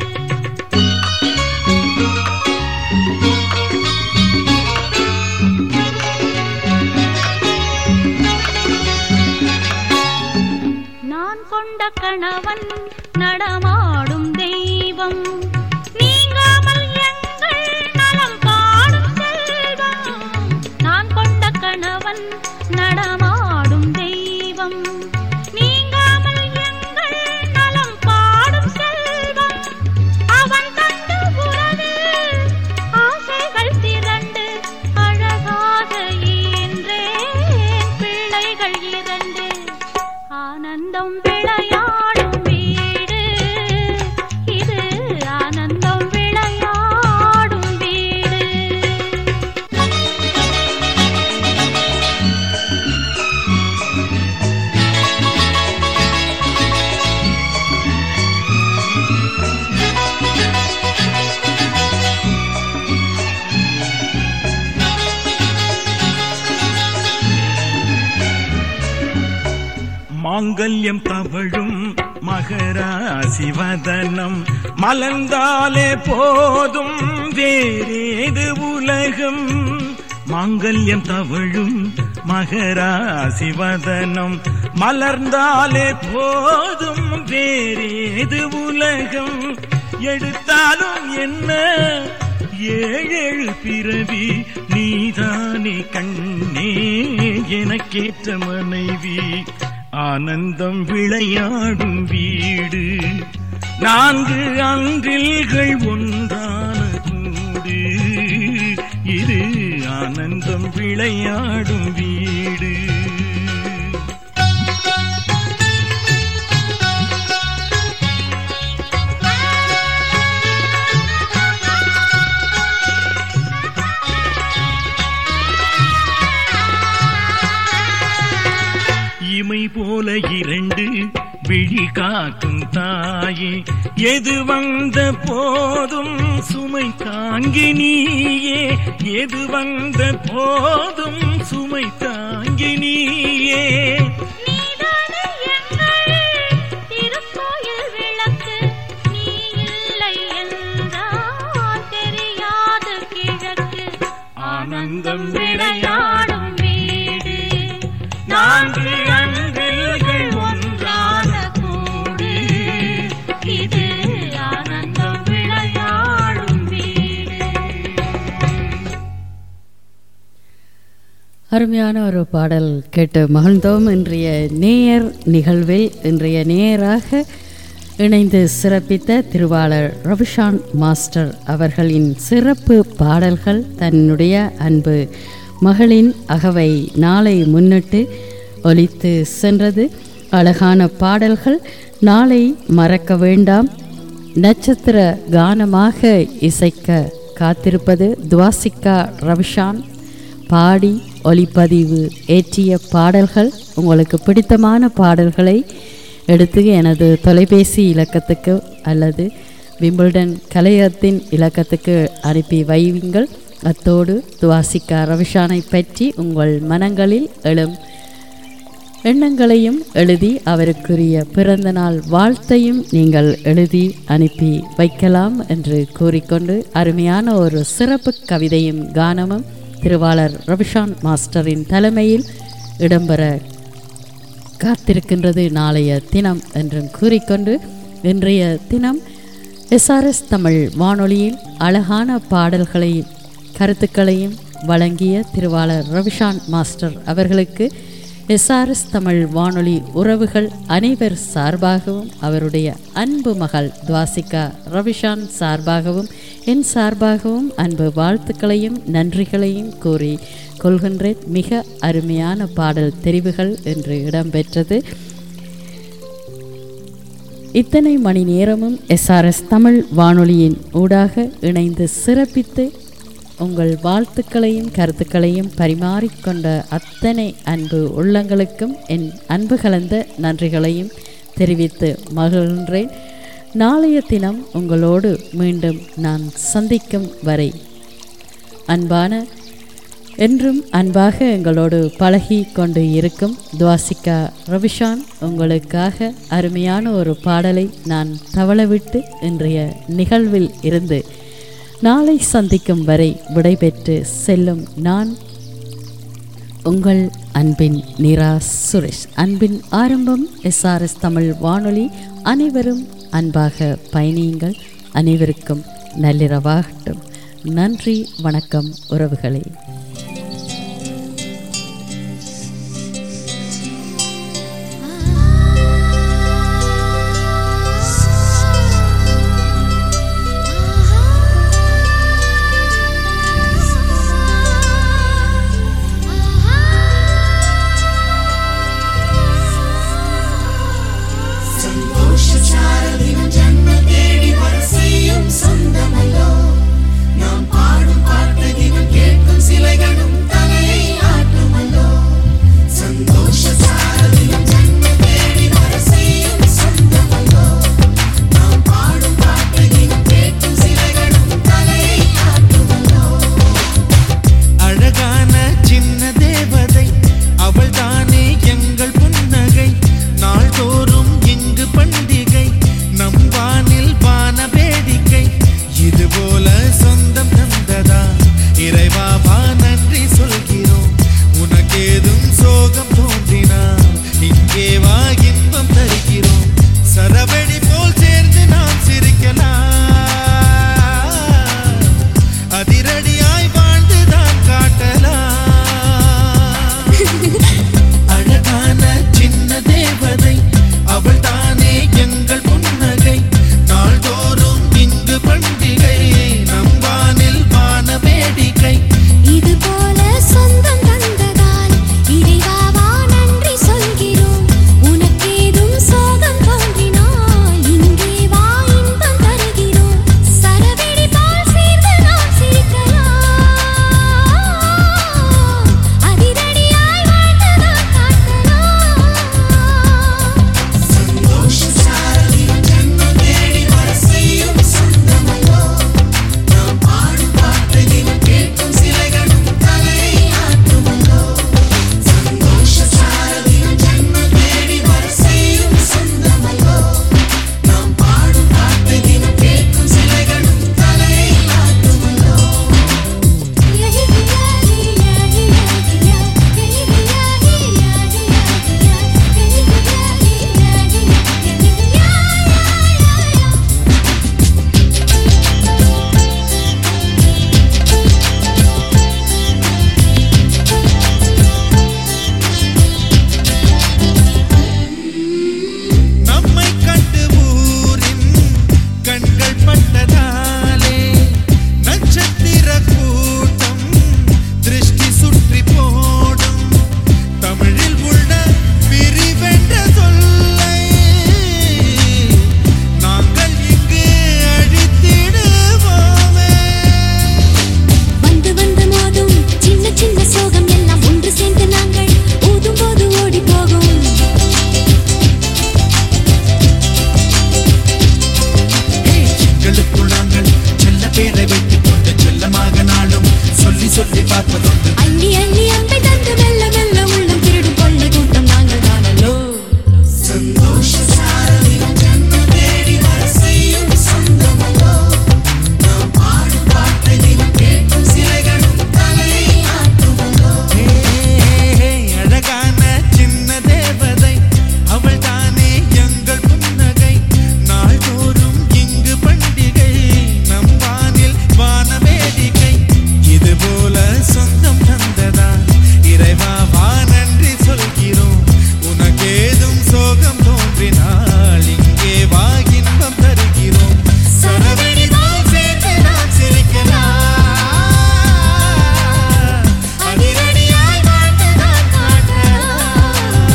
நான் கொண்ட கணவன் நடமாடும் தெய்வம் நீங்காமல் எங்கள் நலம் பாடும் செல்வம் நான் கொண்ட கணவன் நடமாடும் தெய்வம் நீங்காமல் எங்கள் நலம் பாடும் செல்வம் அவன் தந்த உறவில் ஆசைகள் திரண்டு அழகாக ஈன்றேன் பிள்ளைகள் இரண்டு ஆனந்தம் விளையாடும் வீடு இது ஆனந்தம் விளையாடும் வீடு மாங்கல்யம் தவழும் மகராசிவதனம் மலர்ந்தாலே போதும் வேறேது உலகம் மாங்கல்யம் தவழும் மகராசிவதனம் மலர்ந்தாலே போதும் வேறேது உலகம் எடுத்தாலும் என்ன ஏழேழு பிறவி நீதானே கண்ணே எனக்கேற்ற மனைவி ஆனந்தம் விளையாடும் வீடு நான்கு அன்றில்கள் ஒன்றான கூடு இது ஆனந்தம் விளையாடும் வீடு இமை போல இரண்டு விழி காக்கும் தாயே எது வந்த போதும் சுமை தாங்கி நீயே எது வந்த போதும் சுமை தாங்கி நீயே நீதானே எங்கள் திருக்கோயில் விளக்கு நீ இல்லை என்றால் தெரியாது கிழக்கு ஆனந்தம் விளையாடும் வீடு நான்கு அன்பில்கள் ஒன்றான கூடு இது ஆனந்தம் விளையாடும் வீடு அருமையான ஒரு பாடல் கேட்டு மகிழ்ந்தோம் இன்றைய நேயர் நிகழ்வில் இன்றைய நேயராக இணைந்து சிறப்பித்த திருவாளர் ரவிஷான் மாஸ்டர் அவர்களின் சிறப்பு பாடல்கள் தன்னுடைய அன்பு மகளின் அகவை நாளை முன்னிட்டு ஒலித்து சென்றது அழகான பாடல்கள் நாளை மறக்க வேண்டாம் நட்சத்திர கானமாக இசைக்க காத்திருப்பது துவாசிகா ரவிஷான் பாடி ஒளிப்பதிவு ஏற்றிய பாடல்கள் உங்களுக்கு பிடித்தமான பாடல்களை எடுத்து எனது தொலைபேசி இலக்கத்துக்கு அல்லது விம்பிள்டன் கலையகத்தின் இலக்கத்துக்கு அனுப்பி வையுங்கள் அத்தோடு துவாசிக்கா ரவிஷானை பற்றி உங்கள் மனங்களில் எழும் எண்ணங்களையும் எழுதி அவருக்குரிய பிறந்த நாள் வாழ்த்தையும் நீங்கள் எழுதி அனுப்பி வைக்கலாம் என்று கூறிக்கொண்டு அருமையான ஒரு சிறப்பு கவிதையும் கானமும் திருவாளர் ரவிஷான் மாஸ்டரின் தலைமையில் இடம்பெற காத்திருக்கின்றது நாளைய தினம் என்றும் கூறிக்கொண்டு இன்றைய தினம் எஸ்ஆர்எஸ் தமிழ் வானொலியில் அழகான பாடல்களையும் கருத்துக்களையும் வழங்கிய திருவாளர் ரவிஷான் மாஸ்டர் அவர்களுக்கு எஸ்ஆர்எஸ் தமிழ் வானொலி உறவுகள் அனைவர் சார்பாகவும் அவருடைய அன்பு மகள் துவாசிகா ரவிஷான் சார்பாகவும் என் சார்பாகவும் அன்பு வாழ்த்துக்களையும் நன்றிகளையும் கூறி கொள்கின்றேன் மிக அருமையான பாடல் தெரிவுகள் என்று இடம்பெற்றது இத்தனை மணி நேரமும் எஸ்ஆர்எஸ் தமிழ் வானொலியின் ஊடாக இணைந்து சிறப்பித்து உங்கள் வாழ்த்துக்களையும் கருத்துக்களையும் பரிமாறிக்கொண்ட அத்தனை அன்பு உள்ளங்களுக்கும் என் அன்பு கலந்த நன்றிகளையும் தெரிவித்து மகிழ்கின்றேன் நாளைய தினம் உங்களோடு மீண்டும் நான் சந்திக்கும் வரை அன்பான என்றும் அன்பாக எங்களோடு பழகி கொண்டு இருக்கும் துவாசிகா ரவிஷான் உங்களுக்காக அருமையான ஒரு பாடலை நான் தவளவிட்டு இன்றைய நிகழ்வில் இருந்து நாளை சந்திக்கும் வரை விடைபெற்று செல்லும் நான் உங்கள் அன்பின் நிரா சுரேஷ் அன்பின் ஆரம்பம் எஸ்ஆர்எஸ் தமிழ் வானொலி அனைவரும் அன்பாக பயணியுங்கள் அனைவருக்கும் நள்ளிரவாகட்டும் நன்றி வணக்கம் உறவுகளே சந்தோஷச்சாரதினம் ஜன்ம தேடி வர செய்யும் சொந்தமல்லோ நாம் பாடும் பாட்டு தினம் கேட்கும் சில சந்தோஷ சாரலின் ஜன்ம தேடி வர செய்யும் சொந்தமல்லோ நாம் பாடும் பாட்டையும் கேட்கும் சிலைகளும் தலையை ஆட்டுமல்லோ அழகான சின்ன தேவதை அவள் தானே எங்கள் புன்னகை நாள்தோறும் இங்கு பண்டிகை நம் வானில் வான வேடிக்கை இது போல சொந்தம் தந்ததா இறைவா வா நன்றி சொல்கிறோம் உனக்கேதும் சோகம் தோன்றினால் இங்கே வா இன்பம் தருகிறோம் சரவணி தான் சேர்த்து நாம் சிரிக்கலாம் அதிரடியாய் வாழ்ந்துதான் காட்டலாம்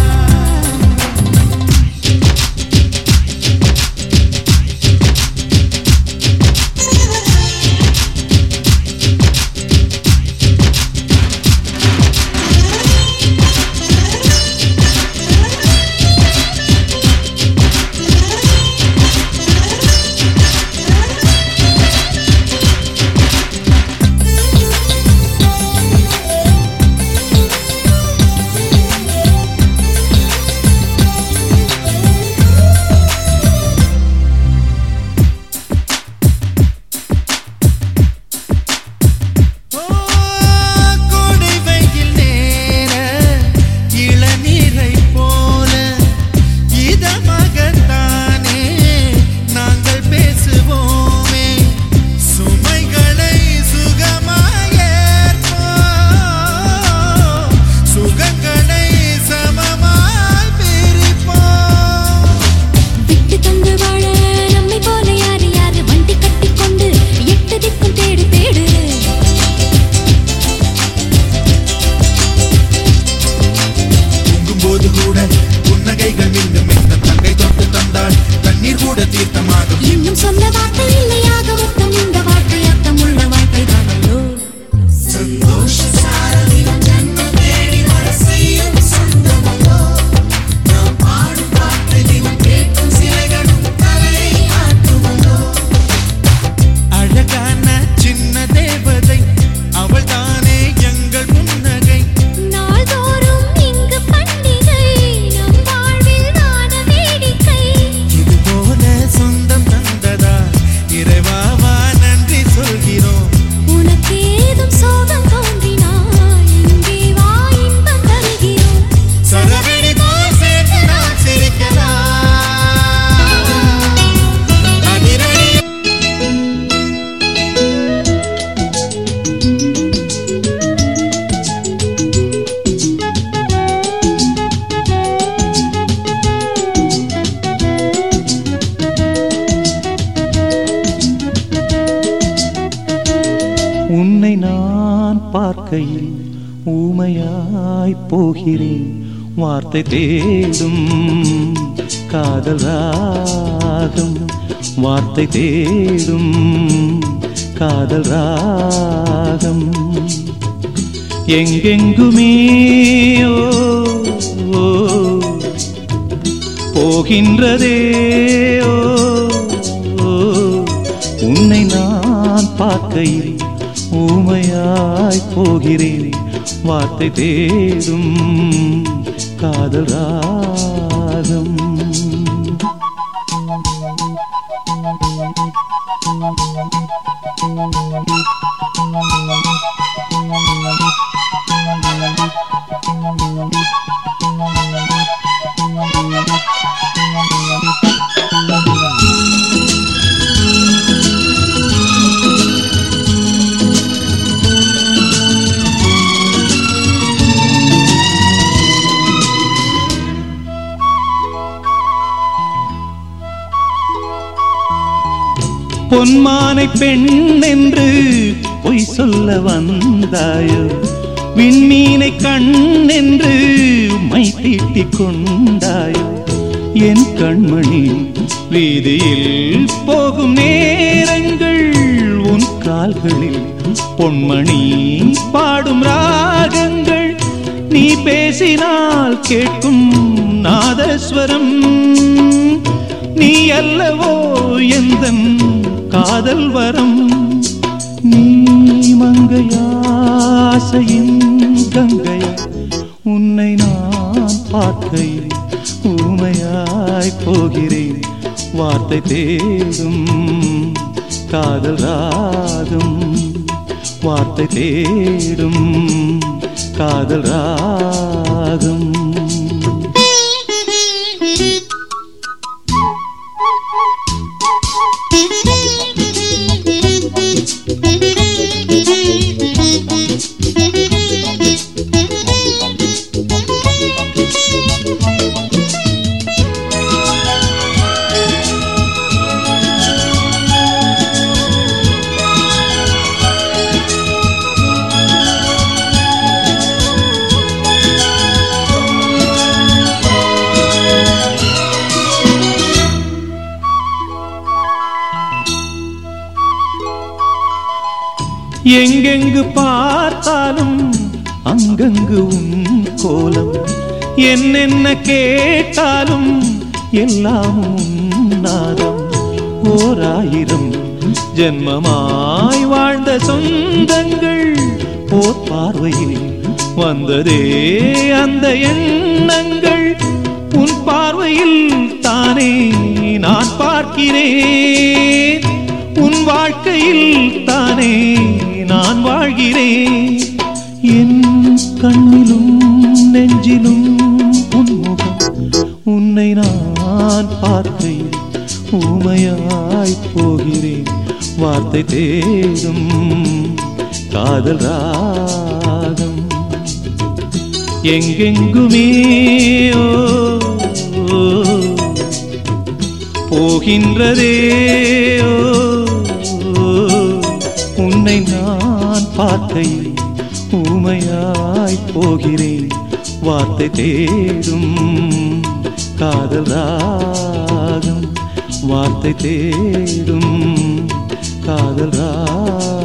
கோடை வெயில் நேர இளநீரை போல இதமாகத்தானே நாங்கள் பேசுவோமே சுமைகளை சுகமாயேற்போம் சுகங்களை சமமாய் பிரிப்போம் விட்டு தந்து வாழ நம்மை போல யாரு யாரு வண்டி கட்டி கொண்டு எட்டு திக்கும் தேடு தேடு தூங்கும்போது கூட புன்னகைகள் மீண்டும் இந்த தங்கை தொட்டு தந்தாள் தண்ணீர் கூட தீர்த்தமாகும் இன்னும் சொல்ல வார்த்தை இல்லையாக மொத்தம் இந்த வாழ்க்கை அர்த்தம் உள்ள வாழ்க்கை தானல்லோ சந்தோஷ சாரலின் ஜன்ம தேடி வர செய்யும் சொந்தமல்லோ நாம் பாடும் பாட்டையும் கேட்கும் சிலைகளும் தலையை ஆட்டுமல்லோ அழகான சின்ன தேவதை அவள் தானே எங்கள் புன்னகை நாள்தோறும் இங்கு பண்டிகை நம் வாழ்வில் வான வேடிக்கை இது போல சொந்தம் தந்ததா இறைவாவா நன்றி சொல்கிறோம் உனக்கு ஏதும் சோகம் தோன்றினால் இங்கே வா இன்பம் தருகிறோம் சரவெடி போல் சேர்த்து நாம் சிரிக்கலாம் அதிரடி உன்னை நான் பார்க்கையில் ஊமையாய் போகிறேன் வார்த்தை தேடும் காதல் ராகம் வார்த்தை தேடும் காதல் ராகம் எங்கெங்குமே ஓ, ஓ, போகின்றதே ஓ, ஓ, உன்னை நான் பார்க்கையில் ஊமையாய் போகிறேன் வார்த்தை தேடும் காதல் ராகம் பொன்மானை பெண் என்று பொய் சொல்ல வந்தாயோ விண்மீனை கண் என்று மை தீட்டிக் கொண்டாயோ என் கண்மணி வீதியில் போகும் நேரங்கள் உன் கால்களில் பொன்மணி பாடும் ராகங்கள் நீ பேசினால் கேட்கும் நாதஸ்வரம் நீ அல்லவோ எந்தன் காதல் வரம் நீ மங்கையாசையின் கங்கை உன்னை நான் பார்க்கையில் ஊமையாய் போகிறேன் வார்த்தை தேடும் காதல் ராகம் வார்த்தை தேடும் காதல் ராகம் எங்கெங்கு பார்த்தாலும் அங்கங்கு உன் கோலம் என்னென்ன கேட்டாலும் எல்லாம் உன் நாதம் ஓராயிரம் ஜென்மமாய் வாழ்ந்த சொந்தங்கள் ஓர் பார்வையில் வந்ததே அந்த எண்ணங்கள் உன் பார்வையில் தானே நான் பார்க்கிறேன் உன் வாழ்க்கையில் தானே நான் வாழ்கிறேன் என் கண்ணிலும் நெஞ்சிலும் உன் முகம் உன்னை நான் பார்க்கையில் ஊமையாய் போகிறேன் வார்த்தை தேடும் காதல் ராகம் எங்கெங்குமே ஓ, ஓ, போகின்றதே ஓ, ஓ, உன்னை நான் பார்க்கையில் ஊமையாய் போகிறேன் வார்த்தை தேடும் காதல் ராகம் வார்த்தை தேடும் காதல் ராகம்